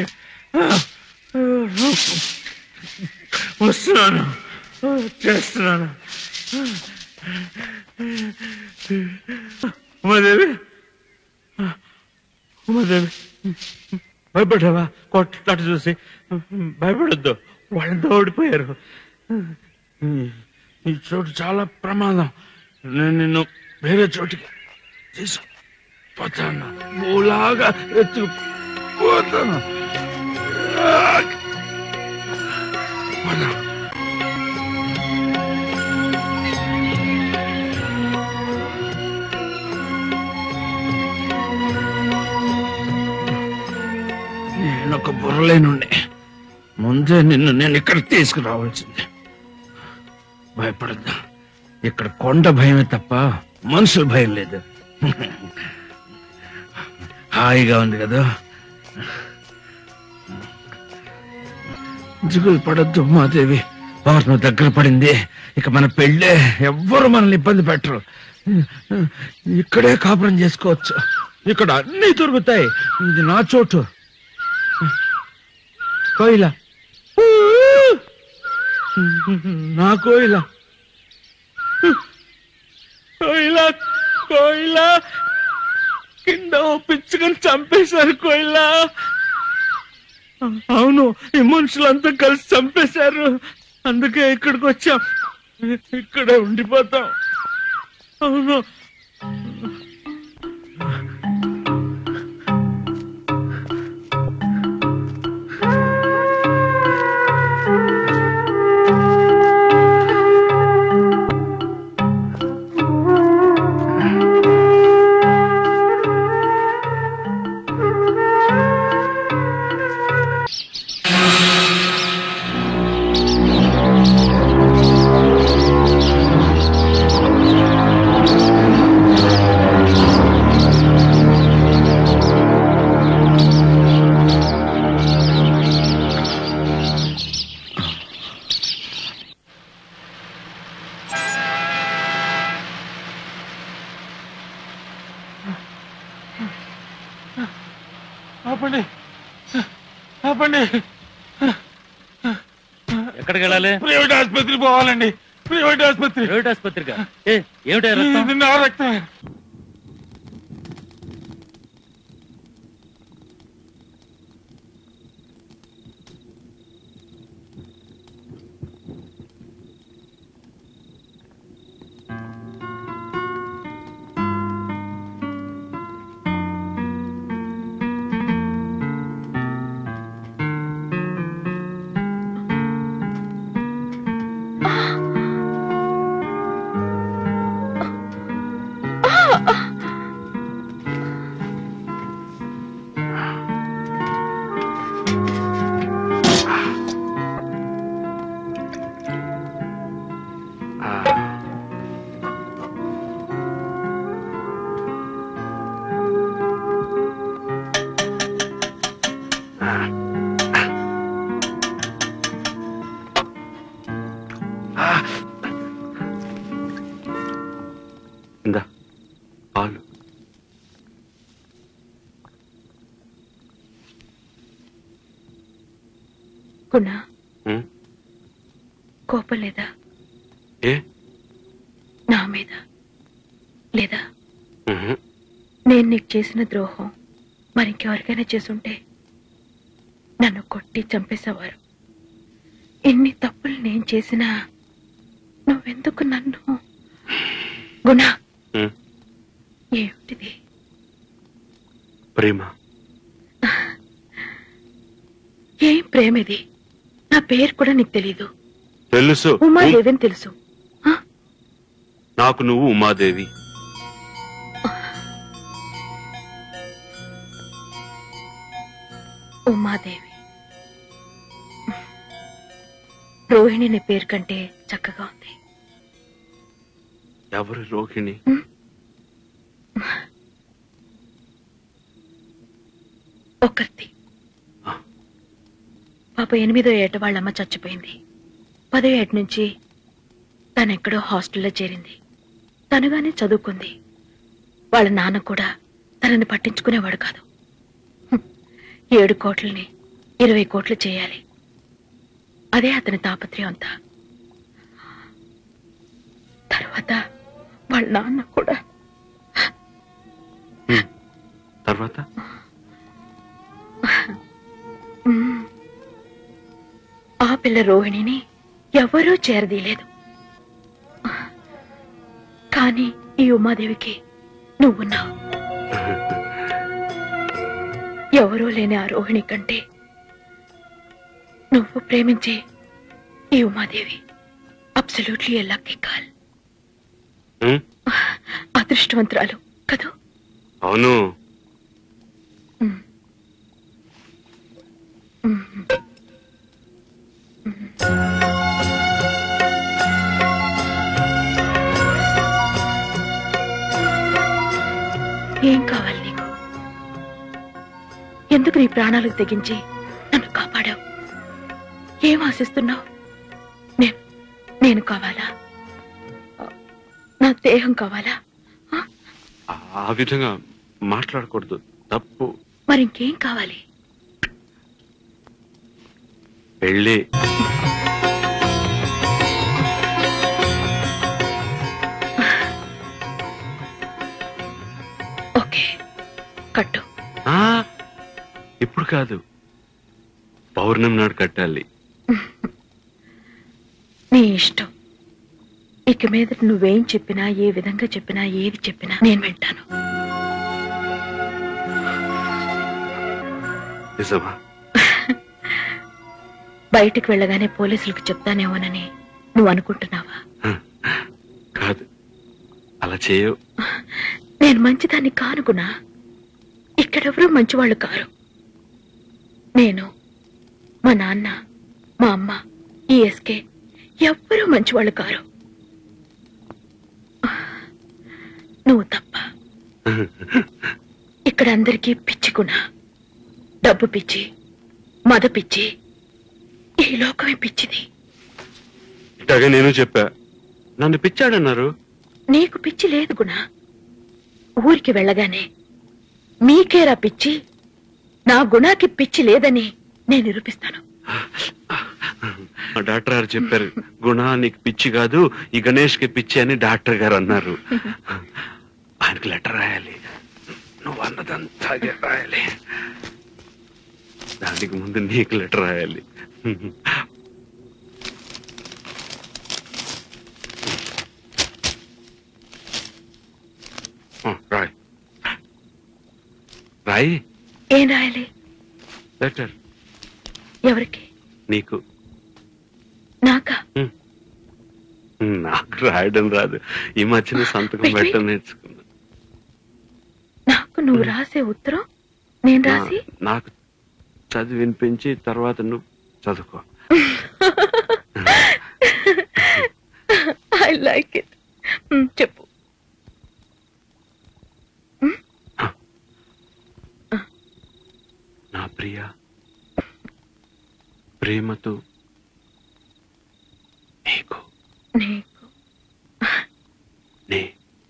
వస్తున్నాను చేస్తున్నాను ఉమాదేవి ఉమాదేవి భయపడ్డావా కొట్లాట చూసి భయపడద్దు వాళ్ళంతా ఓడిపోయారు ఈ చోటు చాలా ప్రమాదం నేను నిన్ను వేరే చోటికి తీసుకుపోతాను ఓలాగా ఎత్తుకుపోతాను పద. నేను ఒక బుర్రలేనుండే ముందే నిన్ను నేను ఇక్కడ తీసుకురావాల్సిందే భయపడద్దు ఇక్కడ కొండ భయమే తప్ప మనుషుల భయం లేదు హాయిగా ఉంది కదా దిగులు పడద్దు మాదేవి పౌర్ణమి దగ్గర పడింది ఇక మన పెళ్ళే ఎవ్వరు మనల్ని ఇబ్బంది పెట్టరు ఇక్కడే కాపురం చేసుకోవచ్చు ఇక్కడ అన్ని దొరుకుతాయి ఇది నా చోటు కోయిల నా కోయిల కోయిల కోయిల కింద ఓ పిచ్చుకొని చంపేశారు కోయిల అవును ఈ మనుషులంతా కలిసి చంపేశారు అందుకే ఇక్కడికి వచ్చాం ఇక్కడే ఉండిపోతాం అవును ఆపండి ఆపండి ఎక్కడికి వెళ్ళాలి ప్రైవేట్ ఆసుపత్రి పోవాలండి ప్రైవేట్ ఆసుపత్రి ప్రైవేట్ ఆసుపత్రిగా ఏ ఏమిటా రక్తం ఇది నా రక్తం ఆ గుణ ఉమ్, కోపం లేదా ఏ నా మీద లేదా ఉహు, నేను నీకు చేసిన ద్రోహం మరింకెవరికైనా చేసుంటే నన్ను కొట్టి చంపేసేవారు ఎన్ని తప్పులు నేను చేసినా నువ్వెందుకు నన్ను గుణ ఉమ్, ఏమిటిది ప్రేమ ఏం ప్రేమిది నా పేరు కూడా నీకు తెలీదు తెలుసు ఉమాదేవి అని తెలుసు నాకు నువ్వు ఉమాదేవి ఉమాదేవి రోహిణి నీ పేరు కంటే చక్కగా ఉంది ఎవరు రోహిణి ఒకరిది పాప ఎనిమిదో ఏట వాళ్ళమ్మ చచ్చిపోయింది పదో ఏట నుంచి తనెక్కడో హాస్టల్లో చేరింది తనుగానే చదువుకుంది వాళ్ళ నాన్న కూడా తనని పట్టించుకునేవాడు కాదు హ్మ్. ఏడు కోట్లని ఇరవై కోట్లు చేయాలి అదే అతని తాపత్రయం అంతా తర్వాత వాళ్ళ నాన్న కూడా తర్వాత మ్మ్. ఆ పిల్ల రోహిణిని ఎవరూ చేరదీయలేదు కానీ ఈ ఉమాదేవికి నువ్వున్నావు ఎవరూ లేని ఆ రోహిణి కంటే నువ్వు ప్రేమించే ఈ Umadevi absolutely a lucky gal um, అదృష్టవంతురాలు కదూ అవును ఏం కావాలి నీకు ఎందుకు నీ ప్రాణాలకు తెగించి నన్ను కాపాడావు ఏం ఆశిస్తున్నావు నేను నేను కావాలా నా దేహం కావాలా ఆ విధంగా మాట్లాడకూడదు తప్పు మరి ఇంకేం కావాలి పెళ్ళి ఓకే కట్టు ఆ, ఇప్పుడు కాదు పౌర్ణమి నాడు కట్టాలి నీ ఇష్టం ఇక మీద నువ్వేం చెప్పినా ఏ విధంగా చెప్పినా ఏది చెప్పినా నేను వింటాను నిజమా బయటికి వెళ్ళగానే పోలీసులకు చెప్తానేమోనని నువ్వు అనుకుంటున్నావా కాదు అలా చేయవు నేను మంచిదాన్ని కానుకున్నా ఇక్కడెవరూ మంచివాళ్ళు కారు నేను మా నాన్న మా అమ్మ ఈ ఎస్కే ఎవ్వరూ మంచివాళ్ళు కారు నువ్వు తప్ప ఇక్కడ అందరికీ పిచ్చికున్నా డబ్బు పిచ్చి మద పిచ్చి ఈ లోకమే పిచ్చిది ఇట్లాగే నేను చెప్పా నన్ను పిచ్చాడన్నారు నీకు పిచ్చి లేదు గుణ ఊరికి వెళ్ళగానే మీకేరా పిచ్చి నా గుణాకి పిచ్చి లేదని నేను నిరూపిస్తాను మా డాక్టర్ గారు చెప్పారు గుణ నీకు పిచ్చి కాదు ఈ గణేష్ కి పిచ్చి అని డాక్టర్ గారు అన్నారు ఆయనకి లెటర్ రాయాలి నువ్వు అన్నదంతా రాయాలి దానికి ముందు నీకు లెటర్ రాయాలి ఆ, రాయ్ రాయి ఏం రాయాలి లెటర్ ఎవరికి నీకు నాకా నాకు రాయడం రాదు ఈ మధ్యన సంతకం Wait, wait. పెట్టడం నేర్చుకున్నా నాకు నువ్వు రాసే ఉత్తరం నేను రాసి నా- నాకు చదివి వినిపించి తర్వాత నువ్వు చదువుకో ఐ లైక్ ఇట్ చెప్పు నా ప్రియ ప్రేమతో నీకు నీకు నే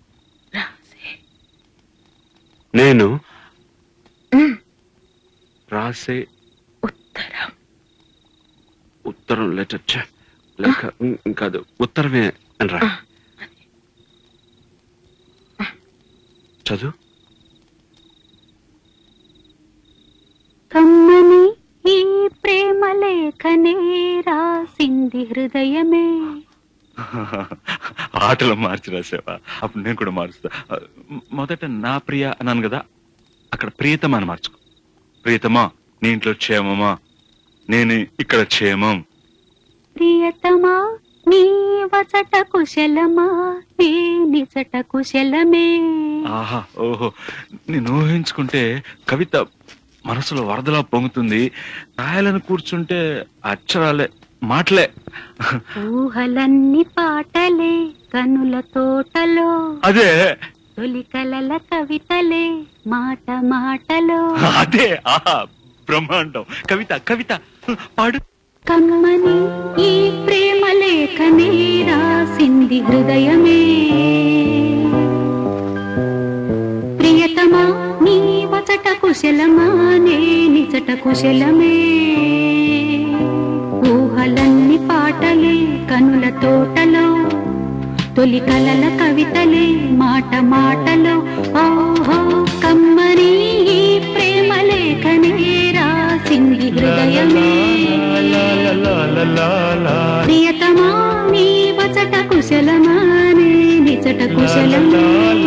నేను రాసే ఉత్తరం ఉత్తరం లెటర్ ఛ, లేక ఉమ్, కాదు ఉత్తరమే అని రా చదువు కమ్మని ఈ ప్రేమ లేఖనే రాసింది హృదయమే ఆటలు మార్చి రాసావా అప్పుడు నేను కూడా మారుస్తా మ- మొదట నా ప్రియ అన్నాను కదా అక్కడ ప్రియతమా అని మార్చుకో ప్రియతమా నీ ఇంట్లో క్షేమమా నేను ఇక్కడ క్షేమం ప్రియతమా నీ వచట కుశలమా నీ నిచట కుశలమే ఆహా ఓహో నేను ఊహించుకుంటే కవిత మనసులో వరదలా పొంగుతుంది రాయాలని కూర్చుంటే అక్షరాలే మాటలే ఊహలన్నీ పాటలే కనుల తోటలో అదే తొలి కలల కవితలే మాట మాటలో అదే ఆహా బ్రహ్మాండం కవిత కవిత పాడు కమ్మని ఈ ప్రేమ లేఖనే రాసింది హృదయమే ప్రియతమా నీ వచట కుశలమా నే నిచట కుశలమే ఊహలన్ని పాటలే కనుల తోటలో తొలి కలల కవితలే మాట మాటలో ఓహో కమ్మని ఈ ప్రేమ లేఖనే రాసింది హృదయమే ప్రియతమా నీ వచట కుశలమా నే నిచట కుశలమా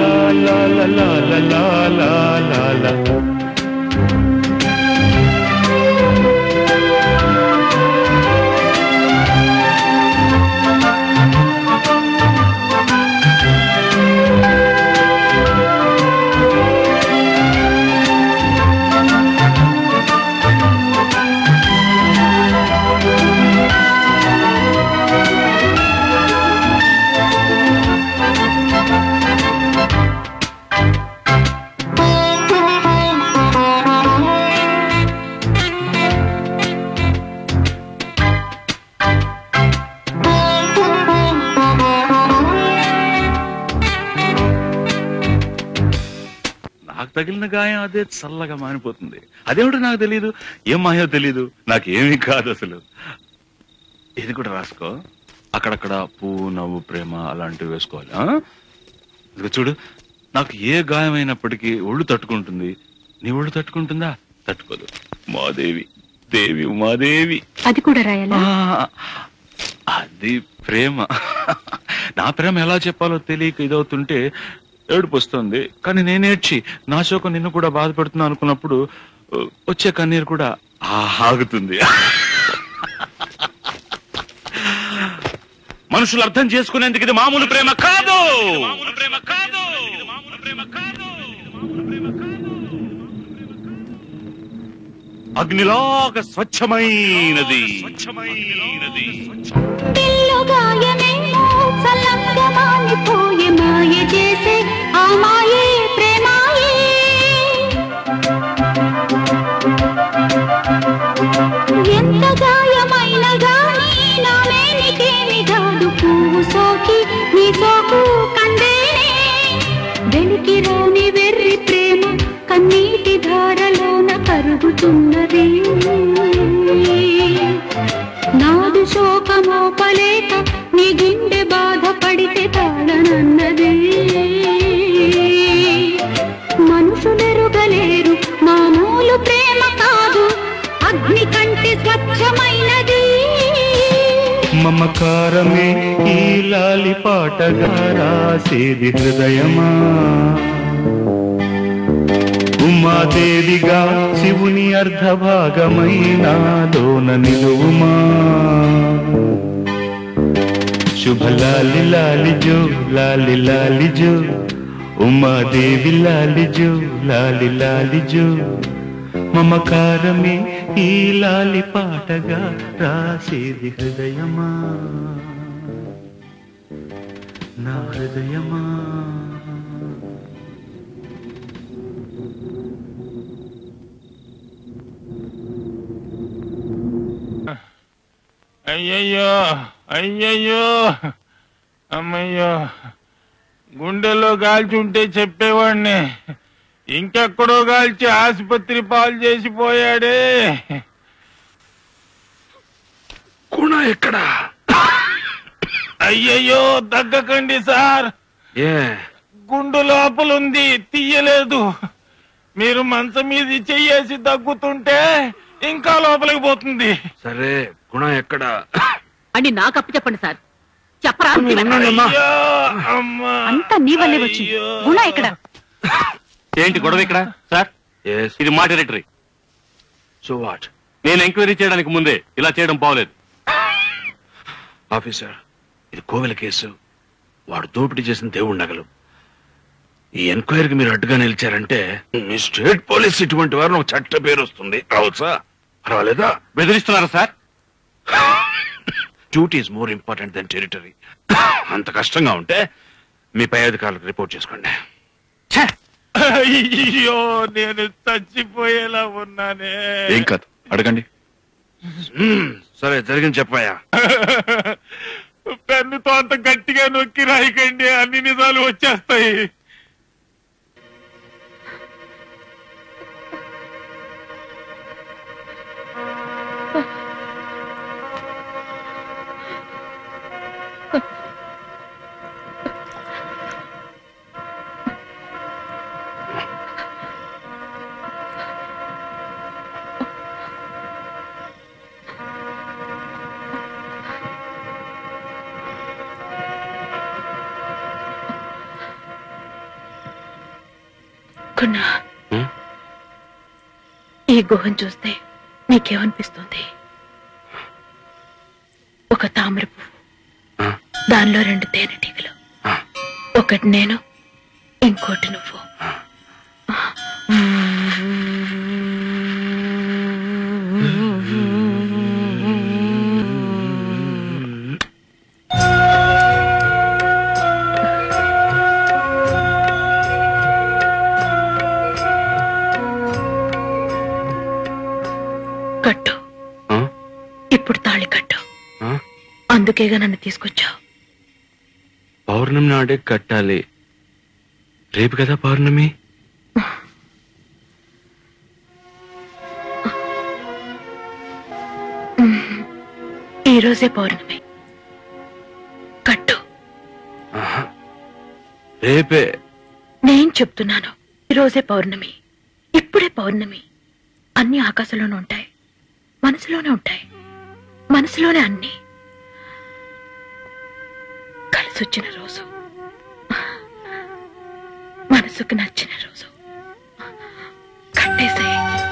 నాకు తగిలిన గాయం అదే చల్లగా మానిపోతుంది అదేమిటో నాకు తెలియదు ఏం మాయో తెలియదు నాకు ఏమీ కాదు అసలు ఇది కూడా రాసుకో అక్కడక్కడ పువ్వు నవ్వు ప్రేమ అలాంటివి వేసుకోవాలి ఆ? ఇదిగో చూడు నాకు ఏ గాయమైనప్పటికీ ఒళ్ళు తట్టుకుంటుంది నీ ఒళ్ళు తట్టుకుంటుందా తట్టుకోదు మాదేవి దేవి ఉమాదేవి అది కూడా రాయాలా ఆ, అది ప్రేమ నా ప్రేమ ఎలా చెప్పాలో తెలియక ఇదవుతుంటే ఏడుపు వస్తుంది కానీ నేనేడ్చి నా శోకం నిన్ను కూడా బాధ పెడుతున్నా అనుకున్నప్పుడు ఆ, వచ్చే కన్నీరు కూడా ఆ, ఆగుతుంది మనుషులు అర్థం చేసుకునేందుకు ఇది మామూలు ప్రేమ కాదు అగ్నిలాగా స్వచ్ఛమైనది పిల్లుగాయనేమో చల్లంగా మానిపోయే మాయ చేసే ఆ మాయే ప్రేమాయే ఎంత గాయమైన గాని నా మేనికేమి కాదు పువ్వు సోకి నీ సోకు కందేనే వెలికి రాని వెర్రి ప్రేమ కన్నీటి ధారలోన కరుగుతున్నది నాదు శోకమోపలేక నీ గుండె బాధపడితే తాళనన్నది మనుషులెరుగలేరు మామూలు ప్రేమ కాదు అగ్ని కంటే స్వచ్ఛమైనది మమకారమే ఈ లాలి పాటగా రాసేది హృదయమా ఉమాదేవిగా శివుని అర్ధభాగమైన లోన నిలువుమా శుభ లాలి లాలి జో లాలి లాలి జో ఉమాదేవి లాలి జో లాలి లాలి జో మమకారమే ఈ లాలి పాటగా రాసేది హృదయమా నా హృదయమా అయ్యయ్యో అయ్యయ్యో అమ్మయ్యో గుండెలో గాల్చి ఉంటే చెప్పేవాడిని ఇంకెక్కడో గాల్చి ఆసుపత్రి పాలు చేసిపోయాడే గుణ ఎక్కడా అయ్యయ్యో దగ్గకండి సార్ ఏ గుండు లోపలుంది తీయలేదు మీరు మంచం మీద చెయ్యేసి దగ్గుతుంటే ఇంకా లోపలికి పోతుంది సరే గుణ ఎక్కడా అని నాకు అప్పు చెప్పండి సార్ చెప్పరా మీరు ఉండండి అమ్మా. అయ్యో, అమ్మా. అంతా నీ వల్లే వచ్చింది గుణ ఎక్కడ ఏంటి గొడవ ఇక్కడ సార్ ఇది మా టెరిటరీ సో వాట్ నేను ఎంక్వైరీ చేయడానికి ముందే ఇలా చేయడం బాగలేదు ఆఫీసర్ ఇది కోవెల కేసు వాడు దోపిడీ చేసిన దేవుడి నగలు ఈ ఎంక్వైరీకి మీరు అడ్డుగా నిలిచారంటే మీ స్టేట్ పోలీస్ ఇటువంటి వారిని ఒక చట్ట పేరు వస్తుంది రావచ్చా పర్వాలేదా బెదిరిస్తున్నారా sir duty is more important then territory అంత కష్టంగా ఉంటే మీ పై అధికారులకు రిపోర్ట్ చేసుకోండి అయ్యో నేను చచ్చిపోయేలా ఉన్నానే ఏం కాదు అడగండి మ్మ్, సరే జరిగింది చెప్పాయా పెన్నుతో అంత గట్టిగా నొక్కి రాయకండి అన్ని నిజాలు వచ్చేస్తాయి కున్నా ఈ గుహను చూస్తే నీకేమనిపిస్తుంది ఒక తామర పువ్వు దానిలో రెండు తేనెటీగలు ఒకటి నేను ఇంకోటి నువ్వు కట్టు ఆ? ఇప్పుడు తాళి కట్టు ఆ? అందుకేగా నన్ను తీసుకొచ్చావు పౌర్ణమి నాడే కట్టాలి రేపు కదా పౌర్ణమి ఈ రోజే పౌర్ణమి కట్టు రేపే నేను చెప్తున్నాను ఈ రోజే పౌర్ణమి ఇప్పుడే పౌర్ణమి అన్ని ఆకాశంలోనే ఉంటాయి మనసులోనే ఉంటాయి మనసులోనే అన్ని కలిసి వచ్చిన రోజు మనసుకు నచ్చిన రోజు కట్టేసే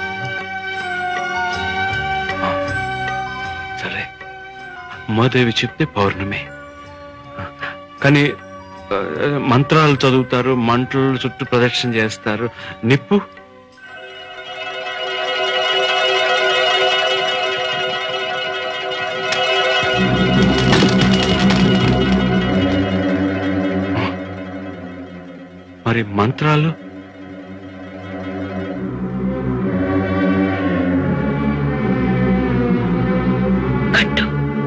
సరే ఉమాదేవి చెప్తే పౌర్ణమి కానీ ఆ, మంత్రాలు చదువుతారు మంటల చుట్టూ ప్రదక్షిణ చేస్తారు నిప్పు మరి మంత్రాలు కట్టు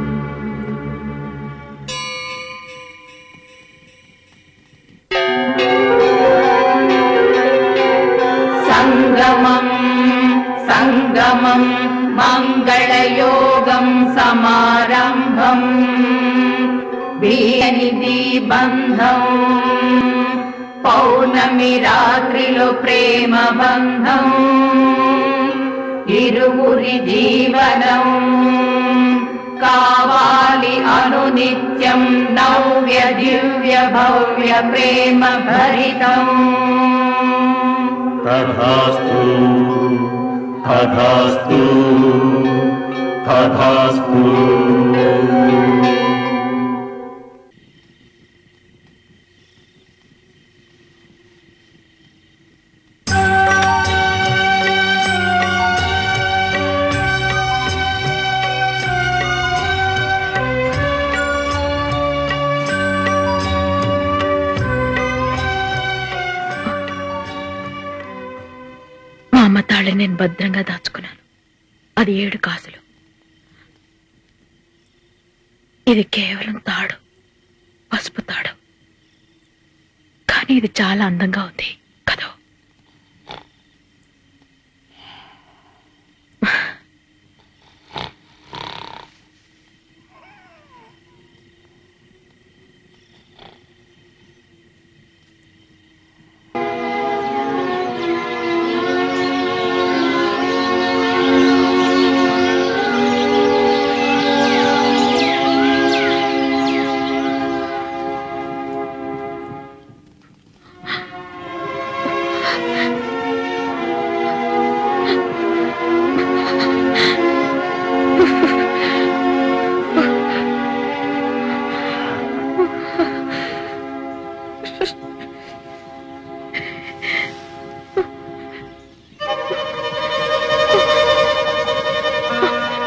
సంగమం సంగమం మంగళయోగం సమారంభం వీనిది బంధం పౌర్ణమి రాత్రిలో ప్రేమ బంధం ఇరువురి జీవనం కావాలి అనునిత్యం నవ్య దివ్య భవ్య ప్రేమ భరితం తథాస్తు తథాస్తు తథాస్తు మా అమ్మ తాళి నేను భద్రంగా దాచుకున్నాను అది ఏడు కాసులు ఇది కేవలం తాడు పసుపు తాడు కానీ ఇది చాలా అందంగా ఉంది కదా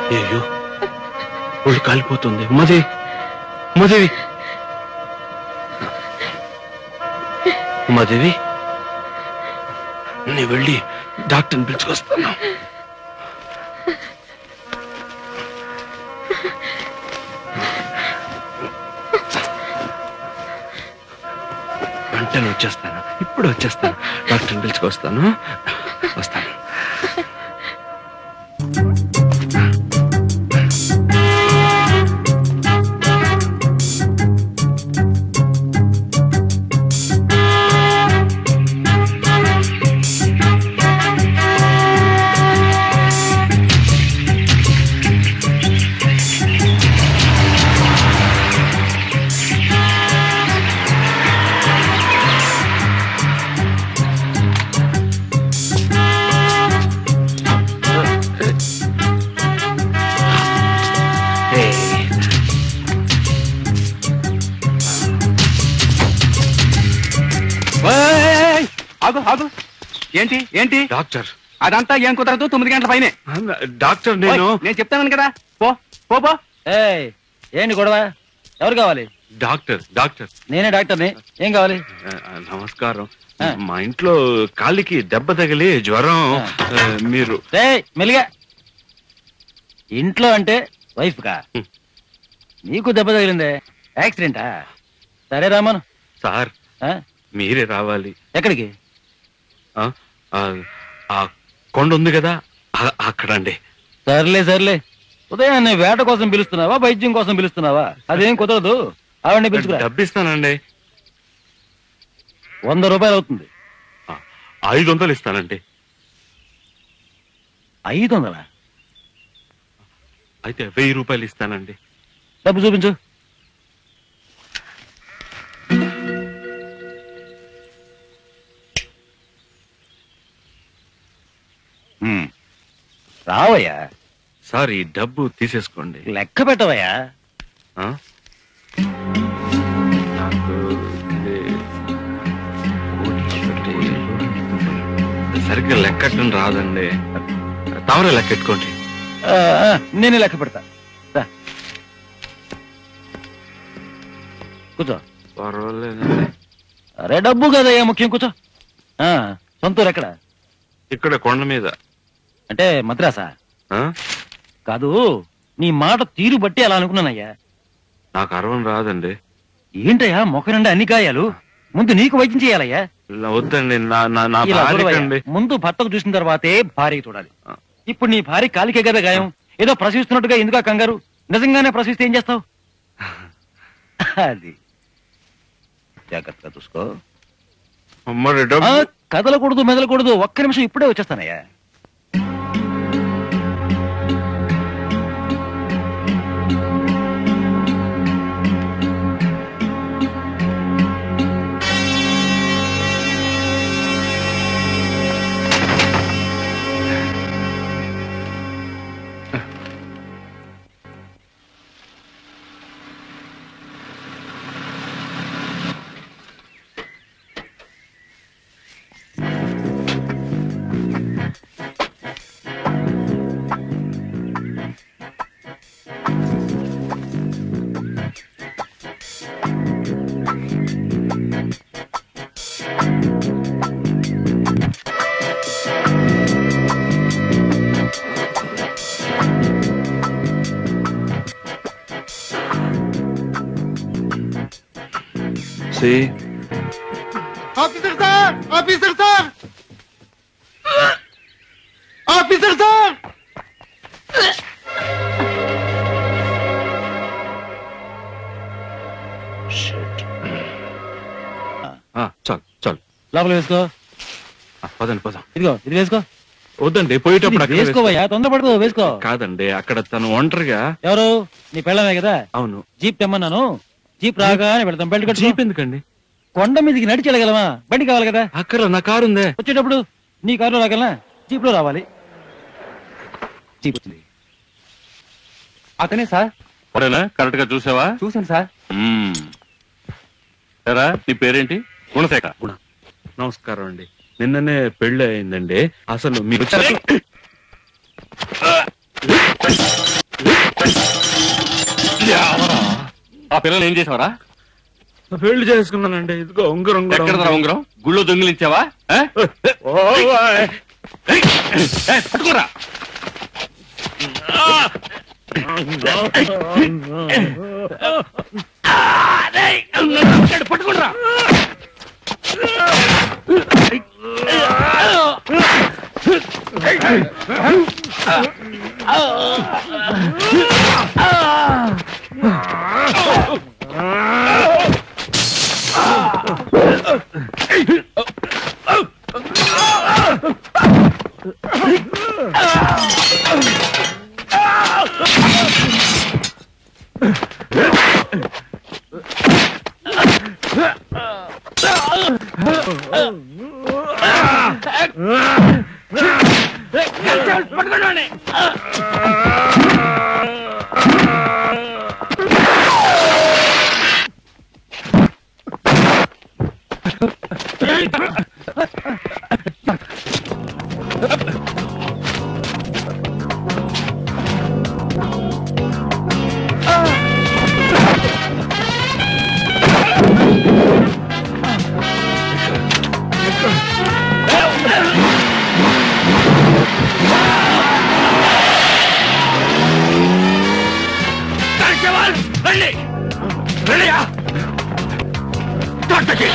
అయ్యో ఒళ్ళు కాలిపోతుంది ఉమాదేవి ఉమాదేవి ఉమాదేవి నేను వెళ్ళి డాక్టర్ని పిలుచుకొస్తాను వెంటనే వచ్చేస్తాను ఇప్పుడు వచ్చేస్తాను డాక్టర్ని పిలుచుకొస్తాను వస్తాను ఓయ్! ఆగు ఆగు ఏంటి ఏంటి డాక్టర్ అదంతా ఏం కుదరదు తొమ్మిది గంటల పైనే డాక్టర్ నేను ఓయ్, నేను చెప్తాను కదా పో పో పో ఏంటి గొడవ ఎవరు కావాలి డాక్టర్ డాక్టర్ నేనే డాక్టర్ని ఏం కావాలి ఆ, ఆ, నమస్కారం మా ఇంట్లో కాలికి దెబ్బ తగిలి జ్వరం ఆ, మీరు ఏయ్, మెల్లిగా ఇంట్లో అంటే వైఫ్ కా నీకు దెబ్బ తగిలిందే యాక్సిడెంటా సరే రామన్ సార్ మీరే రావాలి ఎక్కడికి ఆ, ఆ, ఆ కొండ ఉంది కదా ఆ- అక్కడండి సర్లే సర్లే ఉదయాన్నే వేట కోసం పిలుస్తున్నావా వైద్యం కోసం పిలుస్తున్నావా అదేం కుదరదు ఆవిడని పిలుచుకురా డబ్బిస్తానండి వంద రూపాయలు అవుతుంది ఐదు వందలు ఇస్తానండి ఐదు వందలా అయితే వెయ్యి రూపాయలు ఇస్తానండి డబ్బు చూపించు రావయ్యా సార్ ఈ డబ్బు తీసేసుకోండి లెక్క పెట్టవయ్యా ఆ? నాకు ఇది సరిగ్గా లెక్కట్టడం రాదండి తమరే లెక్కెట్టుకోండి ఆ, ఆ, నేనే లెక్క పెడతా రా. కూర్చో పర్వాలేదండి అరే డబ్బు కదయ్యా ముఖ్యం కూర్చో ఆ, సొంతూరు ఎక్కడ ఇక్కడ కొండ మీద అంటే మద్రాసా ఆ? కాదు నీ మాట తీరు బట్టి అలా అనుకున్నానయ్యా నాకు అరవం రాదండి ఏంటయ్యా మొక్క నిండా అన్ని గాయాలు ముందు నీకు వైద్యం చేయాలయ్యా ఇలా వద్దండి నా నా నా ఇలా చూడవయ్యా, భార్యకండి ముందు భర్తకు చూసిన తర్వాతే భార్య చూడాలి ఇప్పుడు నీ భార్య కాలికే కదా గాయం ఏదో ప్రసవిస్తున్నట్టుగా ఎందుకు ఆ కంగారు నిజంగానే ప్రసవిస్తే ఏం చేస్తావు అది జాగ్రత్తగా చూసుకో మరి డబ్బు ఆ, కదలకూడదు మెదలకూడదు ఒక్క నిమిషం ఇప్పుడే వచ్చేస్తానయ్యా see officer sir officer sir officer sir ఆ, చాలు చాలు లోపల వేసుకో ఆ, పదండి పదం ఇదిగో ఇది వేసుకో వద్దండి పోయేటప్పుడు ఇది అక్కడ వేసుకోవయ్యా తొందరపడదు వేసుకో కాదండి అక్కడ తను ఒంటరిగా ఎవరు నీ పెళ్ళమే కదా అవును జీప్ తెమ్మన్నాను జీప్ రాగానే పెడతాం బయట కట్టు జీప్ ఎందుకండి కొండ మీదకి నడిచి వెళ్ళగలమా బండి కావాలి కదా అక్కడ నా కారు ఉందే వచ్చేటప్పుడు నీ కారులో రాగలనా జీప్ లో రావాలి జీప్ వచ్చింది అతనే సార్ ఒరేనా కరెక్ట్ గా చూసావా చూసాను సార్ ఎరా నీ పేరేంటి గుణశేఖర్ నమస్కారం అండి నిన్ననే పెళ్లి అయిందండి అసలు మీరు ఆ పిల్లలు ఏం చేసావరా పెళ్లి చేసుకున్నానండి ఇదిగో ఉంగరం కూడా ఎక్కడ ఉంది. ఉంగరం గుళ్ళో దొంగిలించావా ఆ? ఏయ్, ఏయ్, పట్టుకోరా పట్టుకోరా రండి రండియా తొట్టకి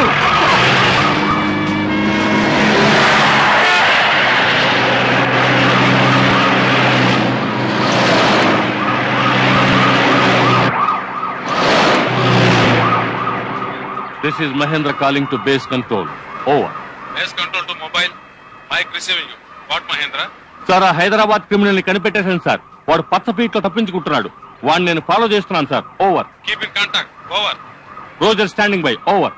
this is Mahendra calling to base control over base control to mobile mike receiving what Mahendra sir ఆ హైదరాబాద్ క్రిమినల్ ని కనిపెట్టేశాను సార్ వాడు పచ్చ ఫీట్ లో తప్పించుకుంటున్నాడు వాడిని నేను ఫాలో చేస్తున్నాను sir over keep in contact over roger standing by over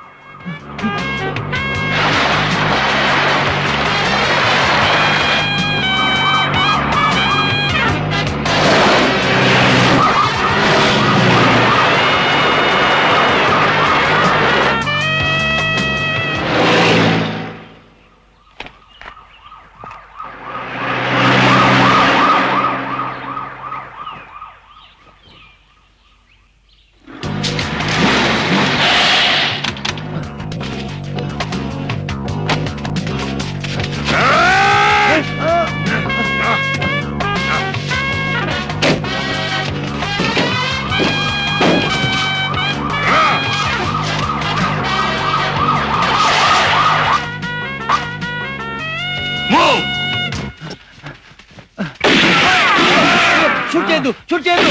shoot చేయొద్దు షూట్ చేయొద్దు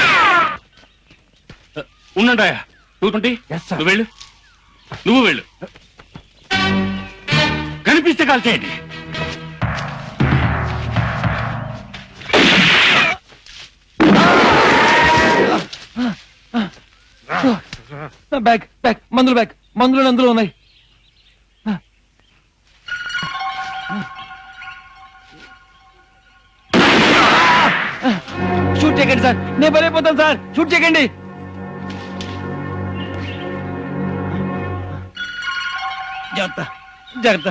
ఉండండి టూ ట్వంటీ నువ్వు వెళ్ళు నువ్వు వెళ్ళు కనిపిస్తే కాల్ చేయండి బ్యాగ్ బ్యాగ్ మందులు బ్యాగ్ మందులు అందులో ఉన్నాయి షూట్ చేయకండి సార్ నేను బలైపోతాను సార్ షూట్ చేయకండి జాగ్రత్త జాగ్రత్త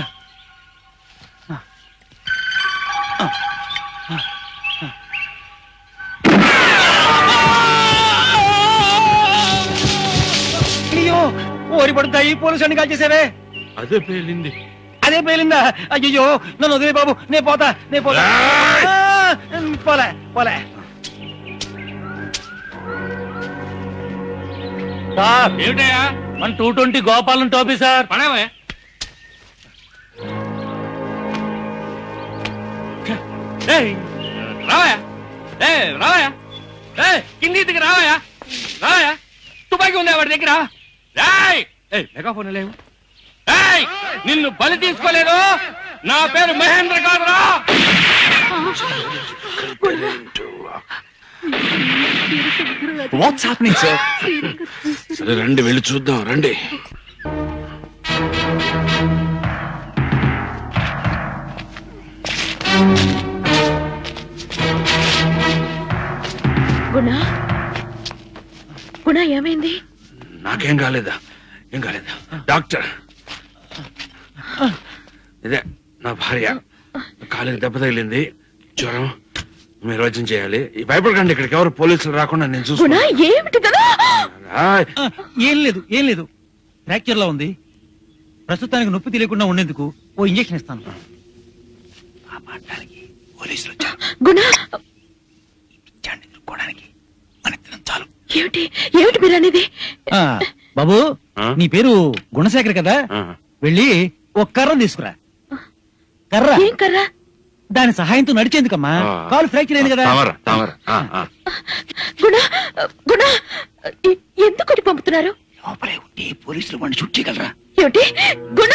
అయ్యో ఓరి పడుతాయి పోలీసు అన్ని కాల్ చేసావే అదే పేలింది అదే పేలిందా అయ్యో నన్ను వదిలే బాబు నే పోతా నే పోతా ఆ, పోలే పోలే సార్ ఏమిటయ్యా మన టూ ట్వంటీ గోపాలం టోపీ సార్ పడవే రావయా ఏ రావయా ఏ కింది దిగి రావయా రావయా తుపాకీ ఉందా వాడి దగ్గర రాయ్ ఏ మెగాఫోన్ లేవు ఏయ్ నిన్ను బలి తీసుకోలేదు నా పేరు మహేంద్ర కాదురా వాట్స్ హ్యాపెనింగ్ సార్ సరే రండి వెళ్ళి చూద్దాం రండి గుణ గుణ ఏమైంది నాకేం కాలేదా ఏం కాలేదా డాక్టర్ ఇదే నా భార్య కాలికి దెబ్బ తగిలింది జ్వరం మీరు వచ్చి చేయాలి ఈ భయపడకండి ఇక్కడికి ఎవరు పోలీసులు రాకుండా నేను గుణ చూసుకుంటా ఏమిటి కదా ఆయ్. ఏం లేదు ఏం లేదు ఫ్రాక్చర్ లో ఉంది ప్రస్తుతానికి నొప్పి తెలియకుండా ఉండేందుకు ఓ ఇంజెక్షన్ ఇస్తాను పోలీసులు గుణ ఎత్తుకోవడానికి చాలు ఏమిటి ఏమిటి మీరు అనేది ఆ, బాబు నీ పేరు గుణశేఖర్ కదా వెళ్ళి ఒక కర్ర తీసుకురా కర్ర ఏం కర్రా దాని సహాయంతో నడిచేందుకమ్మా కాలు ఫ్రాక్చర్ అయింది కదా తామర తామర ఆ, ఆ. గుణ గుణ ఎ- ఎందుకు పంపుతున్నారు లోపలే ఉండి పోలీసులు వాడిని షూట్ చేయగలరా ఏమిటి Guna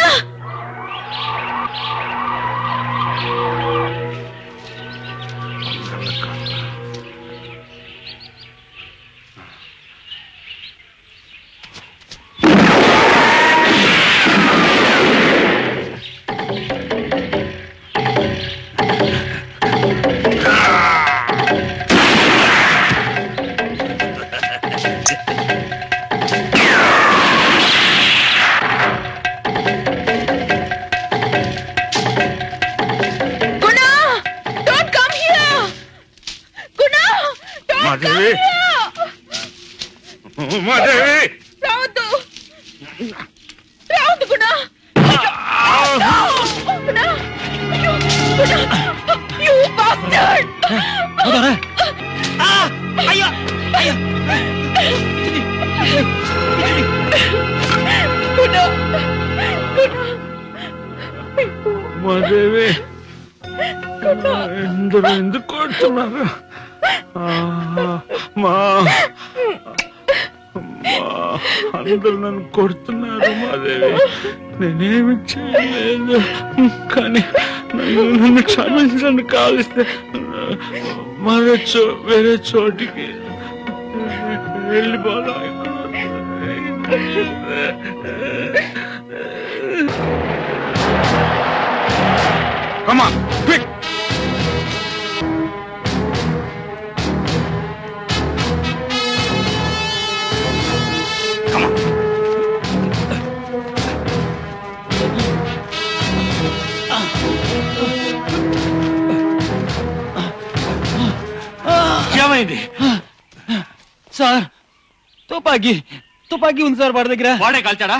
Guna don't come here Guna don't come Madhavi here Madhavi రావద్దు రావద్దు గుణ గుణ అయ్యో, గుణ యు బాస్టర్డ్ వదరా. అయ్యో అయ్యో గుణ మాదేవి ఎందరూ ఎందుకు కొడుతున్నారు ఆ, మా మా, అందరూ నన్ను కొడుతున్నారు మాదేవి నేనేమి చేయలేదు కానీ నన్ను నన్ను క్షమించండి కాలిస్తే మరో చో వేరే చోటికి వెళ్ళిపోదాం Come on, quick! ఏమైంది సార్ తుపాకీ తుపాకీ ఉంది సార్ వాడి దగ్గర వాడే కాల్చాడా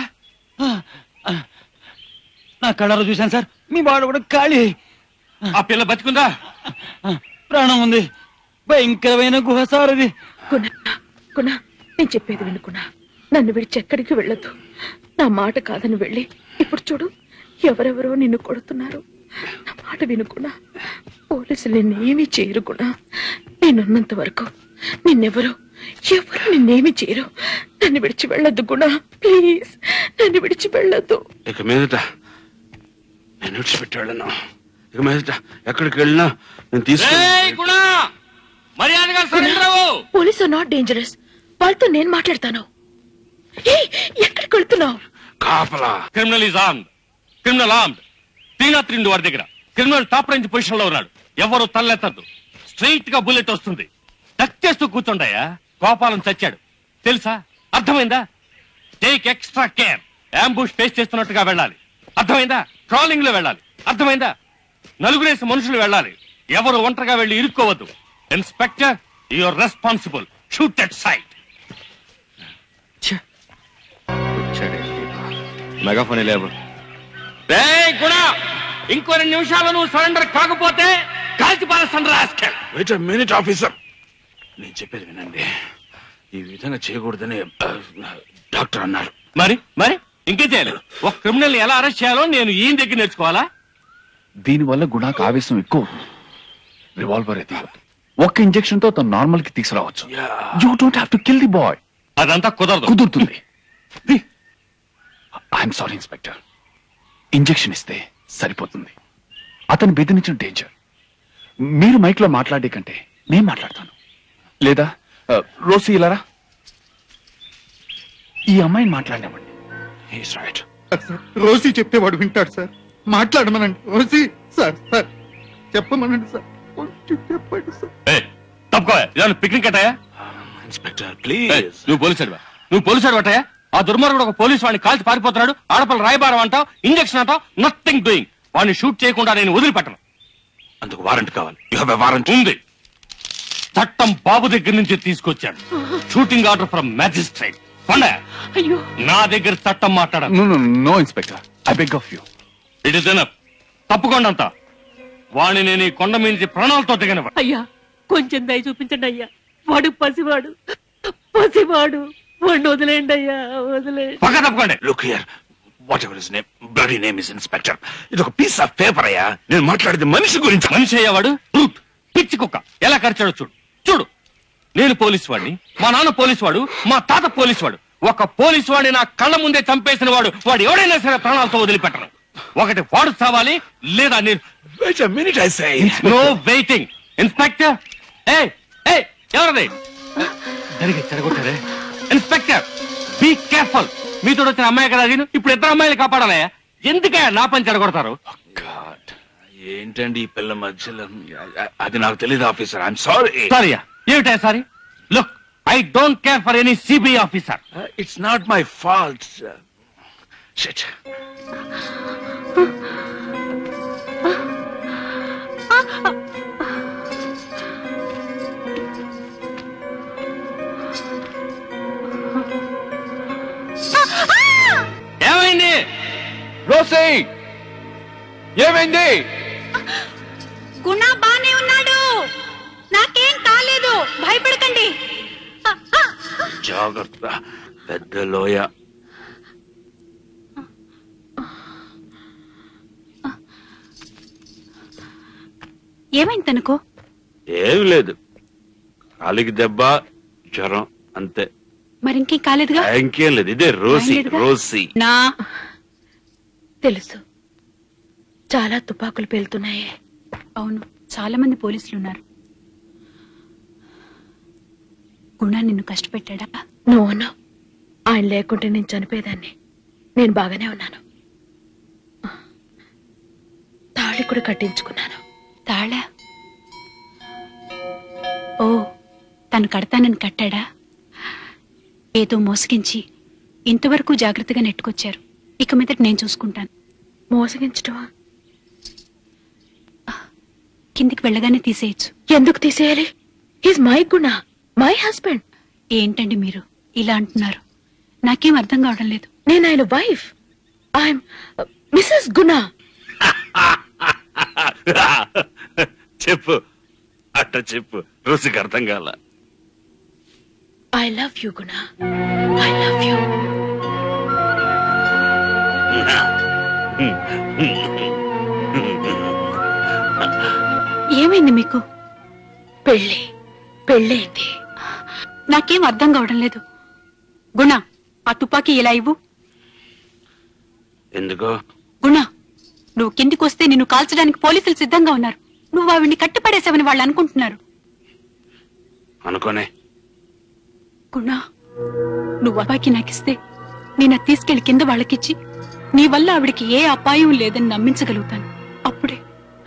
నా కళ్ళలో చూశాను సార్ మీ వాడు కూడా ఖాళీ ఆ పిల్ల బతికుందా ప్రాణం ఉంది భయంకరమైన గుహ సార్ అది గుణ గుణ నేను చెప్పేది వినుకున్నా నన్ను విడిచి ఎక్కడికి వెళ్ళొద్దు నా మాట కాదని వెళ్ళి ఇప్పుడు చూడు ఎవరెవరో నిన్ను కొడుతున్నారు నా మాట వినుకున్నా పోలీసులు నిన్నేమీ చేయరు గుణా నేనున్నంత వరకు నిన్నెవరు ఎవరు నిన్నేమీ చేయరు నన్ను విడిచి వెళ్ళొద్దు గుణా ప్లీజ్ నన్ను విడిచి వెళ్ళొద్దు ఇక మీదట నేను విడిచిపెట్టి వెళ్ళను ఇక మీదట ఎక్కడికి వెళ్ళినా నేను తీసుకు మర్యాదగా సరెండర్ అవ్వు పోలీస్ ఆర్ నాట్ డేంజరస్ వాళ్ళతో నేను మాట్లాడతాను ఏయ్, ఎక్కడికి వెళ్తున్నావు కాపలా criminal is armed criminal armed తీనా త్రిండు వారి దగ్గర క్రిమినల్ టాప్ రేంజ్ పొజిషన్ లో ఉన్నాడు ఎవరు తల్లెత్తద్దు స్ట్రైట్ గా బుల్లెట్ వస్తుంది టచ్ చేస్తూ కూర్చోండాయా గోపాలం చచ్చాడు తెలుసా అర్థమైందా take extra care ambush face చేస్తున్నట్టుగా వెళ్ళాలి అర్థమైందా ట్రాలింగ్ లో వెళ్ళాలి అర్థమైందా నలుగురేసి మనుషులు వెళ్ళాలి ఎవరు ఒంటరిగా వెళ్ళి ఇరుక్కోవద్దు inspector your responsible shoot at sight megaphone లేవు గుణ ఇంకో రెండు నిమిషాలు నువ్వు సరెండర్ కాకపోతే కాల్చి పారేస్తాను రాస్కెల్ వెయిట్ మినిట్ ఆఫీసర్ నేను చెప్పేది వినండి ఈ విధంగా చేయకూడదని ఆ, డాక్టర్ అన్నారు మరి మరి ఇంకేం చేయాలి ఒక క్రిమినల్ ఎలా అరెస్ట్ చేయాలో నేను ఈయన దగ్గర నేర్చుకోవాలా దీనివల్ల గుణాకు ఆవేశం ఎక్కువ రివాల్వర్ అయితే ఒక్క ఇంజెక్షన్ తో తను నార్మల్ కి తీసుకురావచ్చు you don't have to kill the boy అదంతా కుదరదు కుదురుతుంది ఐఎమ్ సారీ ఇన్స్పెక్టర్ ఇంజెక్షన్ ఇస్తే సరిపోతుంది అతను బెదిరించిన డేంజర్ మీరు మైక్ లో మాట్లాడే కంటే నేను మాట్లాడతాను లేదా ఆ, రోసి ఇలారా ఈ అమ్మాయిని మాట్లాడినామండి హీస్ రైట్ సార్ రోసి చెప్తే వాడు వింటాడు సార్ మాట్లాడమనండి రోసి సార్ సార్ చెప్పమనండి సార్ కొంచెం చెప్పండి సార్ తప్పుకో ఇదాన్ని పిక్నిక్ అట్టాయా ఇన్స్పెక్టర్ ఏయ్, ప్లీజ్ నువ్వు పోలీసు నువ్వు పోలీసు అట్టయా ఆ దుర్మార్గుడు ఒక పోలీసు వాడిని కాల్చి పారిపోతున్నాడు ఆడపల్ల రాయబారం అంటావు ఇంజక్షన్ అంటావు నథింగ్ డూయింగ్ వాడిని షూట్ చేయకుండా నేను వదిలిపెట్టను అందుకు వారెంట్ కావాలి యు హావ్ ఎ వారెంట్ ఉంది చట్టం బాబు దగ్గర నుంచి తీసుకొచ్చాడు షూటింగ్ ఆర్డర్ ఫ్రమ్ మ్యాజిస్ట్రేట్ పండే అయ్యో నా దగ్గర చట్టం మాట్లాడాలి no no no inspector I beg of you it is enough తప్పకుండా అంతా వాణ్ణి నేను ఈ కొండ మీద నుంచి ప్రాణాలతో దిగనివ్వ అయ్యా కొంచెం దయ చూపించండి అయ్యా వాడు పసివాడు పసివాడు వాడిని వదిలేండి అయ్యా వదిలే పక్క తప్పకండి look here whatever is name bloody name is inspector ఇది ఒక పీస్ ఆఫ్ పేపర్ అయ్యా నేను మాట్లాడేది మనిషి గురించి మనిషి అయ్యేవాడు రూట్ పిచ్చి కుక్క ఎలా ఖర్చాడో చూడు చూడు నేను పోలీస్ వాడిని మా నాన్న పోలీస్ వాడు మా తాత పోలీస్ వాడు ఒక పోలీస్ వాడిని నా కళ్ళ ముందే చంపేసిన వాడు వాడు ఎవడైనా సరే ప్రాణాలతో వదిలిపెట్టను ఒకటి వాడు చావాలి లేదా నేను minute I say no waiting inspector ఏ ఏ ఎవరది జరిగి చెడగొట్టారే ఇన్స్పెక్టర్ బీ కేర్ఫుల్ మీతో వచ్చిన అమ్మాయి కదా అది ఇప్పుడు ఇద్దరు అమ్మాయిలు కాపాడాలే ఎందుకే నా పని చెడగొడతారు ఏంటండి ఈ పిల్ల మధ్యలో అది నాకు తెలియదు ఆఫీసర్ ఐఎమ్ సారీ సారీయా ఏమిటా sorry look I don't care for any CBI officer it's not my fault shit ఏమైంది రోసే ఏమైంది గుణ బానే ఉన్నాడు నాకేం కాలేదు భయపడకండి జాగ్రత్త పెద్ద లోయ ఏమైంది తనకు ఏం లేదు కాలికి దెబ్బ జ్వరం అంతే మరి ఇంకేం కాలేదుగా ఇంకేం లేదు ఇదే రోసి రాయలేదుగా? రోసి నా తెలుసు చాలా తుపాకులు పేలుతున్నాయి అవును చాలా మంది పోలీసులు ఉన్నారు గుణ నిన్ను కష్టపెట్టాడా నువ్వు ఉన్నావు ఆయన లేకుంటే నేను చనిపోయేదాన్ని నేను బాగానే ఉన్నాను తాళి కూడా కట్టించుకున్నాను తాళా ఓ తను కడతానని కట్టాడా ఏదో మోసగించి ఇంతవరకు జాగ్రత్తగా నెట్టుకొచ్చారు ఇక మీదట నేను చూసుకుంటాను మోసగించటమా కిందికి వెళ్ళగానే తీసేయచ్చు ఎందుకు తీసేయాలి he's my Guna my husband ఏంటండి మీరు ఇలా అంటున్నారు నాకేం అర్థం కావడం లేదు నేను ఆయన వైఫ్ ఐఎమ్ మిస్సెస్ గుణ చెప్పు అట్ట చెప్పు రుసికి అర్థం కాల I love you Guna I love you ఏమైంది మీకు పెళ్ళి పెళ్ళైంది నాకేం అర్థం కావడం లేదు గుణ ఆ తుపాకీ ఇలా ఇవ్వు ఎందుకో గుణ నువ్వు కిందికి వస్తే నిన్ను కాల్చడానికి పోలీసులు సిద్ధంగా ఉన్నారు నువ్వు ఆవిడ్ని కట్టిపడేసావని వాళ్ళు అనుకుంటున్నారు అనుకోనే గుణ నువ్వు అబ్బాయికి నాకిస్తే నేను అది తీసుకెళ్లి కింద వాళ్ళకిచ్చి నీ వల్ల ఆవిడకి ఏ అపాయం లేదని నమ్మించగలుగుతాను అప్పుడే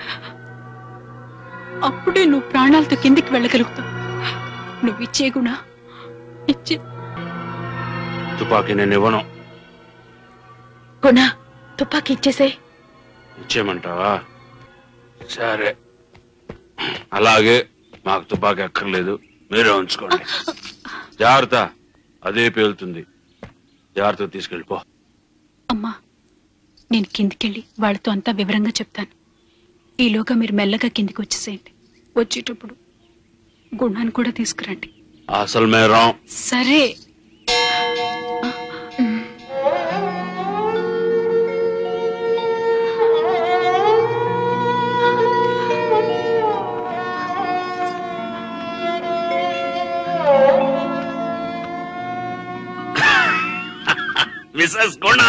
అప్పుడే నువ్వు ప్రాణాలతో కిందికి వెళ్ళగలుగుతావు నువ్వు ఇచ్చే గుణ ఇచ్చే తుపాకీ నేను ఇవ్వను గుణ తుపాకీ ఇచ్చేసే ఇచ్చేయమంటావా సరే అలాగే మాకు తుపాకీ అక్కర్లేదు మీరే ఉంచుకోండి జాగ్రత్త అదే పేలుతుంది జాగ్రత్తగా తీసుకెళ్ళిపో అమ్మా నేను కిందికెళ్ళి వాళ్ళతో అంతా వివరంగా చెప్తాను ఈలోగా మీరు మెల్లగా కిందికి వచ్చేసేయండి వచ్చేటప్పుడు గుణాన్ని కూడా తీసుకురండి అసలు మేరం సరే మిసెస్ గుణ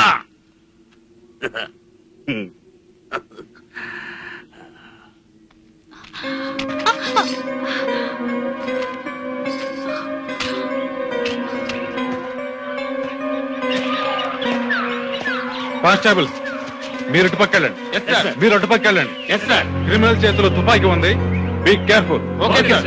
కానిస్టేబుల్ మీరు ఇటు పక్క వెళ్ళండి మీరు అటు పక్క వెళ్ళండి క్రిమినల్ చేతిలో తుపాకీ ఉంది be careful okay sir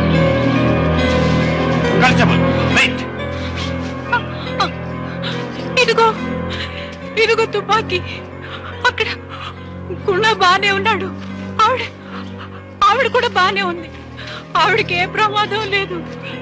constable wait తుపాకీ అక్కడ గుణ బానే ఉన్నాడు ఆవిడ ఆవిడ కూడా బానే ఉంది ఆవిడకి ఏ ప్రమాదం లేదు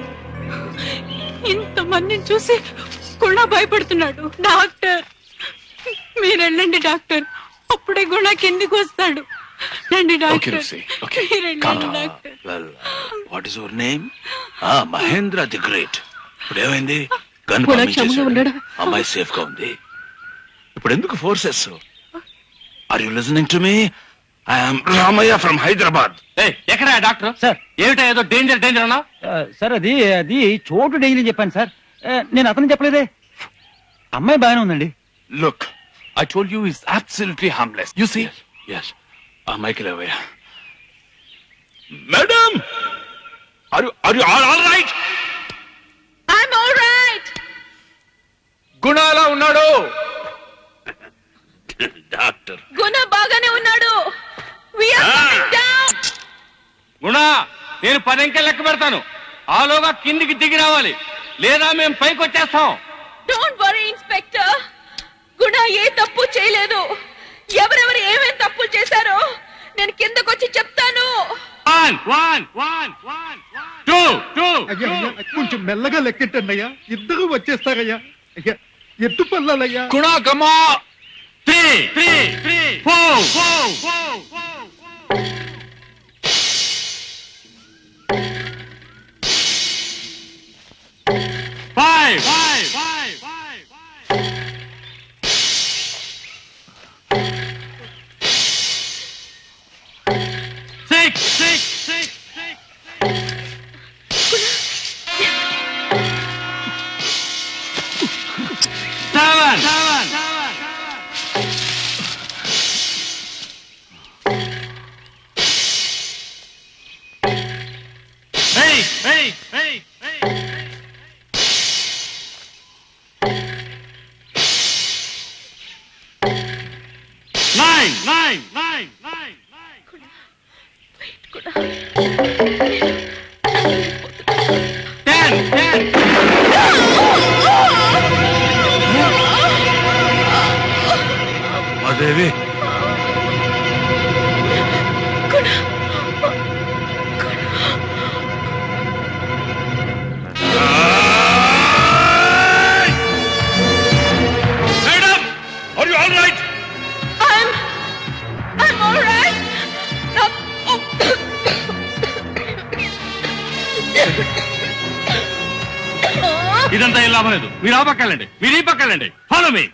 ఇంతమందిని చూసి గుణ భయపడుతున్నాడు డాక్టర్ మీరు వెళ్ళండి డాక్టర్ అప్పుడే గుణ కిందికి వస్తాడు రండి ఓకే డాక్టర్ రుసి ఓకే మీరు వెళ్ళండి doctor well what is your name ఆ మహేంద్ర ది గ్రేట్ ఇప్పుడు ఏమైంది గన్ గుణ క్షేమంగా ఉన్నాడా? అమ్మాయి సేఫ్ గా ఉంది ఇప్పుడు ఎందుకు forces are you listening to me I'm Ramayya from Hyderabad ఎక్కడ డాక్టర్ సార్ ఏమిటా ఏదో డేంజర్ డేంజర్ అన్నా సార్ అది అది చోటు డేంజర్ అని చెప్పాను సార్ ఆ, నేను అతను చెప్పలేదే అమ్మాయి బాగానే ఉందండి look I told you is absolutely harmless you see yes అమ్మాయికి లేవయ్యా madam are are you all right I'm all right Guna ఎలా ఉన్నాడు డాక్టర్ గుణ బాగానే ఉన్నాడు We are coming down. గుణ నేను పది అంకెలు లెక్క పెడతాను ఆలోగా కిందికి దిగి రావాలి లేదా మేము పైకి వచ్చేస్తాం డోంట్ వరీ ఇన్స్పెక్టర్ గుణ ఏ తప్పు చేయలేదు ఎవరెవరు ఏమేం తప్పులు చేశారో నేను కిందకొచ్చి చెప్తాను one one one one two two అయ్యా అయ్యా, కొంచెం మెల్లగా లెక్కెట్టండి అయ్యా ఇద్దరు వచ్చేస్తారయ్యా అయ్యా ఎత్తు పల్లాలయ్యా గుణ కమా three three three four four five five five six six six seven seven eight, eight, eight, eight. Nine, nine, nine, nine, ten, ten. అదేవి Madam, are you all right? I'm I'm all right. Now, ఇదంతా ఏం లాభం లేదు మీరు ఆ పక్కెళ్ళండి మీరు ఈ పక్కెళ్ళండి follow me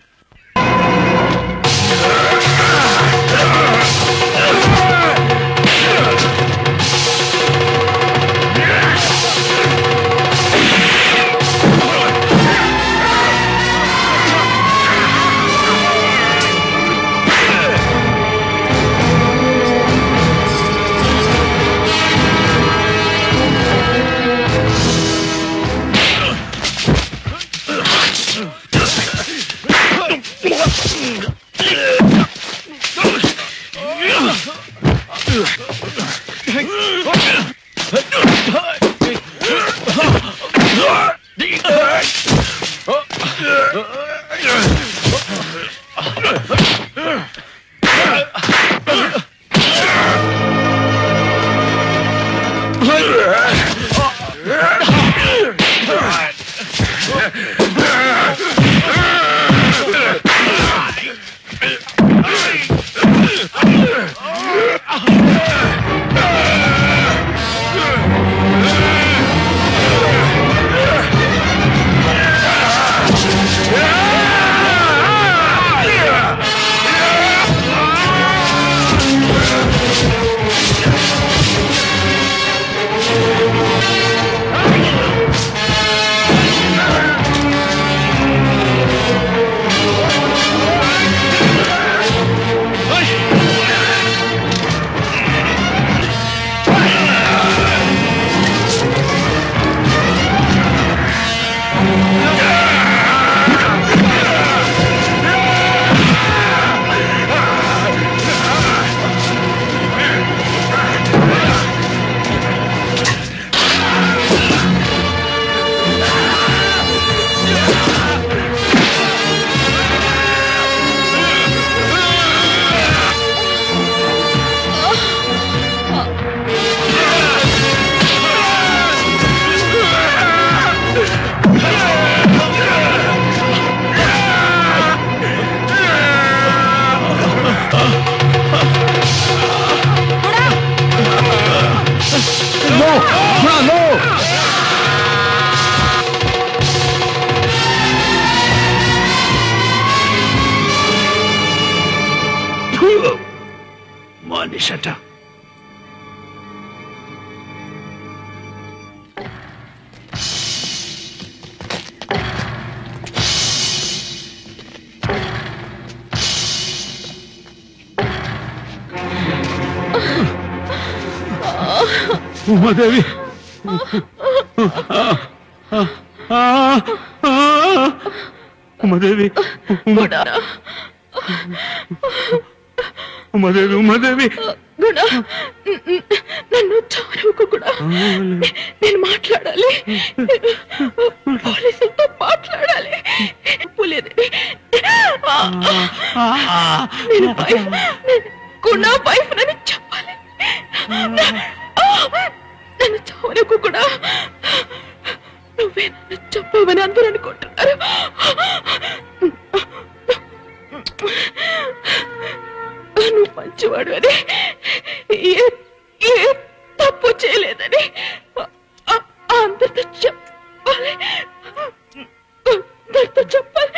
I'm Umadevi Umadevi Umadevi Umadevi Guna నన్ను చారుకు కూడా నేను మాట్లాడాలి పోలీసులతో మాట్లాడాలి పులేదని నేను వైఫ్ గుణ వైఫ్ నన్ను చెప్పాలి నన్ను చావరకు కూడా నువ్వే నన్ను చెప్పవని అందరూ అనుకుంటున్నారు నువ్వు మంచివాడు అని ఏ ఏ తప్పు చేయలేదని ఆ- అందరితో చెప్పాలి అందరితో చెప్పాలి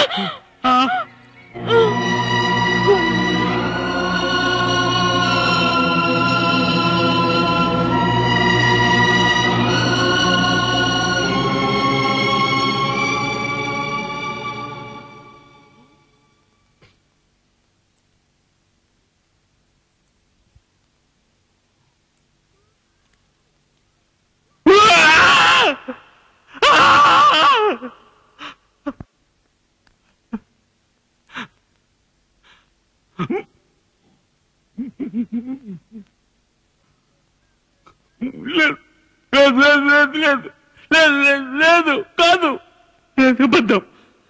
లేదు లేదు లేదు లేదు లేదు లేదు లేదు కాదు లేదు అబద్ధం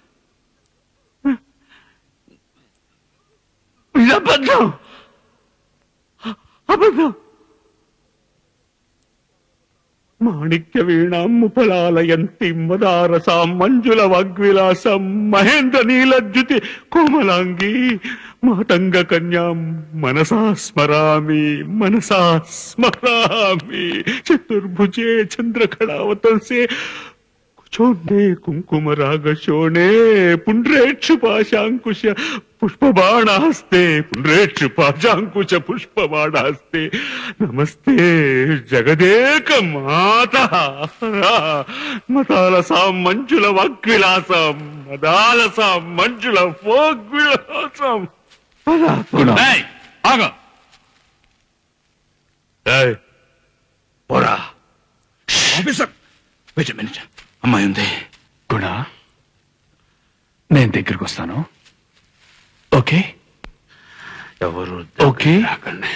ఇది అబద్ధం అబద్ధం మాణిక్య వీణాం ముఫలాలయంతి మదారసాం మంజుల వాగ్విలాసం మహేంద్ర నీలజ్యుతి కోమలాంగి మాతంగ కన్యాం మనసా స్మరామి మనసా స్మరామి చతుర్భుజే చంద్రకళావతల్సే కుచోండే కుంకుమ రాగ శోణే పుండ్రేక్షు పాశాంకుశ పుష్పబాణాస్తే పుండ్రేక్షు పాశాంకుశ పుష్పబాణాస్తే నమస్తే జగదేక మాత మతాలసాం మంజుల వాగ్విలాసం మదాలసాం మంజుల వాగ్విలాసం ఏయ్, ఆగు. ఏయ్, పోరా ఆఫీసర్ వెయిట్ మినిట్ అమ్మాయి ఉంది గుణ నేను దగ్గరికి వస్తాను ఓకే ఎవరు ఓకే రాకండి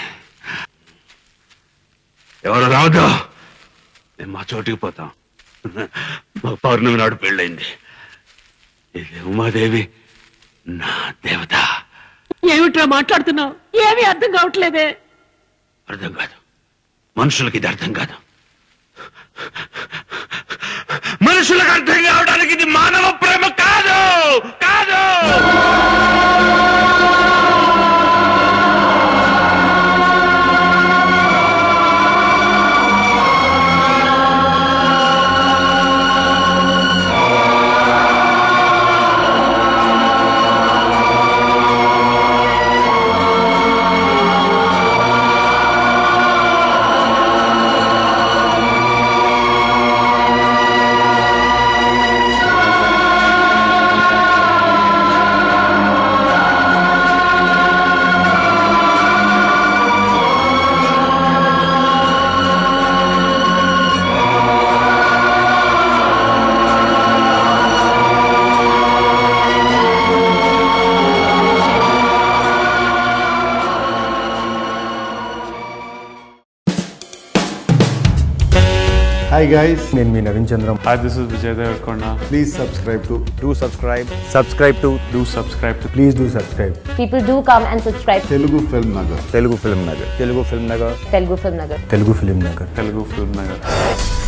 ఎవరు రావద్దు మేము మా చోటికి పోతాం మా పౌర్ణమి నాడు పెళ్ళైంది ఇది ఉమాదేవి నా దేవత ఏమిట్రా మాట్లాడుతున్నావు ఏమీ అర్థం కావట్లేదే అర్థం కాదు మనుషులకి ఇది అర్థం కాదు మనుషులకు అర్థం కావడానికి ఇది మానవ ప్రేమ కాదు కాదు హాయ్ గైస్ నేను మీ Naveen Chandram Hi, this is Vijay Devarkonda. Please subscribe to do subscribe subscribe to Do subscribe to please do subscribe People do come and subscribe. Telugu film Nagar Telugu film Nagar Telugu film Nagar Telugu Film Nagar. Telugu film Nagar Telugu Film Nagar.